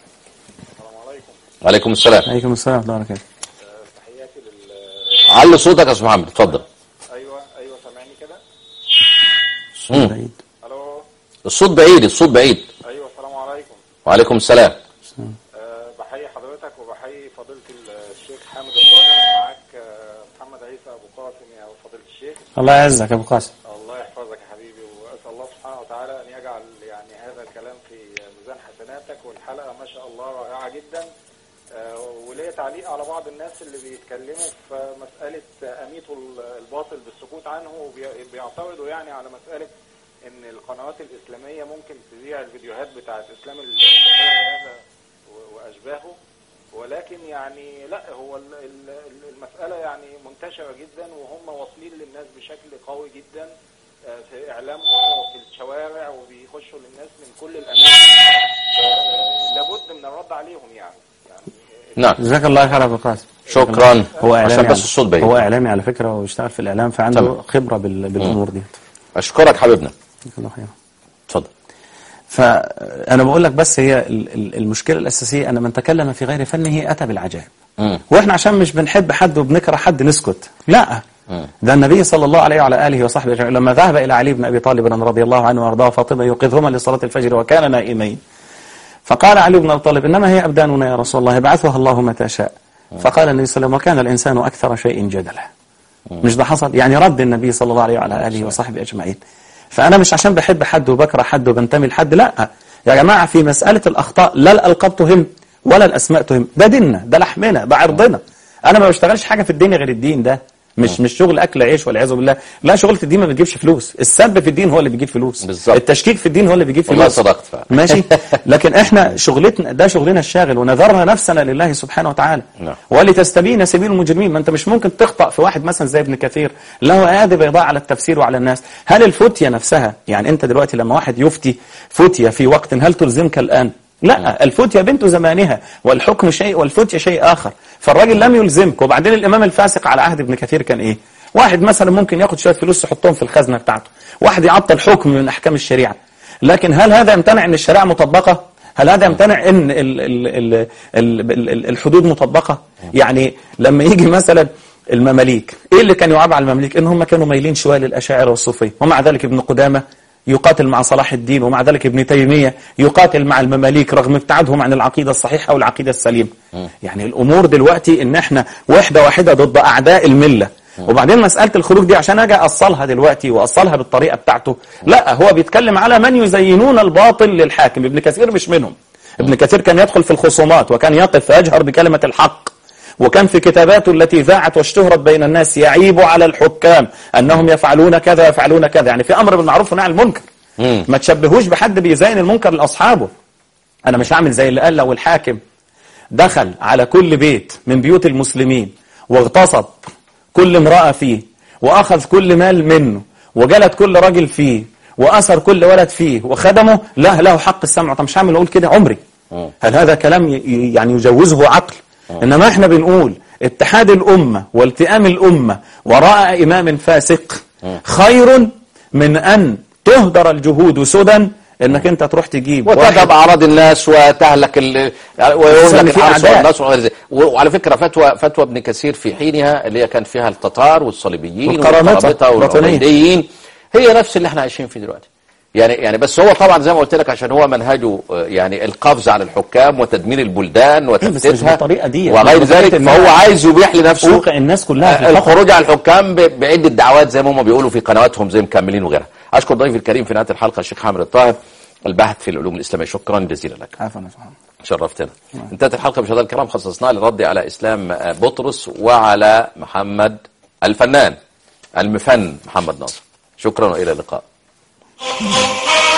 وعليكم السلام عليكم السلام ورحمة الله وبركاته علي صوتك يا استاذ محمد اتفضل ايوه ايوه سامعني كده مم. بعيد الو الصوت بعيد الصوت بعيد ايوه السلام عليكم وعليكم السلام أه بحيي حضرتك وبحيي فضيله الشيخ حامد الضايع معاك آه، محمد عيسى ابو قاسم يا فضيله الشيخ الله يعزك يا ابو قاسم الله يحفظك يا حبيبي واسال الله سبحانه وتعالى ان يجعل يعني هذا الكلام في ميزان حسناتك والحلقه ما شاء الله رائعه جدا آه، وليا تعليق على بعض الناس اللي بيتكلموا في مساله اميتوا الباطل بالسكوت عنه وبيعترضوا يعني على مساله ان القنوات الاسلاميه ممكن تذيع الفيديوهات بتاعت اسلام الشهير هذا و- واشباهه ولكن يعني لا هو ال- ال- ال- المساله يعني منتشره جدا وهم واصلين للناس بشكل قوي جدا آه، في اعلامهم وفي الشوارع وبيخشوا للناس من كل الاماكن آه، لابد من الرد عليهم يعني يعني نعم جزاك الله خير يا ابو قاسم شكرا هو اعلامي عشان بس على- الصوت بعيد هو اعلامي على فكره وبيشتغل في الاعلام فعنده تمام. خبره بال... بالامور دي اشكرك حبيبنا جزاك الله خير اتفضل فانا بقول لك بس هي ال- ال- المشكله الاساسيه ان من تكلم في غير فنه اتى بالعجائب مم. واحنا عشان مش بنحب حد وبنكره حد نسكت لا ده النبي صلى الله عليه وعلى اله وصحبه أجمعين لما ذهب الى علي بن ابي طالب رضي الله عنه وارضاه وفاطمه يوقظهما لصلاه الفجر وكان نائمين فقال علي بن ابي طالب انما هي ابداننا يا رسول الله يبعثها الله متى شاء فقال النبي صلى الله عليه وسلم وكان الانسان اكثر شيء جدلا مش ده حصل يعني رد النبي صلى الله عليه وعلى اله وصحبه اجمعين فانا مش عشان بحب حد وبكره حد وبنتمي لحد لا يا جماعه في مساله الاخطاء لا الالقاب تهم ولا الاسماء تهم ده ديننا ده لحمنا ده عرضنا انا ما بشتغلش حاجه في الدنيا غير الدين ده مش مش شغل اكل عيش والعياذ بالله لا شغله الدين ما بتجيبش فلوس السب في الدين هو اللي بيجيب فلوس بالظبط. التشكيك في الدين هو اللي بيجيب والله فلوس صدقت فعلا. ماشي لكن احنا شغلتنا ده شغلنا الشاغل ونذرنا نفسنا لله سبحانه وتعالى نعم. ولتستبين سبيل المجرمين ما انت مش ممكن تخطأ في واحد مثلا زي ابن كثير له ايادي بيضاء على التفسير وعلى الناس هل الفتية نفسها يعني انت دلوقتي لما واحد يفتي فتية في وقت هل تلزمك الآن لا الفتية بنت زمانها والحكم شيء والفتية شيء آخر فالراجل لم يلزمك وبعدين الإمام الفاسق على عهد ابن كثير كان إيه واحد مثلا ممكن ياخد شوية فلوس يحطهم في الخزنة بتاعته واحد يعطل حكم من أحكام الشريعة لكن هل هذا يمتنع أن الشريعة مطبقة هل هذا يمتنع ان ال ال ال ال ال الحدود مطبقه يعني لما يجي مثلا المماليك ايه اللي كان يعاب على المماليك ان هم كانوا مايلين شويه للاشاعره والصوفيه ومع ذلك ابن قدامه يقاتل مع صلاح الدين ومع ذلك ابن تيميه يقاتل مع المماليك رغم ابتعادهم عن العقيده الصحيحه والعقيده السليمه يعني الامور دلوقتي ان احنا وحده واحده ضد اعداء المله وبعدين مسألة الخروج دي عشان أجي أصلها دلوقتي وأصلها بالطريقة بتاعته لا هو بيتكلم على من يزينون الباطل للحاكم ابن كثير مش منهم ابن كثير كان يدخل في الخصومات وكان يقف يجهر بكلمة الحق وكان في كتاباته التي ذاعت واشتهرت بين الناس يعيب على الحكام أنهم يفعلون كذا يفعلون كذا يعني في أمر بالمعروف ونهي عن المنكر ما تشبهوش بحد بيزين المنكر لأصحابه أنا مش هعمل زي اللي قال لو الحاكم دخل على كل بيت من بيوت المسلمين واغتصب كل امرأة فيه وأخذ كل مال منه وجلد كل راجل فيه وأسر كل ولد فيه وخدمه لا له حق السمع طب مش هعمل أقول كده عمري هل هذا كلام ي- ي- يعني يجوزه عقل إنما احنا بنقول اتحاد الأمة والتئام الأمة وراء إمام فاسق خير من أن تهدر الجهود سدى انك انت تروح تجيب وتذهب اعراض الناس وتهلك ال... ويقول الإنسان لك فيه الحرس أعداء. والنصر وغير ذلك. وعلى فكره فتوى فتوى ابن كثير في حينها اللي هي كان فيها التتار والصليبيين والقرامطة، والقرامطة الوطنية. والعبيديين هي نفس اللي احنا عايشين فيه دلوقتي يعني يعني بس هو طبعا زي ما قلت لك عشان هو منهجه آه، يعني القفز على الحكام وتدمير البلدان بس مش وتفتيتها بالطريقة دي. وغير بالطريقة ذلك إنها فهو عايز يبيح لنفسه توقع الناس كلها في آه، الفقر. الخروج على الحكام ب- بعده دعوات زي ما هم بيقولوا في قنواتهم زي مكملين وغيرها اشكر ضيفي الكريم في نهايه الحلقه الشيخ حامد الطاهر الباحث في العلوم الاسلاميه شكرا جزيلا لك عفوا يا سبحان شرفتنا انتهت الحلقه مشاهدينا الكرام خصصناها للرد على اسلام آه، بطرس وعلى محمد الفنان المفن محمد ناصر شكرا والى اللقاء